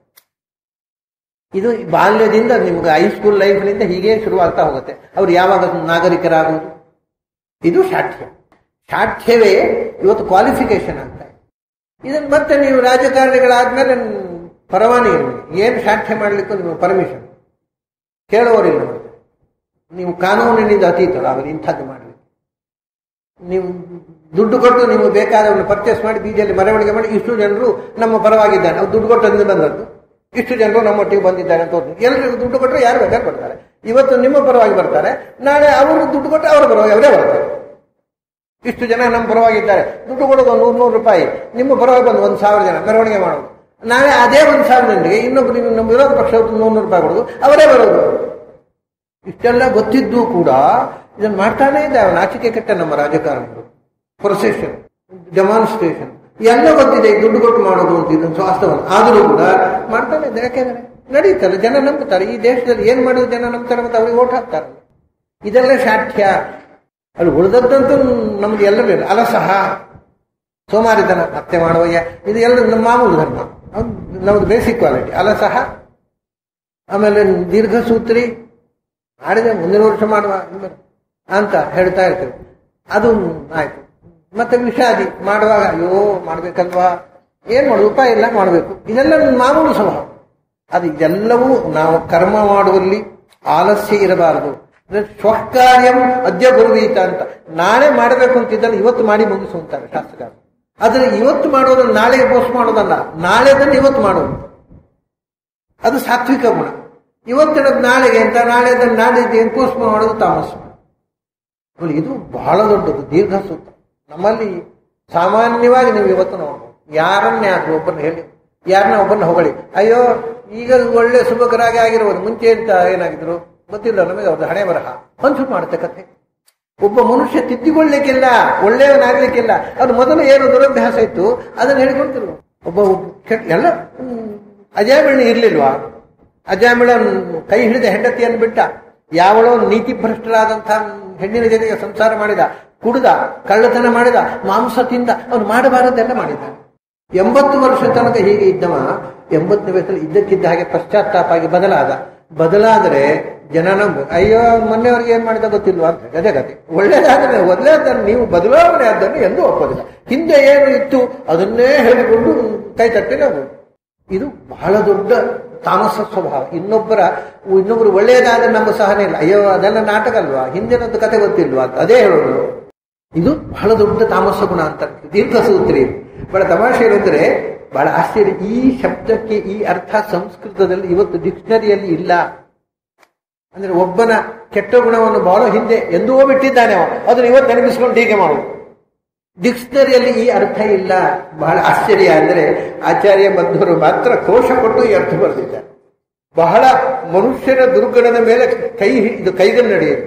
ಇದು ಬಾಲ್ಯದಿಂದ ನಿಮ್ಗೆ ಹೈಸ್ಕೂಲ್ ಲೈಫ್ನಿಂದ ಹೀಗೆ ಶುರುವಾಗ್ತಾ ಹೋಗುತ್ತೆ ಅವ್ರು ಯಾವಾಗ ನಾಗರಿಕರಾಗುವುದು ಇದು ಶಾಠ್ಯ ಶಾಠ್ಯವೇ ಇವತ್ತು ಕ್ವಾಲಿಫಿಕೇಶನ್ ಅಂತ ಇದನ್ನು ಮತ್ತೆ ನೀವು ರಾಜಕಾರಣಿಗಳಾದ್ಮೇಲೆ ಪರವಾನಗಿ ಏನು ಶಾಠ್ಯ ಮಾಡಲಿಕ್ಕೂ ನಿಮಗೆ ಪರ್ಮಿಷನ್ ಕೇಳುವವರಿಲ್ಲ ಮತ್ತೆ ನೀವು ಕಾನೂನಿನಿಂದ ಅತೀತರು ಅವರು ಇಂಥದ್ದು ಮಾಡಲಿ ನೀವು ದುಡ್ಡು ಕೊಟ್ಟು ನೀವು ಬೇಕಾದವನ್ನು ಪರ್ಚೇಸ್ ಮಾಡಿ ಬೀಜಲ್ಲಿ ಮೆರವಣಿಗೆ ಮಾಡಿ ಇಷ್ಟು ಜನರು ನಮ್ಮ ಪರವಾಗಿದ್ದಾರೆ ನಾವು ದುಡ್ಡು ಕೊಟ್ಟು ಬಂದದ್ದು ಇಷ್ಟು ಜನರು ನಮ್ಮೊಟ್ಟಿಗೆ ಬಂದಿದ್ದಾರೆ ಅಂತ ತೋರಿಸಿ ಎಲ್ಲರಿಗೂ ದುಡ್ಡು ಕೊಟ್ಟರೆ ಯಾರು ಬೇಕಾದ್ರೆ ಬರ್ತಾರೆ ಇವತ್ತು ನಿಮ್ಮ ಪರವಾಗಿ ಬರ್ತಾರೆ ನಾಳೆ ಅವರು ದುಡ್ಡು ಕೊಟ್ಟರೆ ಅವರ ಪರವಾಗಿ ಅವರೇ ಬರ್ತಾರೆ ಇಷ್ಟು ಜನ ನಮ್ಮ ಪರವಾಗಿದ್ದಾರೆ ದುಡ್ಡು ಕೊಡೋದು ಒಂದು ನೂರು ನೂರು ರೂಪಾಯಿ ನಿಮ್ಮ ಪರವಾಗಿ ಬಂದು ಒಂದು ಸಾವಿರ ಜನ ಮೆರವಣಿಗೆ ಮಾಡೋದು ನಾಳೆ ಅದೇ ಒಂದು ಸಾವಿರ ಜನರಿಗೆ ಇನ್ನೊಬ್ಬರು ನೀವು ನಮ್ಮ ವಿರೋಧ ಪಕ್ಷ ನೂರು ನೂರು ರೂಪಾಯಿ ಕೊಡೋದು ಅವರೇ ಬರೋದು ಇಷ್ಟೆಲ್ಲ ಗೊತ್ತಿದ್ದು ಕೂಡ ಇದನ್ನು ಮಾಡ್ತಾನೇ ಇದ್ದಾವೆ ನಾಚಿಕೆ ಕೆಟ್ಟ ನಮ್ಮ ರಾಜಕಾರಣಿಗಳು ಪ್ರೊಸೆಷನ್ ಡೆಮಾನ್ಸ್ಟ್ರೇಷನ್ ಎಲ್ಲ ಗೊತ್ತಿದೆ ದುಡ್ಡು ಕೊಟ್ಟು ಮಾಡೋದು ಅಂತ ಇದನ್ನು ಸ್ವಾಸ್ಥವನ್ನು ಆದರೂ ಕೂಡ ಮಾಡ್ತಾನೆ ಇದೆ ಯಾಕೆಂದ್ರೆ ನಡೀತಲ್ಲ ಜನ ನಂಬುತ್ತಾರೆ ಈ ದೇಶದಲ್ಲಿ ಏನ್ ಮಾಡಿದ್ರು ಜನ ನಂಬ್ತಾರೆ ಮತ್ತೆ ಅವ್ರಿಗೆ ಓಟ್ ಹಾಕ್ತಾರೆ ಇದೆಲ್ಲ ಶಾಠ್ಯ ಅದು ಉಳಿದದ್ದಂತೂ ನಮ್ದು ಎಲ್ಲರೂ ಅಲಸಹ ಸೋಮಾರಿತನ ಹತ್ಯೆ ಮಾಡುವಯ್ಯ ಇದು ಎಲ್ಲ ನಮ್ಮ ಮಾಮೂಲು ಧರ್ಮ ನಮ್ದು ಬೇಸಿಕ್ ಕ್ವಾಲಿಟಿ ಅಲಸಹ ಆಮೇಲೆ ದೀರ್ಘಸೂತ್ರಿ ಮಾಡಿದೆ ಮುಂದಿನ ವರ್ಷ ಮಾಡುವ ಅಂತ ಹೇಳ್ತಾ ಇರ್ತೇವೆ ಅದು ಆಯ್ತು ಮತ್ತೆ ವಿಷಾದಿ ಮಾಡುವಾಗ ಅಯ್ಯೋ ಮಾಡ್ಬೇಕಲ್ವಾ ಏನ್ ಮಾಡುದು ಉಪಾಯ ಇಲ್ಲ ಮಾಡಬೇಕು ಇದೆಲ್ಲ ಮಾಮೂಲು ಸ್ವಭಾವ ಅದು ಇದೆಲ್ಲವೂ ನಾವು ಕರ್ಮ ಮಾಡುವಲ್ಲಿ ಆಲಸ್ಯ ಇರಬಾರದು ಸ್ವಕಾರ್ಯಂ ಅದ್ಯ ಗುರುವೀತ ಅಂತ ನಾಳೆ ಮಾಡಬೇಕು ಅಂತಿದ್ದಲ್ಲ ಇವತ್ತು ಮಾಡಿ ಮುಗಿಸುವಂತಾರೆ ಶಾಸ್ತ್ರಕಾರ ಆದ್ರೆ ಇವತ್ತು ಮಾಡೋದನ್ನು ನಾಳೆ ಪೋಸ್ಟ್ ಮಾಡೋದಲ್ಲ ನಾಳೆದನ್ನು ಇವತ್ತು ಮಾಡೋದು ಅದು ಸಾತ್ವಿಕ ಗುಣ ಇವತ್ತಿನದು ನಾಳೆಗೆ ಅಂತ ನಾಳೆದನ್ನು ನಾಳೆ ಪೋಸ್ಟ್ ಮಾಡೋದು ತಾಮಸ ಇದು ಬಹಳ ದೊಡ್ಡದು ದೀರ್ಘ ಸೂತ್ರ ನಮ್ಮಲ್ಲಿ ಸಾಮಾನ್ಯವಾಗಿ ನೀವು ಇವತ್ತು ನೋಡ್ಬೋದು ಯಾರನ್ನೇ ಆದ್ರೂ ಒಬ್ಬರನ್ನ ಹೇಳಿ ಯಾರನ್ನ ಒಬ್ಬರನ್ನ ಹೊಗಳಿ ಅಯ್ಯೋ ಈಗ ಒಳ್ಳೆ ಸುಭಕರಾಗಿ ಆಗಿರ್ಬೋದು ಮುಂಚೆ ಅಂತ ಏನಾಗಿದ್ರು ಗೊತ್ತಿಲ್ಲ ನಮಗೆ ಅವ್ರದ್ದು ಹಣೆ ಬರಹ ಹೊಂಚು ಮಾಡುತ್ತೆ ಕಥೆ ಒಬ್ಬ ಮನುಷ್ಯ ತಿದ್ದಿಕೊಳ್ಳಿಕ್ಕಿಲ್ಲ ಒಳ್ಳೆಯವನಾಗ್ಲಿಕ್ಕಿಲ್ಲ ಅವ್ರು ಮೊದಲು ಏನು ದುರಭ್ಯಾಸ ಇತ್ತು ಅದನ್ನು ಹೇಳಿಕೊಡ್ತಿಲ್ವ ಒಬ್ಬ ಎಲ್ಲ ಅಜಾಮಿಳ್ ಇರ್ಲಿಲ್ವಾ ಅಜಾಮಿಳ ಕೈ ಹಿಡಿದ ಹೆಂಡತಿಯನ್ನು ಬಿಟ್ಟ ಯಾವಳೋ ನೀತಿ ಭ್ರಷ್ಟರಾದಂತಹ ಹೆಣ್ಣಿನ ಜೊತೆಗೆ ಸಂಸಾರ ಮಾಡಿದ ಕುಡಿದ ಕಳ್ಳತನ ಮಾಡಿದ ಮಾಂಸ ತಿಂದ ಅವನು ಮಾಡಬಾರದೆಲ್ಲ ಮಾಡಿದ್ದಾನೆ ಎಂಬತ್ತು ವರ್ಷ ತನಕ ಹೀಗೆ ಇದ್ದವ ಎಂಬತ್ತನೇ ವಯಸ್ಸಲ್ಲಿ ಇದ್ದಕ್ಕಿದ್ದ ಹಾಗೆ ಪಶ್ಚಾತ್ತಾಪ ಆಗಿ ಬದಲಾದ ಬದಲಾದರೆ ಜನ ನಂಬ ಅಯ್ಯೋ ಮೊನ್ನೆವರೆಗೆ ಏನ್ ಮಾಡಿದ ಗೊತ್ತಿಲ್ವಾ ಅಂತ ಗದೆ ಗತಿ ಒಳ್ಳೇದಾದ್ರೆ ಒಳ್ಳೆದನ್ನು ನೀವು ಬದಲಾವಣೆ ಆದ್ದನ್ನು ಎಂದೂ ಒಪ್ಪೋದಿಲ್ಲ ಹಿಂದೆ ಏನು ಇತ್ತು ಅದನ್ನೇ ಹೇಳಿಕೊಂಡು ಕೈ ತಟ್ಟಿ ನಾವು ಇದು ಬಹಳ ದೊಡ್ಡ ತಾಮಸ ಸ್ವಭಾವ ಇನ್ನೊಬ್ಬರ ಇನ್ನೊಬ್ರು ಒಳ್ಳೆಯದಾದ್ರೆ ನಮ್ಮ ಸಹನೆ ಇಲ್ಲ ಅಯ್ಯೋ ಅದೆಲ್ಲ ನಾಟಕ ಅಲ್ವಾ ಹಿಂದಿನದ್ದು ಕತೆ ಗೊತ್ತಿಲ್ವಾ ಅಂತ ಅದೇ ಹೇಳೋದು ಇದು ಬಹಳ ದೊಡ್ಡ ತಾಮಸ ಗುಣ ಅಂತ ದೀರ್ಘ ಸೂತ್ರಿ ಬಹಳ ತಮಾಷೆ ಏನಂದ್ರೆ ಬಹಳ ಆಶ್ಚರ್ಯ ಈ ಶಬ್ದಕ್ಕೆ ಈ ಅರ್ಥ ಸಂಸ್ಕೃತದಲ್ಲಿ ಇವತ್ತು ಡಿಕ್ಷನರಿಯಲ್ಲಿ ಇಲ್ಲ ಅಂದ್ರೆ ಒಬ್ಬನ ಕೆಟ್ಟ ಗುಣವನ್ನು ಬಹಳ ಹಿಂದೆ ಎಂದೂ ಬಿಟ್ಟಿದ್ದಾನೆ ಅವ ಅದನ್ನು ಇವತ್ತು ನೆನಪಿಸ್ಕೊಂಡು ಹೀಗೆ ಮಾಡುದು ಡಿಕ್ಷನರಿಯಲ್ಲಿ ಈ ಅರ್ಥ ಇಲ್ಲ ಬಹಳ ಆಶ್ಚರ್ಯ ಅಂದರೆ ಆಚಾರ್ಯ ಮಧ್ವರು ಮಾತ್ರ ಕೋಶ ಕೊಟ್ಟು ಈ ಅರ್ಥ ಬರೆದಿದ್ದಾರೆ ಬಹಳ ಮನುಷ್ಯನ ದುರ್ಗುಣದ ಮೇಲೆ ಕೈ ಇದು ಕೈಗನ್ನು ನಡೆಯುದು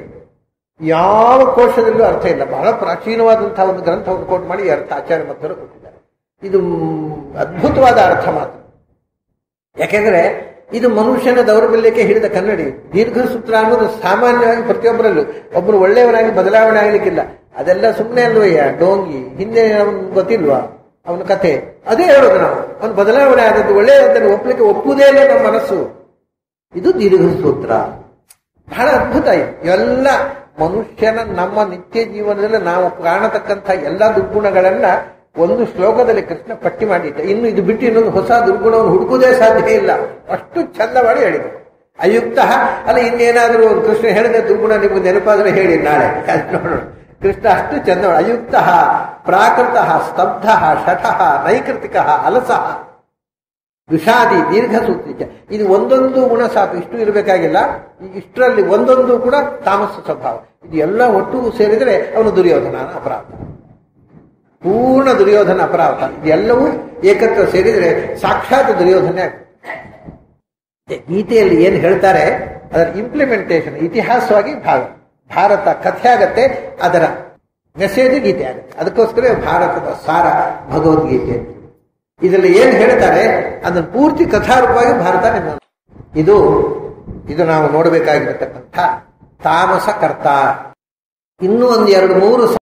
ಯಾವ ಕೋಶದಲ್ಲೂ ಅರ್ಥ ಇಲ್ಲ ಬಹಳ ಪ್ರಾಚೀನವಾದಂತಹ ಒಂದು ಗ್ರಂಥವನ್ನು ಕೋಟ್ ಮಾಡಿ ಈ ಅರ್ಥ ಆಚಾರ್ಯ ಮಧ್ವರು ಕೊಟ್ಟಿದ್ದಾರೆ ಇದು ಅದ್ಭುತವಾದ ಅರ್ಥ ಮಾತ್ರ ಯಾಕೆಂದ್ರೆ ಇದು ಮನುಷ್ಯನ ದೌರ್ಬಲ್ಯಕ್ಕೆ ಹಿಡಿದ ಕನ್ನಡಿ ದೀರ್ಘ ಸೂತ್ರ ಅನ್ನೋದು ಸಾಮಾನ್ಯವಾಗಿ ಪ್ರತಿಯೊಬ್ಬರಲ್ಲೂ ಒಬ್ಬರು ಒಳ್ಳೆಯವನಾಗಿ ಬದಲಾವಣೆ ಆಗ್ಲಿಕ್ಕಿಲ್ಲ ಅದೆಲ್ಲ ಸುಮ್ಮನೆ ಅಲ್ವಯ್ಯ ಡೋಂಗಿ ಹಿಂದೆ ಅವನು ಗೊತ್ತಿಲ್ವಾ ಅವನ ಕಥೆ ಅದೇ ಹೇಳೋದು ನಾವು ಅವನು ಬದಲಾವಣೆ ಆದದ್ದು ಒಳ್ಳೆಯದನ್ನು ಒಪ್ಪಲಿಕ್ಕೆ ಒಪ್ಪುವುದೇ ಇಲ್ಲ ನಮ್ಮ ಮನಸ್ಸು ಇದು ದೀರ್ಘ ಸೂತ್ರ ಬಹಳ ಅದ್ಭುತ ಇದು ಎಲ್ಲ ಮನುಷ್ಯನ ನಮ್ಮ ನಿತ್ಯ ಜೀವನದಲ್ಲಿ ನಾವು ಕಾಣತಕ್ಕಂಥ ಎಲ್ಲ ದುರ್ಗುಣಗಳನ್ನ ಒಂದು ಶ್ಲೋಕದಲ್ಲಿ ಕೃಷ್ಣ ಪಟ್ಟಿ ಮಾಡಿದ್ದ ಇನ್ನು ಇದು ಬಿಟ್ಟು ಇನ್ನೊಂದು ಹೊಸ ದುರ್ಗುಣವನ್ನು ಹುಡುಕುವುದೇ ಸಾಧ್ಯ ಇಲ್ಲ ಅಷ್ಟು ಚಂದ ಮಾಡಿ ಹೇಳಿದರು ಅಯುಕ್ತ ಅಲ್ಲ ಇನ್ನೇನಾದರೂ ಕೃಷ್ಣ ಹೇಳಿದ ದುರ್ಗುಣ ನಿಮ್ಗೆ ನೆನಪಾದ್ರೆ ಹೇಳಿ ನಾಳೆ ಅದು ನೋಡೋಣ ಕೃಷ್ಣ ಅಷ್ಟು ಚಂದ ಅಯುಕ್ತ ಪ್ರಾಕೃತ ಸ್ತಬ್ಧ ಶಠ ನೈಕೃತಿಕ ಅಲಸಃ ದುಷಾದಿ ದೀರ್ಘ ಸೂತ್ರಿಚ ಇದು ಒಂದೊಂದು ಗುಣ ಸಾಕು ಇಷ್ಟು ಇರಬೇಕಾಗಿಲ್ಲ ಈ ಇಷ್ಟರಲ್ಲಿ ಒಂದೊಂದು ಕೂಡ ತಾಮಸ ಸ್ವಭಾವ ಇದು ಎಲ್ಲ ಒಟ್ಟು ಸೇರಿದರೆ ಅವನು ದುರ್ಯೋಧನ ಅಪರಾಧ ಪೂರ್ಣ ದುರ್ಯೋಧನ ಅಪರಾಧ ಇದೆಲ್ಲವೂ ಏಕತ್ರ ಸೇರಿದರೆ ಸಾಕ್ಷಾತ್ ದುರ್ಯೋಧನೆ ಆಗ್ತದೆ ಗೀತೆಯಲ್ಲಿ ಏನು ಹೇಳ್ತಾರೆ ಅದರ ಇಂಪ್ಲಿಮೆಂಟೇಷನ್ ಇತಿಹಾಸವಾಗಿ ಭಾಗ ಭಾರತ ಕಥೆ ಆಗತ್ತೆ ಅದರ ಮೆಸೇಜ್ ಗೀತೆ ಆಗುತ್ತೆ ಅದಕ್ಕೋಸ್ಕರ ಭಾರತದ ಸಾರ ಭಗವದ್ಗೀತೆ ಅಂತ ಇದರಲ್ಲಿ ಏನು ಹೇಳ್ತಾರೆ ಅದನ್ನು ಪೂರ್ತಿ ಕಥಾರೂಪವಾಗಿ ಭಾರತ ನಿಮ್ಮ ಇದು ಇದು ನಾವು ನೋಡಬೇಕಾಗಿರತಕ್ಕಂಥ ತಾಮಸ ಕರ್ತ ಇನ್ನೂ ಒಂದು ಎರಡು ಮೂರು